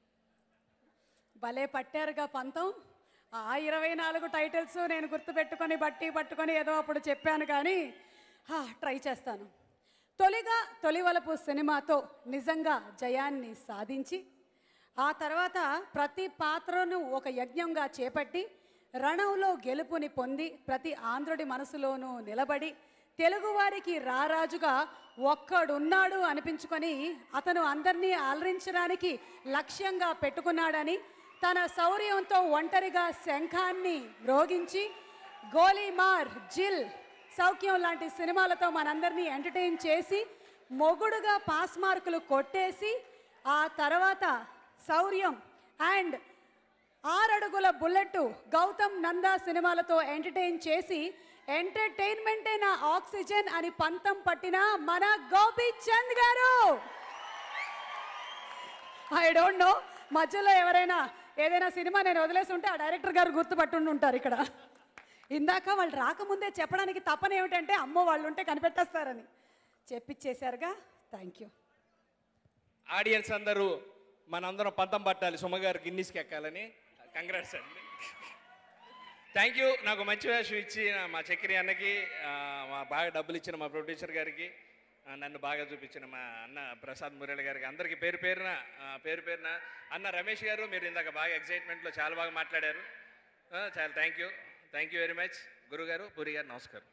భలే పట్టారుగా పంతం ఆ ఇరవై నాలుగు టైటిల్స్ నేను గుర్తుపెట్టుకొని బట్టి పట్టుకొని ఏదో అప్పుడు చెప్పాను కానీ హా, ట్రై చేస్తాను తొలిగా తొలివలపు సినిమాతో నిజంగా జయాన్ని సాధించి ఆ తర్వాత ప్రతి పాత్రను ఒక యజ్ఞంగా చేపట్టి రణంలో గెలుపుని పొంది ప్రతి ఆంధ్రుడి మనసులోనూ నిలబడి తెలుగువారికి రారాజుగా ఒక్కడున్నాడు అనిపించుకొని అతను అందరినీ అలరించడానికి లక్ష్యంగా పెట్టుకున్నాడని తన శౌర్యంతో ఒంటరిగా శంఖాన్ని మ్రోగించి గోలీమార్ జిల్ సౌఖ్యం లాంటి సినిమాలతో మనందరినీ ఎంటర్టైన్ చేసి మొగుడుగా పాస్ మార్కులు కొట్టేసి ఆ తర్వాత శౌర్యం అండ్ ఆరడుగుల బుల్లెట్ గౌతమ్ నందా సినిమాలతో ఎంటర్టైన్ చేసి ఎంటర్టైన్మెంటే నా ఆక్సిజన్ అని పంతం పట్టిన మన గోపి చంద్ గారు ఐ డోంట్ నో మధ్యలో ఎవరైనా ఏదైనా సినిమా నేను వదిలేసి ఉంటే ఆ డైరెక్టర్ గారు గుర్తుపట్టుండి ఉంటారు ఇక్కడ ఇందాక వాళ్ళు రాకముందే చెప్పడానికి తపన ఏమిటంటే అమ్మో వాళ్ళు ఉంటే కనిపెట్టేస్తారని చెప్పిచ్చేశారుగా థ్యాంక్ యూ ఆడియన్స్ అందరూ మనందరం పంతం పట్టాలి సుమగారు గిన్నీస్కి ఎక్కాలని కంగ్రాట్స్ అండి థ్యాంక్ యూ నాకు మంచి వేషం ఇచ్చి మా చక్రి అన్నకి ఆ, మా బాగా డబ్బులు ఇచ్చిన మా ప్రొడ్యూసర్ గారికి ఆ, నన్ను బాగా చూపించిన మా అన్న ప్రసాద్ మురళి గారికి అందరికీ పేరు పేరున ఆ, పేరు పేరున అన్న రమేష్ గారు మీరు ఇందాక బాగా ఎక్సైట్మెంట్లో చాలా బాగా మాట్లాడారు ఆ, చాలా thank you thank you very much గురుగారు పూరి గారు నమస్కారం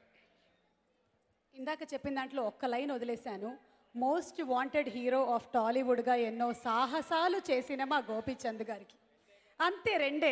ఇందాక చెప్పిన దాంట్లో ఒక్క లైన్ వదిలేశాను మోస్ట్ వాంటెడ్ హీరో ఆఫ్ టాలీవుడ్గా ఎన్నో సాహసాలు చేసిన మా గోపీచంద్ గారికి అంతే రెండే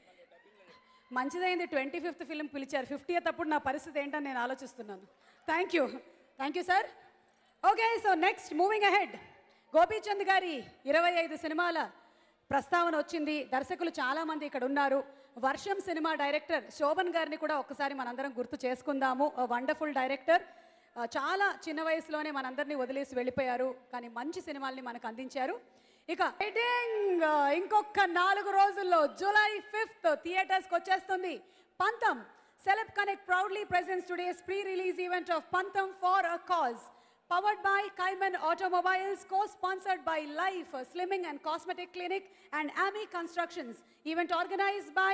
మంచిదైంది ట్వంటీ ఫిఫ్త్ ఫిలిం పిలిచారు ఫిఫ్టీ అప్పుడు నా పరిస్థితి ఏంటని నేను ఆలోచిస్తున్నాను thank you thank you sir okay so next moving ahead Gopichand గారి ఇరవై ఐదు సినిమాల ప్రస్తావన వచ్చింది దర్శకులు చాలామంది ఇక్కడ ఉన్నారు వర్షం సినిమా డైరెక్టర్ శోభన్ గారిని కూడా ఒక్కసారి మనందరం గుర్తు చేసుకుందాము వండర్ఫుల్ డైరెక్టర్ ఆ, చాలా చిన్న వయసులోనే మనందరినీ వదిలేసి వెళ్ళిపోయారు కానీ మంచి సినిమాల్ని మనకు అందించారు ఇక వెయిటింగ్ ఇంకొక నాలుగు రోజుల్లో జూలై ఫిఫ్త్ థియేటర్స్కి వచ్చేస్తుంది Pantham Celeb Connect proudly presents today's pre release event of Pantham for a cause Powered by Kaiman Automobiles, co-sponsored by Life Slimming and Cosmetic Clinic and AMI Constructions. Event organized by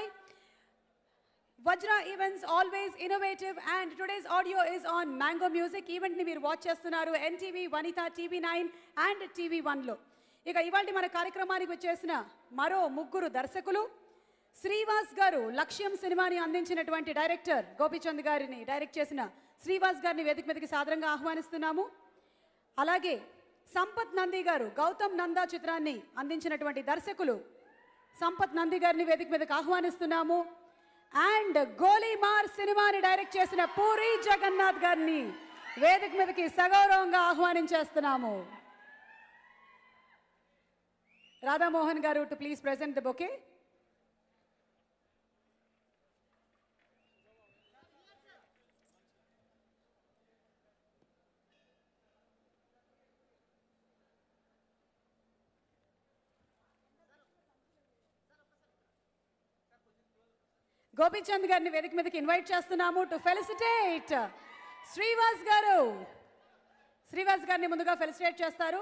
Vajra Events, always innovative and today's audio is on Mango Music. Event ని మీరు watch చేస్తున్నారు NTV Vanitha TV nine and TV వన్లో ఇక ఇవాళ మన కార్యక్రమానికి వచ్చేసిన మరో ముగ్గురు దర్శకులు శ్రీవాస్ గారు లక్ష్యం సినిమాని అందించినటువంటి డైరెక్టర్ గోపిచంద్ గారిని డైరెక్ట్ చేసిన శ్రీవాస్ గారిని వేదిక మీదకి సాదరంగా ఆహ్వానిస్తున్నాము అలాగే సంపత్ నంది గారు గౌతమ్ నందా చిత్రాన్ని అందించినటువంటి దర్శకులు సంపత్ నంది గారిని వేదిక మీదకి ఆహ్వానిస్తున్నాము అండ్ గోలీమార్ సినిమాని డైరెక్ట్ చేసిన పూరి జగన్నాథ్ గారిని వేదిక మీదకి సగౌరవంగా ఆహ్వానించేస్తున్నాము Radhamohan garu to please present the bouquet Gopichand గారిని వేదిక మీదకి ఇన్వైట్ చేస్తున్నాము టు ఫెలిసిటేట్ శ్రీవాస్ గారు శ్రీవాస్ గారిని ముందుగా ఫెలిసిటేట్ చేస్తారు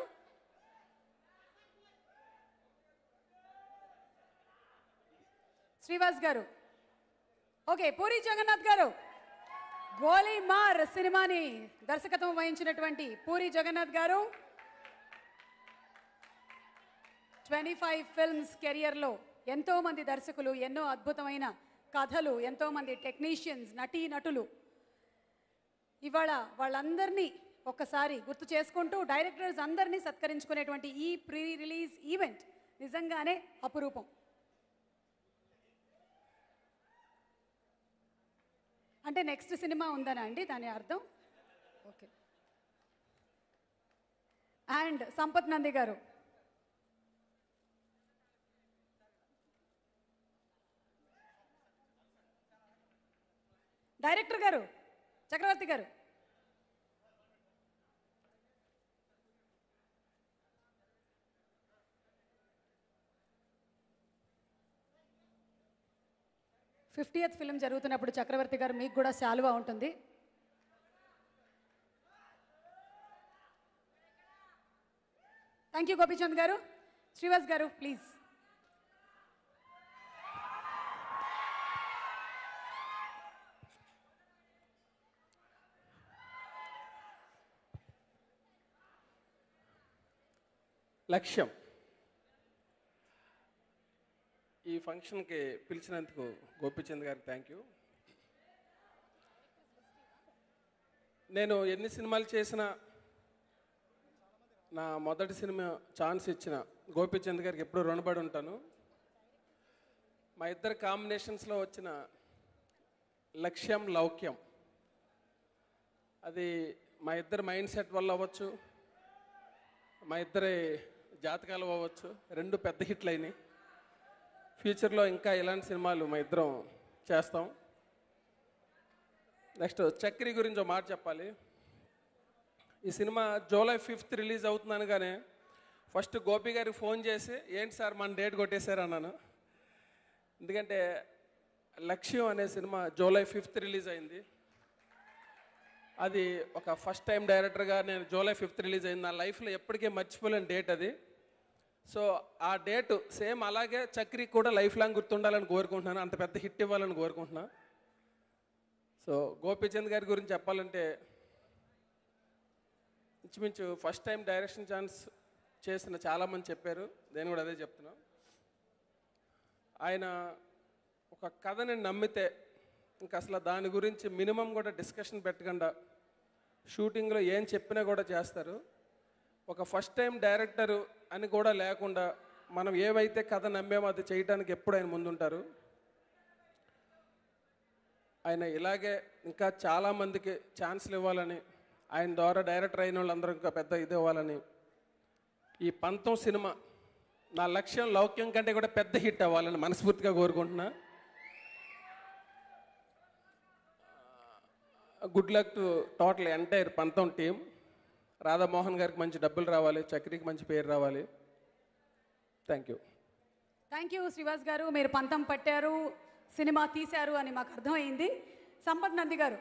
శ్రీవాస్ గారు ఓకే పూరి జగన్నాథ్ గారు గోలీమార్ సినిమాని దర్శకత్వం వహించినటువంటి పూరి జగన్నాథ్ గారు ట్వంటీ ఫైవ్ ఫిల్మ్స్ కెరియర్లో ఎంతో మంది దర్శకులు ఎన్నో అద్భుతమైన కథలు ఎంతో మంది టెక్నీషియన్స్ నటీ నటులు ఇవాళ వాళ్ళందరినీ ఒక్కసారి గుర్తు చేసుకుంటూ డైరెక్టర్స్ అందరినీ సత్కరించుకునేటువంటి ఈ ప్రీ రిలీజ్ ఈవెంట్ నిజంగానే అపురూపం అంటే నెక్స్ట్ సినిమా ఉందనా అండి దాని అర్థం ఓకే అండ్ సంపత్ నంది గారు డైరెక్టర్ గారు చక్రవర్తి గారు ఫిఫ్టీయత్ ఫిల్మ్ జరుగుతున్నప్పుడు చక్రవర్తి గారు మీకు కూడా శాలువా ఉంటుంది థ్యాంక్ యూ గోపీచంద్ గారు శ్రీవాస్ గారు ప్లీజ్ లక్ష్యం ఈ ఫంక్షన్కి పిలిచినందుకు గోపిచంద్ గారికి థ్యాంక్ యూ నేను ఎన్ని సినిమాలు చేసినా నా మొదటి సినిమా ఛాన్స్ ఇచ్చిన గోపిచంద్ గారికి ఎప్పుడూ రుణపడి ఉంటాను మా ఇద్దరు కాంబినేషన్స్లో వచ్చిన లక్ష్యం లౌక్యం అది మా ఇద్దరి మైండ్ సెట్ వల్ల అవ్వచ్చు మా ఇద్దరి జాతకాలు అవ్వచ్చు రెండు పెద్ద హిట్లు అయినాయి ఫ్యూచర్లో ఇంకా ఇలాంటి సినిమాలు మా ఇద్దరం చేస్తాం నెక్స్ట్ చక్రి గురించి ఒక మాట చెప్పాలి ఈ సినిమా జూలై ఫిఫ్త్ రిలీజ్ అవుతుందనగానే ఫస్ట్ గోపి గారికి ఫోన్ చేసి ఏంటి సార్ మన డేట్ కొట్టేశారు అన్నాను ఎందుకంటే లక్ష్యం అనే సినిమా జూలై ఫిఫ్త్ రిలీజ్ అయింది అది ఒక ఫస్ట్ టైం డైరెక్టర్గా నేను జూలై ఫిఫ్త్ రిలీజ్ అయింది నా లైఫ్లో ఎప్పటికీ మర్చిపోలేని డేట్ అది సో ఆ డేట్ సేమ్ అలాగే చక్రి కూడా లైఫ్ లాంగ్ గుర్తుండాలని కోరుకుంటున్నాను అంత పెద్ద హిట్ ఇవ్వాలని కోరుకుంటున్నాను సో గోపీచంద్ గారి గురించి చెప్పాలంటే ఇంచుమించు ఫస్ట్ టైం డైరెక్షన్ ఛాన్స్ చేసిన చాలామంది చెప్పారు నేను కూడా అదే చెప్తున్నా ఆయన ఒక కథని నమ్మితే ఇంకా అసలు దాని గురించి మినిమం కూడా డిస్కషన్ పెట్టకుండా షూటింగ్లో ఏం చెప్పినా కూడా చేస్తారు ఒక ఫస్ట్ టైం డైరెక్టరు అని కూడా లేకుండా మనం ఏవైతే కథ నమ్మామో అది చేయడానికి ఎప్పుడు ఆయన ముందుంటారు ఆయన ఇలాగే ఇంకా చాలామందికి ఛాన్స్లు ఇవ్వాలని ఆయన ద్వారా డైరెక్టర్ అయిన వాళ్ళందరూ ఇంకా పెద్ద ఇది ఇవ్వాలని ఈ పంతం సినిమా నా లక్ష్యం లౌక్యం కంటే కూడా పెద్ద హిట్ అవ్వాలని మనస్ఫూర్తిగా కోరుకుంటున్నా good luck to total entire Pantham team Radhamohan గారికి మంచి డబ్బులు రావాలి చక్రికి మంచి పేరు రావాలి thank you thank you Srivas garu మీరు పంతం పట్టారు సినిమా తీశారు అని మాకు అర్థమైంది సంపత్ నంది గారు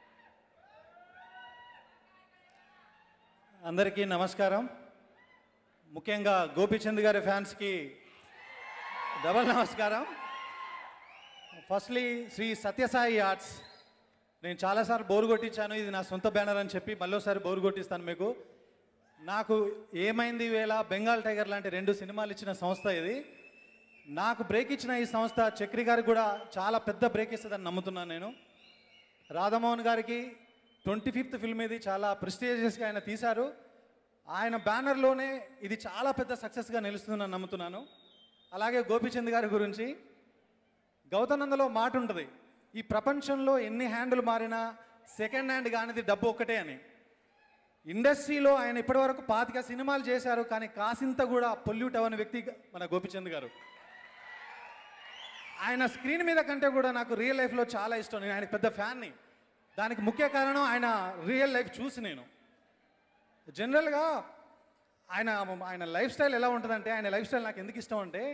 అందరికీ నమస్కారం ముఖ్యంగా గోపీచంద్ గారి ఫ్యాన్స్కి డబల్ నమస్కారం ఫస్ట్లీ శ్రీ సత్యసాయి ఆర్ట్స్ నేను చాలాసార్లు బోరు కొట్టించాను ఇది నా సొంత బ్యానర్ అని చెప్పి మళ్ళీసారి బోరు కొట్టిస్తాను మీకు నాకు ఏమైంది వేళ బెంగాల్ టైగర్ లాంటి రెండు సినిమాలు ఇచ్చిన సంస్థ ఇది నాకు బ్రేక్ ఇచ్చిన ఈ సంస్థ చక్రి గారికి కూడా చాలా పెద్ద బ్రేక్ ఇస్తుందని నమ్ముతున్నాను నేను రాధామోహన్ గారికి ట్వంటీ ఫిఫ్త్ ఫిల్మ్ ఇది చాలా ప్రెస్టీజియస్గా ఆయన తీశారు ఆయన బ్యానర్లోనే ఇది చాలా పెద్ద సక్సెస్గా నిలుస్తుందని నమ్ముతున్నాను అలాగే గోపీచంద్ గారి గురించి గౌతనందలో మాట ఉంటుంది ఈ ప్రపంచంలో ఎన్ని హ్యాండ్లు మారినా సెకండ్ హ్యాండ్ కానిది డబ్బు ఒక్కటే అని ఇండస్ట్రీలో ఆయన ఇప్పటివరకు పాతిక సినిమాలు చేశారు కానీ కాసింత కూడా పొల్యూట్ అవ్వని వ్యక్తి మన గోపిచంద్ గారు ఆయన స్క్రీన్ మీద కంటే కూడా నాకు రియల్ లైఫ్లో చాలా ఇష్టం నేను ఆయనకు పెద్ద ఫ్యాన్ని దానికి ముఖ్య కారణం ఆయన రియల్ లైఫ్ చూసి నేను జనరల్గా ఆయన ఆయన లైఫ్ స్టైల్ ఎలా ఉంటుందంటే ఆయన లైఫ్ స్టైల్ నాకు ఎందుకు ఇష్టం అంటే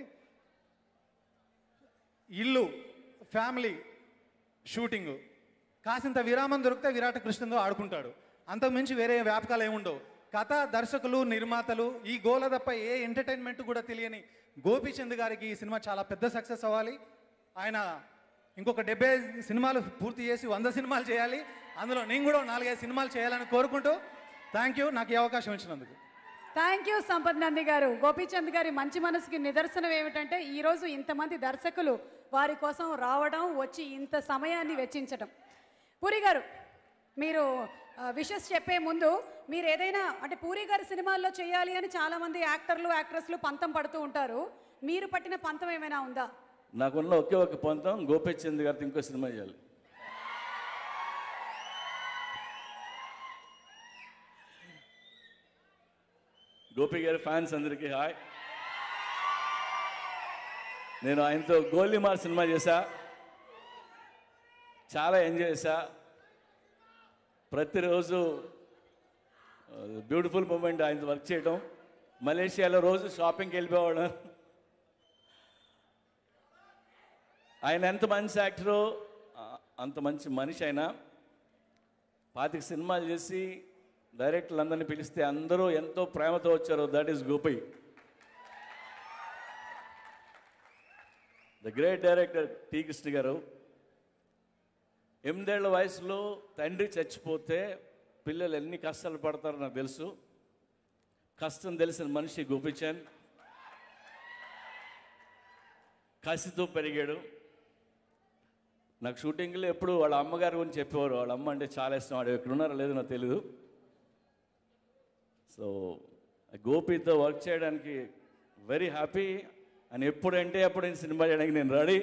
ఇల్లు ఫ్యామిలీ షూటింగ్ కాసింత విరామం దొరికితే విరాట కృష్ణంతో ఆడుకుంటాడు అంతకుమించి వేరే వ్యాపకాలు ఏముండవు కథ దర్శకులు నిర్మాతలు ఈ గోల తప్ప ఏ ఎంటర్టైన్మెంట్ కూడా తెలియని గోపీచంద్ గారికి ఈ సినిమా చాలా పెద్ద సక్సెస్ అవ్వాలి ఆయన ఇంకొక డెబ్బై సినిమాలు పూర్తి చేసి వంద సినిమాలు చేయాలి అందులో నేను కూడా నాలుగైదు సినిమాలు చేయాలని కోరుకుంటూ థ్యాంక్ యూ నాకు ఈ అవకాశం ఇచ్చినందుకు థ్యాంక్ యూ సంపత్ నంది గారు గోపీచంద్ గారి మంచి మనసుకి నిదర్శనం ఏమిటంటే ఈరోజు ఇంతమంది దర్శకులు వారి కోసం రావడం వచ్చి ఇంత సమయాన్ని వెచ్చించడం పూరి గారు మీరు విషెస్ చెప్పే ముందు మీరు ఏదైనా అంటే పూరి గారి సినిమాల్లో చేయాలి అని చాలామంది యాక్టర్లు యాక్ట్రెస్లు పంతం పడుతూ ఉంటారు మీరు పట్టిన పంతం ఏమైనా ఉందా నాకున్న ఒకే ఒక పొంతం గోపీచంద్ గారితో ఇంకో సినిమా చేయాలి గోపి గారి ఫ్యాన్స్ అందరికీ హాయ్ నేను ఆయనతో గోలీమార్ సినిమా చేశా చాలా ఎంజాయ్ చేశా ప్రతిరోజు బ్యూటిఫుల్ మూమెంట్ ఆయనతో వర్క్ చేయడం మలేషియాలో రోజు షాపింగ్కి వెళ్ళిపోవడం ఆయన ఎంత మంచి యాక్టరో అంత మంచి మనిషి ఆయన పాతిక సినిమాలు చేసి డైరెక్టర్లు అందరినీ పిలిస్తే అందరూ ఎంతో ప్రేమతో వచ్చారు that is Gopi the great director T Krishna garu ఎనిమిదేళ్ల వయసులో తండ్రి చచ్చిపోతే పిల్లలు ఎన్ని కష్టాలు పడతారో నాకు తెలుసు కష్టం తెలిసిన మనిషి గోపిచంద్ కసితో పెరిగాడు నాకు షూటింగ్లో ఎప్పుడు వాళ్ళ అమ్మగారి గురించి చెప్పేవారు వాళ్ళ అమ్మ అంటే చాలా ఇష్టం వాడు ఎక్కడ ఉన్నారో లేదో నాకు తెలియదు సో గోపితో వర్క్ చేయడానికి వెరీ హ్యాపీ అని ఎప్పుడంటే అప్పుడు నేను సినిమా చేయడానికి నేను రెడీ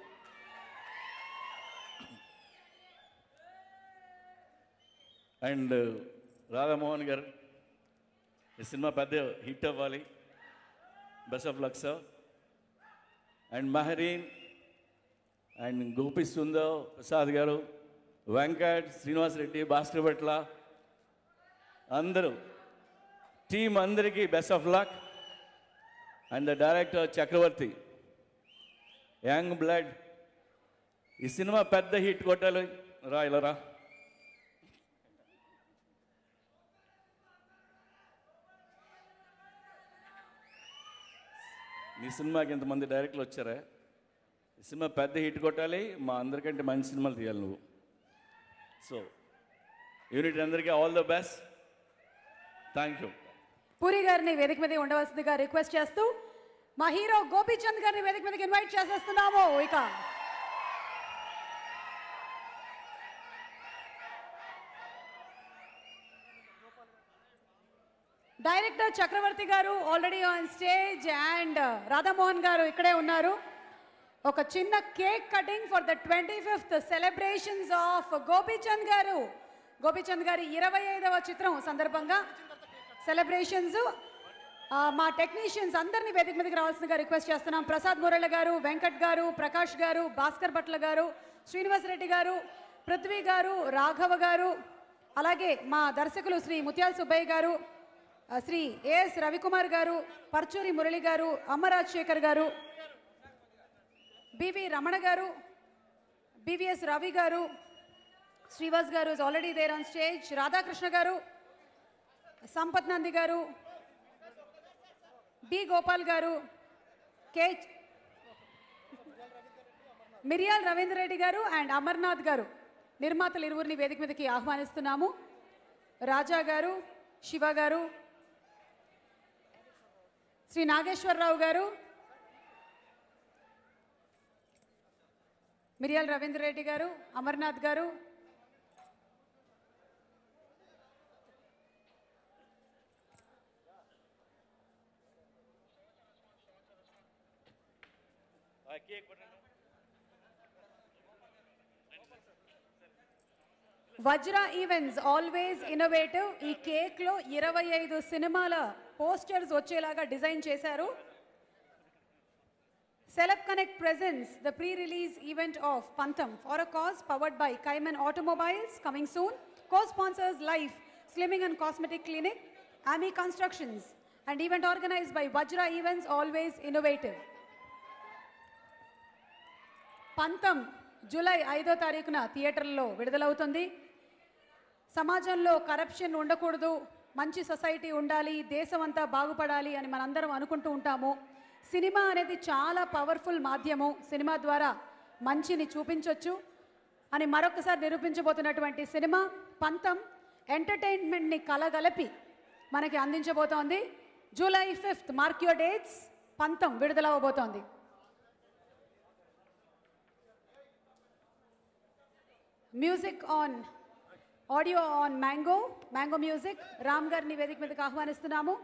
అండ్ రాధామోహన్ గారు ఈ సినిమా పెద్ద హిట్ అవ్వాలి best of luck sir and Mehreen and Gopi Sundar Prasad garu Venkat Srinivas Reddy Bhaskar Bhatla అందరూ టీం అందరికీ best of luck and the director Chakravarthi young blood ఈ సినిమా పెద్ద హిట్ కొట్టాలి రా ఇలా రా నీ సినిమాకి ఇంతమంది డైరెక్టర్లు వచ్చారా ఈ సినిమా పెద్ద హిట్ కొట్టాలి మా అందరికంటే మంచి సినిమాలు తీయాలి నువ్వు సో యూనిట్ అందరికీ all the best thank you Puri గారిని వేదిక మీద ఉండవలసిందిగా రిక్వెస్ట్ చేస్తూ మా హీరో గోపీచంద్ గారిని వేదిక మీదకి ఇన్వైట్ చేసేస్తున్నాము ఇక director Chakravarthi garu already on stage and Radha Mohan garu ఇక్కడే ఉన్నారు ఒక చిన్న cake cutting for the twenty fifth celebrations of Gopichand garu Gopichand గారి ఇరవై ఐదవ చిత్రం సందర్భంగా సెలబ్రేషన్స్ మా టెక్నీషియన్స్ అందరినీ వేదిక మీదకి రావాల్సిందిగా రిక్వెస్ట్ చేస్తున్నాం ప్రసాద్ మురళి గారు వెంకట్ గారు ప్రకాష్ గారు భాస్కర్ భట్ల గారు శ్రీనివాస్ రెడ్డి గారు పృథ్వీ గారు రాఘవ గారు అలాగే మా దర్శకులు శ్రీ ముత్యాల సుబ్బయ్య గారు ఆ, శ్రీ ఏఎస్ రవికుమార్ గారు పర్చూరి మురళి గారు అమ్మరాజ్ శేఖర్ గారు బివి రమణ గారు బివిఎస్ రవి గారు శ్రీవాస్ గారు is already there on stage Radhakrishna గారు సంపత్ నంది గారు బి గోపాల్ గారు కే మిరియాల్ రవీంద్ర రెడ్డి గారు అండ్ అమర్నాథ్ గారు నిర్మాతలు ఇరువురిని వేదిక మీదకి ఆహ్వానిస్తున్నాము రాజా గారు శివ గారు శ్రీ నాగేశ్వరరావు గారు మిరియాల్ రవీంద్ర రెడ్డి గారు అమర్నాథ్ గారు వజ్ర ఈవెంట్స్ ఆల్వేస్ ఇన్నోవేటివ్ ఈ కేక్లో ఇరవై ఐదు సినిమాల పోస్టర్స్ వచ్చేలాగా డిజైన్ చేశారు celeb connect presence the pre release event of Pantham for a cause powered by కైమన్ automobiles coming soon co sponsors life slimming and cosmetic clinic Aami constructions and event organised by Vajra events always innovative Pantham July ఐదో తారీఖున థియేటర్లో విడుదలవుతుంది సమాజంలో corruption ఉండకూడదు మంచి society ఉండాలి దేశం అంతా బాగుపడాలి అని మనందరం అనుకుంటూ ఉంటాము సినిమా అనేది చాలా పవర్ఫుల్ మాధ్యమం సినిమా ద్వారా మంచిని చూపించవచ్చు అని మరొకసారి నిరూపించబోతున్నటువంటి సినిమా పంతం ఎంటర్టైన్మెంట్ని కలగలిపి మనకి అందించబోతోంది July fifth mark your dates Pantham విడుదలవబోతోంది music on audio on mango mango music Ram గారిని వేదిక మీదకి ఆహ్వానిస్తున్నాము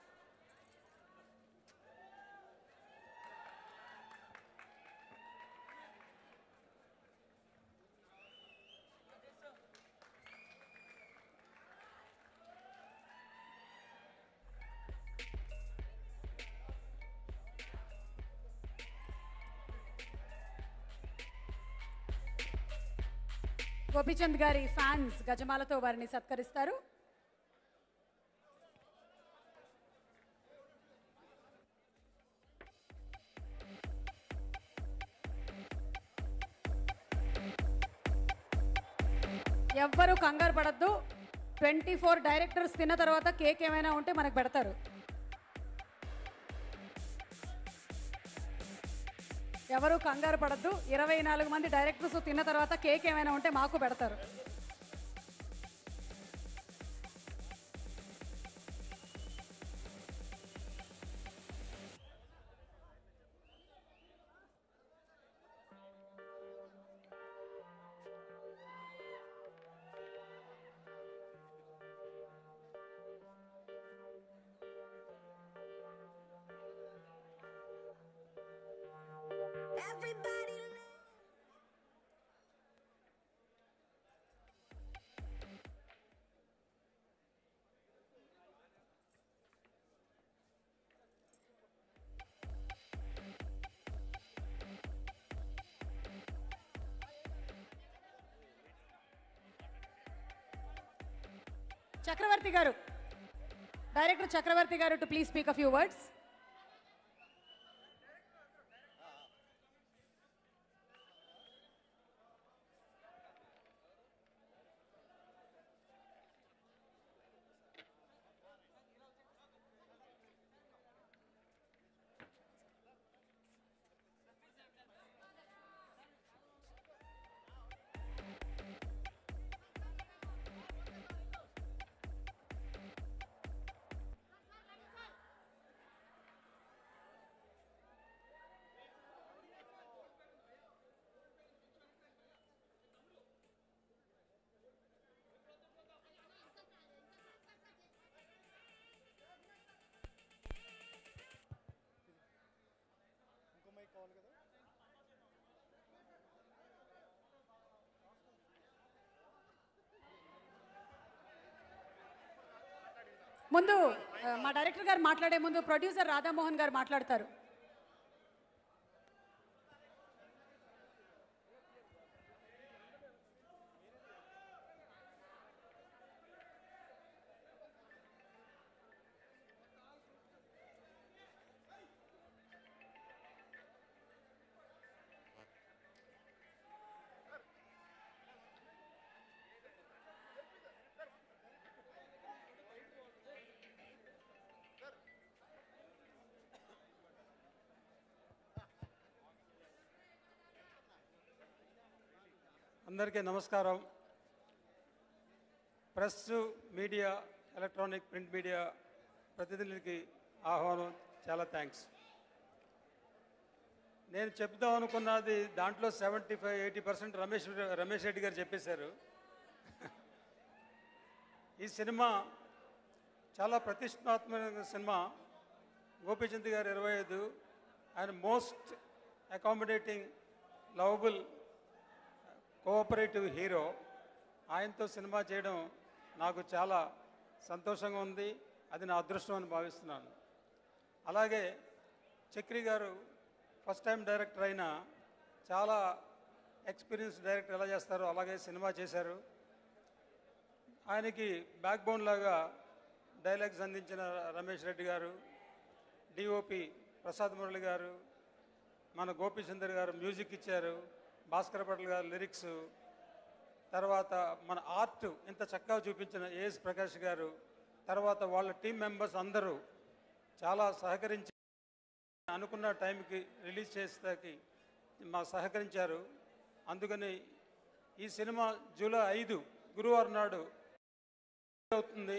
గోపీచంద్ గారి ఫ్యాన్స్ గజమాలతో వారిని సత్కరిస్తారు ఎవ్వరూ కంగారు పడద్దు ట్వంటీ ఫోర్ డైరెక్టర్స్ తిన్న తర్వాత కేక్ ఏమైనా ఉంటే మనకు పెడతారు ఎవరు కంగారు పడద్దు ఇరవై నాలుగు మంది డైరెక్టర్స్ తిన్న తర్వాత కేక్ ఏమైనా ఉంటే మాకు పెడతారు చక్రవర్తి గారు డైరెక్టర్ చక్రవర్తి గారు to please speak a few words ముందు ఆ, మా డైరెక్టర్ గారు మాట్లాడే ముందు ప్రొడ్యూసర్ రాధామోహన్ గారు మాట్లాడతారు అందరికీ నమస్కారం press media electronic print media ప్రతినిధులకి ఆహ్వానం చాలా థ్యాంక్స్ నేను చెప్దాం అనుకున్నది దాంట్లో seventy five eighty percent Ramesh Ramesh Reddy గారు చెప్పేశారు ఈ సినిమా చాలా ప్రతిష్టాత్మక సినిమా గోపీచంద్ గారు ఇరవై ఐదు ఆయన most accommodating lovable cooperative hero ఆయనతో సినిమా చేయడం నాకు చాలా సంతోషంగా ఉంది అది నా అదృష్టం అని భావిస్తున్నాను అలాగే చక్రి గారు ఫస్ట్ టైం డైరెక్టర్ అయినా చాలా ఎక్స్పీరియన్స్ డైరెక్టర్ ఎలా చేస్తారో అలాగే సినిమా చేశారు ఆయనకి బ్యాక్ బోన్ లాగా డైలాగ్స్ అందించిన రమేష్ రెడ్డి గారు డిఓపి ప్రసాద్ మురళి గారు మన గోపీచందర్ గారు మ్యూజిక్ ఇచ్చారు భాస్కర్ పటేల్ గారు లిరిక్స్ తర్వాత మన ఆర్ట్ ఇంత చక్కగా చూపించిన ఏఎస్ ప్రకాష్ గారు తర్వాత వాళ్ళ టీం మెంబర్స్ అందరూ చాలా సహకరించి అనుకున్న టైంకి రిలీజ్ చేసేకి మా సహకరించారు అందుకని ఈ సినిమా జూలై ఐదు గురువారం నాడు అవుతుంది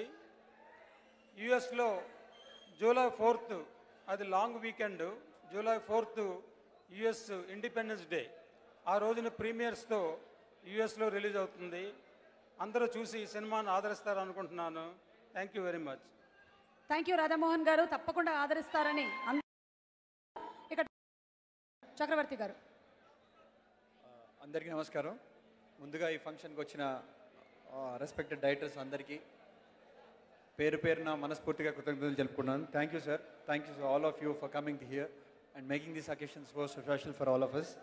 యుఎస్లో జూలై ఫోర్త్ అది long weekend July fourth US independence day ఆ రోజున ప్రీమియర్స్తో యుఎస్లో రిలీజ్ అవుతుంది అందరూ చూసి ఈ సినిమాను ఆదరిస్తారు అనుకుంటున్నాను thank you very much thank you Radhamohan గారు తప్పకుండా ఆదరిస్తారని అందరూ ఇక్కడ చక్రవర్తి గారు అందరికీ నమస్కారం ముందుగా ఈ ఫంక్షన్కి వచ్చిన రెస్పెక్టెడ్ డైరెక్టర్స్ అందరికీ పేరు పేరున మనస్ఫూర్తిగా కృతజ్ఞతలు తెలుపుకున్నాను thank you sir thank you all of you for coming here and making this occasion so special for all of us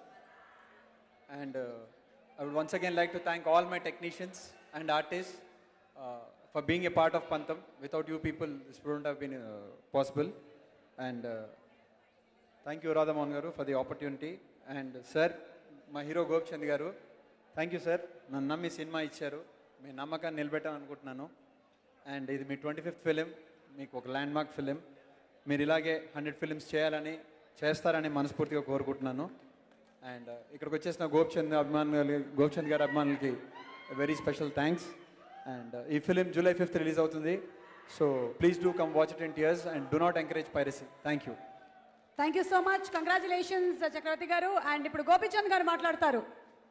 and uh, I would once again like to thank all my technicians and artists uh, for being a part of Pantham. Without you people, this wouldn't have been uh, possible. And uh, thank you, Radha Mohan garu, for the opportunity. And sir, మా hero Gopichand గారు thank you sir నన్ను నమ్మి cinema ఇచ్చారు మీ నమ్మకాన్ని నిలబెట్టాను అనుకుంటున్నాను and ఇది మీ twenty fifth film మీకు ఒక ల్యాండ్ మార్క్ ఫిలిం మీరు ఇలాగే హండ్రెడ్ ఫిలిమ్స్ చేయాలని చేస్తారని మనస్ఫూర్తిగా కోరుకుంటున్నాను అండ్ ఇక్కడికి వచ్చేసిన గోపిచంద్ అభిమానులు గోపిచంద్ గారి అభిమానులకి వెరీ స్పెషల్ థ్యాంక్స్ అండ్ ఈ ఫిలిం జూలై ఫిఫ్త్ రిలీజ్ అవుతుంది so please do come watch it in theatres and do not encourage piracy thank you thank you so much congratulations Chakravarthy గారు అండ్ ఇప్పుడు గోపిచంద్ గారు మాట్లాడతారు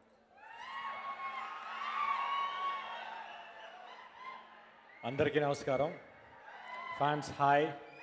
అందరికీ నమస్కారం ఫ్యాన్స్ హాయ్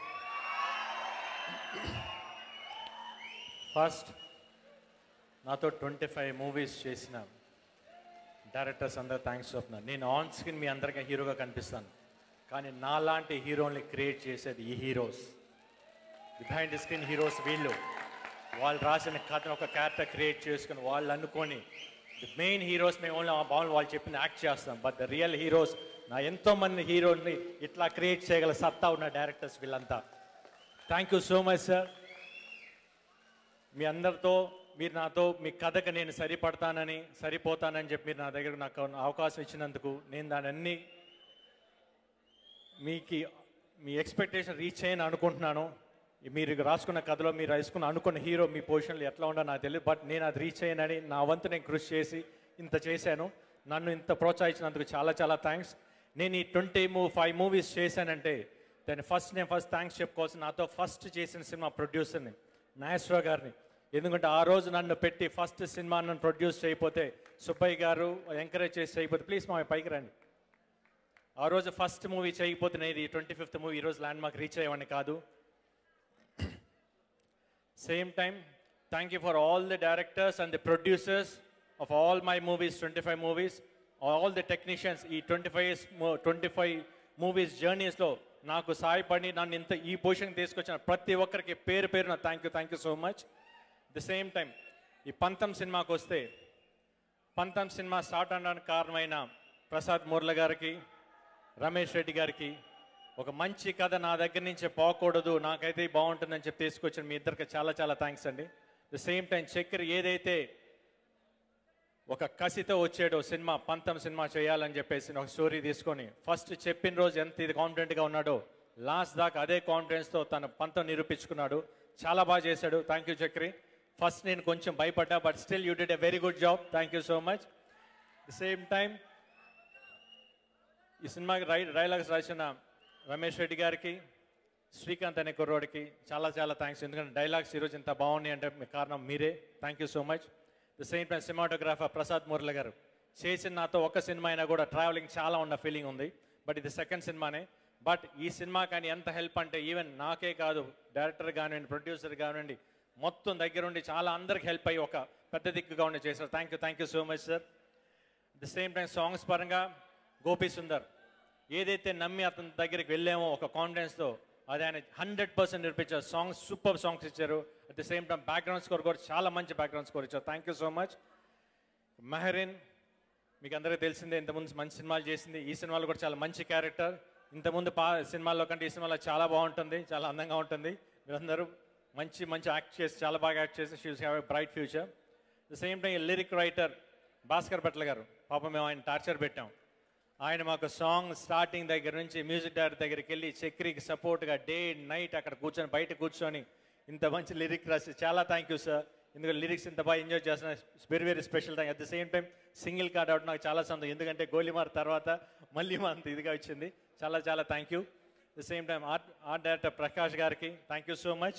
ఫస్ట్ నాతో twenty five movies చేసిన directors అందరూ థ్యాంక్స్ చెప్తున్నాను నేను ఆన్ స్క్రీన్ మీ అందరికీ హీరోగా కనిపిస్తాను కానీ నాలాంటి హీరోల్ని క్రియేట్ చేసేది ఈ heroes behind the screen heroes వీళ్ళు వాళ్ళు రాసిన కథను ఒక క్యారెక్టర్ క్రియేట్ చేసుకుని వాళ్ళు అనుకొని ది మెయిన్ హీరోస్ మేము ఓన్లీ బాగుంది వాళ్ళు చెప్పిన యాక్ట్ చేస్తాం బట్ ద రియల్ హీరోస్ నా ఎంతో మంది హీరోని ఇట్లా క్రియేట్ చేయగల సత్తా ఉన్న డైరెక్టర్స్ వీళ్ళంతా thank you so much sir మీ అందరితో మీరు నాతో మీ కథకు నేను సరిపడతానని సరిపోతానని చెప్పి మీరు నా దగ్గర నాకు అవకాశం ఇచ్చినందుకు నేను దాని అన్ని మీకు మీ ఎక్స్పెక్టేషన్ రీచ్ చేయని అనుకుంటున్నాను మీరు రాసుకున్న కథలో మీరు రాసుకున్న అనుకున్న హీరో మీ పొజిషన్లో ఎట్లా ఉండో నాకు తెలియదు బట్ నేను అది రీచ్ అయ్యానని నా వంతు నేను కృషి చేసి ఇంత చేశాను నన్ను ఇంత ప్రోత్సహించినందుకు చాలా చాలా థ్యాంక్స్ నేను ఈ ట్వంటీ మూవ్ ఫైవ్ మూవీస్ చేశానంటే దాన్ని ఫస్ట్ నేను ఫస్ట్ థ్యాంక్స్ చెప్పుకోవాల్సి నాతో ఫస్ట్ చేసిన సినిమా ప్రొడ్యూసర్ని నాగేశ్వరరావు గారిని ఎందుకంటే ఆ రోజు నన్ను పెట్టి ఫస్ట్ సినిమా నన్ను ప్రొడ్యూస్ చేయకపోతే సుబ్బయ్య గారు ఎంకరేజ్ చేసి చేయకపోతే ప్లీజ్ మా పైకి రండి ఆ రోజు ఫస్ట్ మూవీ చేయకపోతే నేను ఈ ట్వంటీ ఫిఫ్త్ మూవీ ఈరోజు ల్యాండ్ మార్క్ రీచ్ అయ్యేవాడిని కాదు same time thank you for all the directors and the producers of all my movies twenty five movies all the technicians ఈ twenty five twenty five movies జర్నీస్లో నాకు సహాయపడి నన్ను ఇంత ఈ పొజిషన్ తీసుకొచ్చిన ప్రతి ఒక్కరికి పేరు పేరున thank you thank you so much the same time ఈ పంతం సినిమాకి వస్తే పంతం సినిమా స్టార్ట్ అనడానికి కారణమైన ప్రసాద్ మురళ గారికి రమేష్ రెడ్డి గారికి ఒక మంచి కథ నా దగ్గర నుంచే పోకూడదు నాకైతే ఇది బాగుంటుందని చెప్పి తీసుకొచ్చిన మీ ఇద్దరికి చాలా చాలా థ్యాంక్స్ అండి ది సేమ్ టైం చక్కెర ఏదైతే ఒక కసితో వచ్చాడో సినిమా పంతం సినిమా చేయాలని చెప్పేసి ఒక స్టోరీ తీసుకొని ఫస్ట్ చెప్పిన రోజు ఎంత ఇది కాన్ఫిడెంట్గా ఉన్నాడో లాస్ట్ దాకా అదే కాన్ఫిడెన్స్తో తన పంతం నిరూపించుకున్నాడు చాలా బాగా చేశాడు థ్యాంక్ యూ చక్రి ఫస్ట్ నేను కొంచెం భయపడ్డా but still you did a very good job thank you so much the same time ఈ సినిమాకి రై డైలాగ్స్ రాసిన రమేష్ రెడ్డి గారికి శ్రీకాంత్ అనే కుర్రోడికి చాలా చాలా థ్యాంక్స్ ఎందుకంటే డైలాగ్స్ ఈరోజు ఇంత బాగున్నాయి అంటే మీ కారణం మీరే thank you so much the same time cinematographer Prasad Murali గారు చేసిన నాతో ఒక్క సినిమా అయినా కూడా ట్రావెలింగ్ చాలా ఉన్న ఫీలింగ్ ఉంది బట్ ఇది సెకండ్ సినిమానే బట్ ఈ సినిమా కానీ ఎంత హెల్ప్ అంటే ఈవెన్ నాకే కాదు డైరెక్టర్ కానివ్వండి ప్రొడ్యూసర్ కానివ్వండి మొత్తం దగ్గరుండి చాలా అందరికి హెల్ప్ అయ్యి ఒక పెద్ద దిక్కుగా ఉండి చేశారు thank you thank you so much sir the same time songs పరంగా గోపి సుందర్ ఏదైతే నమ్మి అతని దగ్గరికి వెళ్ళామో ఒక కాన్ఫిడెన్స్తో అది ఆయన హండ్రెడ్ పర్సెంట్ నేర్పించారు సాంగ్స్ సూపర్ సాంగ్స్ ఇచ్చారు at the same time background score కూడా చాలా మంచి బ్యాక్గ్రౌండ్ స్కోర్ ఇచ్చారు thank you so much Mehreen మీకు అందరికీ తెలిసిందే ఇంతకుముందు మంచి సినిమాలు చేసింది ఈ సినిమాలో కూడా చాలా మంచి క్యారెక్టర్ ఇంతకుముందు పా సినిమాల్లో కంటే ఈ సినిమాలో చాలా బాగుంటుంది చాలా అందంగా ఉంటుంది మీరందరూ మంచి మంచి యాక్ట్ చేసి చాలా బాగా యాక్ట్ చేసి she's have a bright future the same time lyric writer Bhaskar Bhatla గారు పాపం మేము ఆయన టార్చర్ పెట్టాం ఆయన మాకు సాంగ్ స్టార్టింగ్ దగ్గర నుంచి మ్యూజిక్ డైరెక్టర్ దగ్గరికి వెళ్ళి చక్రికి సపోర్ట్గా డే నైట్ అక్కడ కూర్చొని బయట కూర్చొని ఇంత మంచి లిరిక్ రాసి చాలా థ్యాంక్ యూ సార్ ఎందుకంటే లిరిక్స్ ఇంత బాగా ఎంజాయ్ చేస్తున్నా very very special thank at the same time single card out నాకు చాలా సంతోషం ఎందుకంటే గోలిమార్ తర్వాత మళ్ళీ మా అంత ఇదిగా వచ్చింది చాలా చాలా thank you the same time art art director Prakash గారికి thank you so much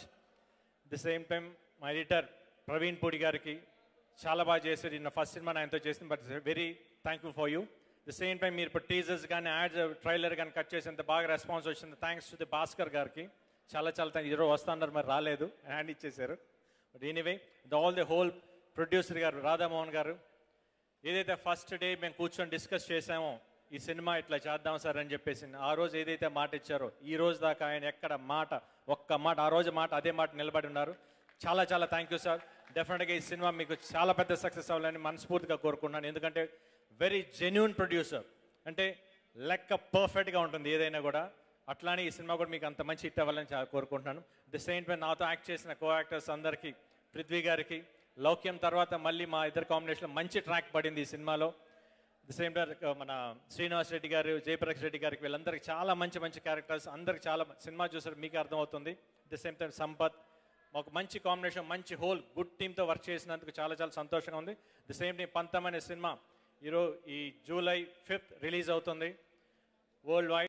the same time మా ఎడిటర్ ప్రవీణ్ పూడి గారికి చాలా బాగా చేశారు నిన్న ఫస్ట్ సినిమా ఆయనతో చేసింది but very thankful for you the same time మీరు ఇప్పుడు టీజర్స్ కానీ యాడ్స్ ట్రైలర్ కానీ కట్ చేసేంత బాగా రెస్పాన్స్ వచ్చింది థ్యాంక్స్ టు ది భాస్కర్ గారికి చాలా చాలా థ్యాంక్ ఈరోజు వస్తున్నారు మరి రాలేదు హ్యాండ్ ఇచ్చేశారు but anyway the all the whole producer గారు రాధామోహన్ గారు ఏదైతే ఫస్ట్ డే మేము కూర్చొని డిస్కస్ చేసామో ఈ సినిమా ఇట్లా చేద్దాం సార్ అని చెప్పేసి ఆ రోజు ఏదైతే మాట ఇచ్చారో ఈ రోజు దాకా ఆయన ఎక్కడ మాట ఒక్క మాట ఆ రోజు మాట అదే మాట నిలబడి ఉన్నారు చాలా చాలా థ్యాంక్ యూ సార్ డెఫినెట్గా ఈ సినిమా మీకు చాలా పెద్ద సక్సెస్ అవ్వాలని మనస్ఫూర్తిగా కోరుకుంటున్నాను ఎందుకంటే వెరీ జెన్యున్ ప్రొడ్యూసర్ అంటే లెక్క పర్ఫెక్ట్గా ఉంటుంది ఏదైనా కూడా అట్లానే ఈ సినిమా కూడా మీకు అంత మంచి హిట్ అవ్వాలని చాలా కోరుకుంటున్నాను ది సేమ్ టైం నాతో యాక్ట్ చేసిన కో యాక్టర్స్ అందరికీ పృథ్వీ గారికి లౌక్యం తర్వాత మళ్ళీ మా ఇద్దరు కాంబినేషన్లో మంచి ట్రాక్ పడింది ఈ సినిమాలో ది సేమ్ టైం మన శ్రీనివాస్ రెడ్డి గారు జయప్రకాష్ రెడ్డి గారికి వీళ్ళందరికీ చాలా మంచి మంచి క్యారెక్టర్స్ అందరికి చాలా సినిమా చూసారు మీకు అర్థమవుతుంది ది సేమ్ టైం సంపత్ మాకు మంచి కాంబినేషన్ మంచి హోల్ గుడ్ టీమ్తో వర్క్ చేసినందుకు చాలా చాలా సంతోషంగా ఉంది ది సేమ్ టైం పంతం అనే సినిమా ఈరోజు ఈ జూలై ఫిఫ్త్ రిలీజ్ అవుతుంది వరల్డ్ వైడ్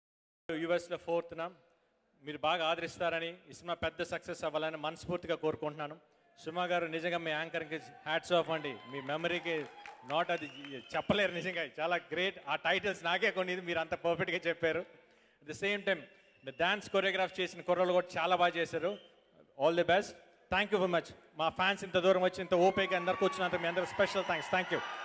యుఎస్లో ఫోర్త్న మీరు బాగా ఆదరిస్తారని ఈ సినిమా పెద్ద సక్సెస్ అవ్వాలని మనస్ఫూర్తిగా కోరుకుంటున్నాను సుమా గారు నిజంగా మీ యాంకర్కి హ్యాట్స్ ఆఫ్ అండి మీ మెమరీకి నాట్ అది చెప్పలేరు నిజంగా చాలా గ్రేట్ ఆ టైటిల్స్ నాకే కొన్ని మీరు అంత పర్ఫెక్ట్గా చెప్పారు at the same time dance choreograph చేసిన కుర్రలు కూడా చాలా బాగా చేశారు all the best thank you very much మా ఫ్యాన్స్ ఇంత దూరం వచ్చి ఇంత ఓపీగా అందరికి వచ్చినంత మీ అందరికి స్పెషల్ థ్యాంక్స్ థ్యాంక్ యూ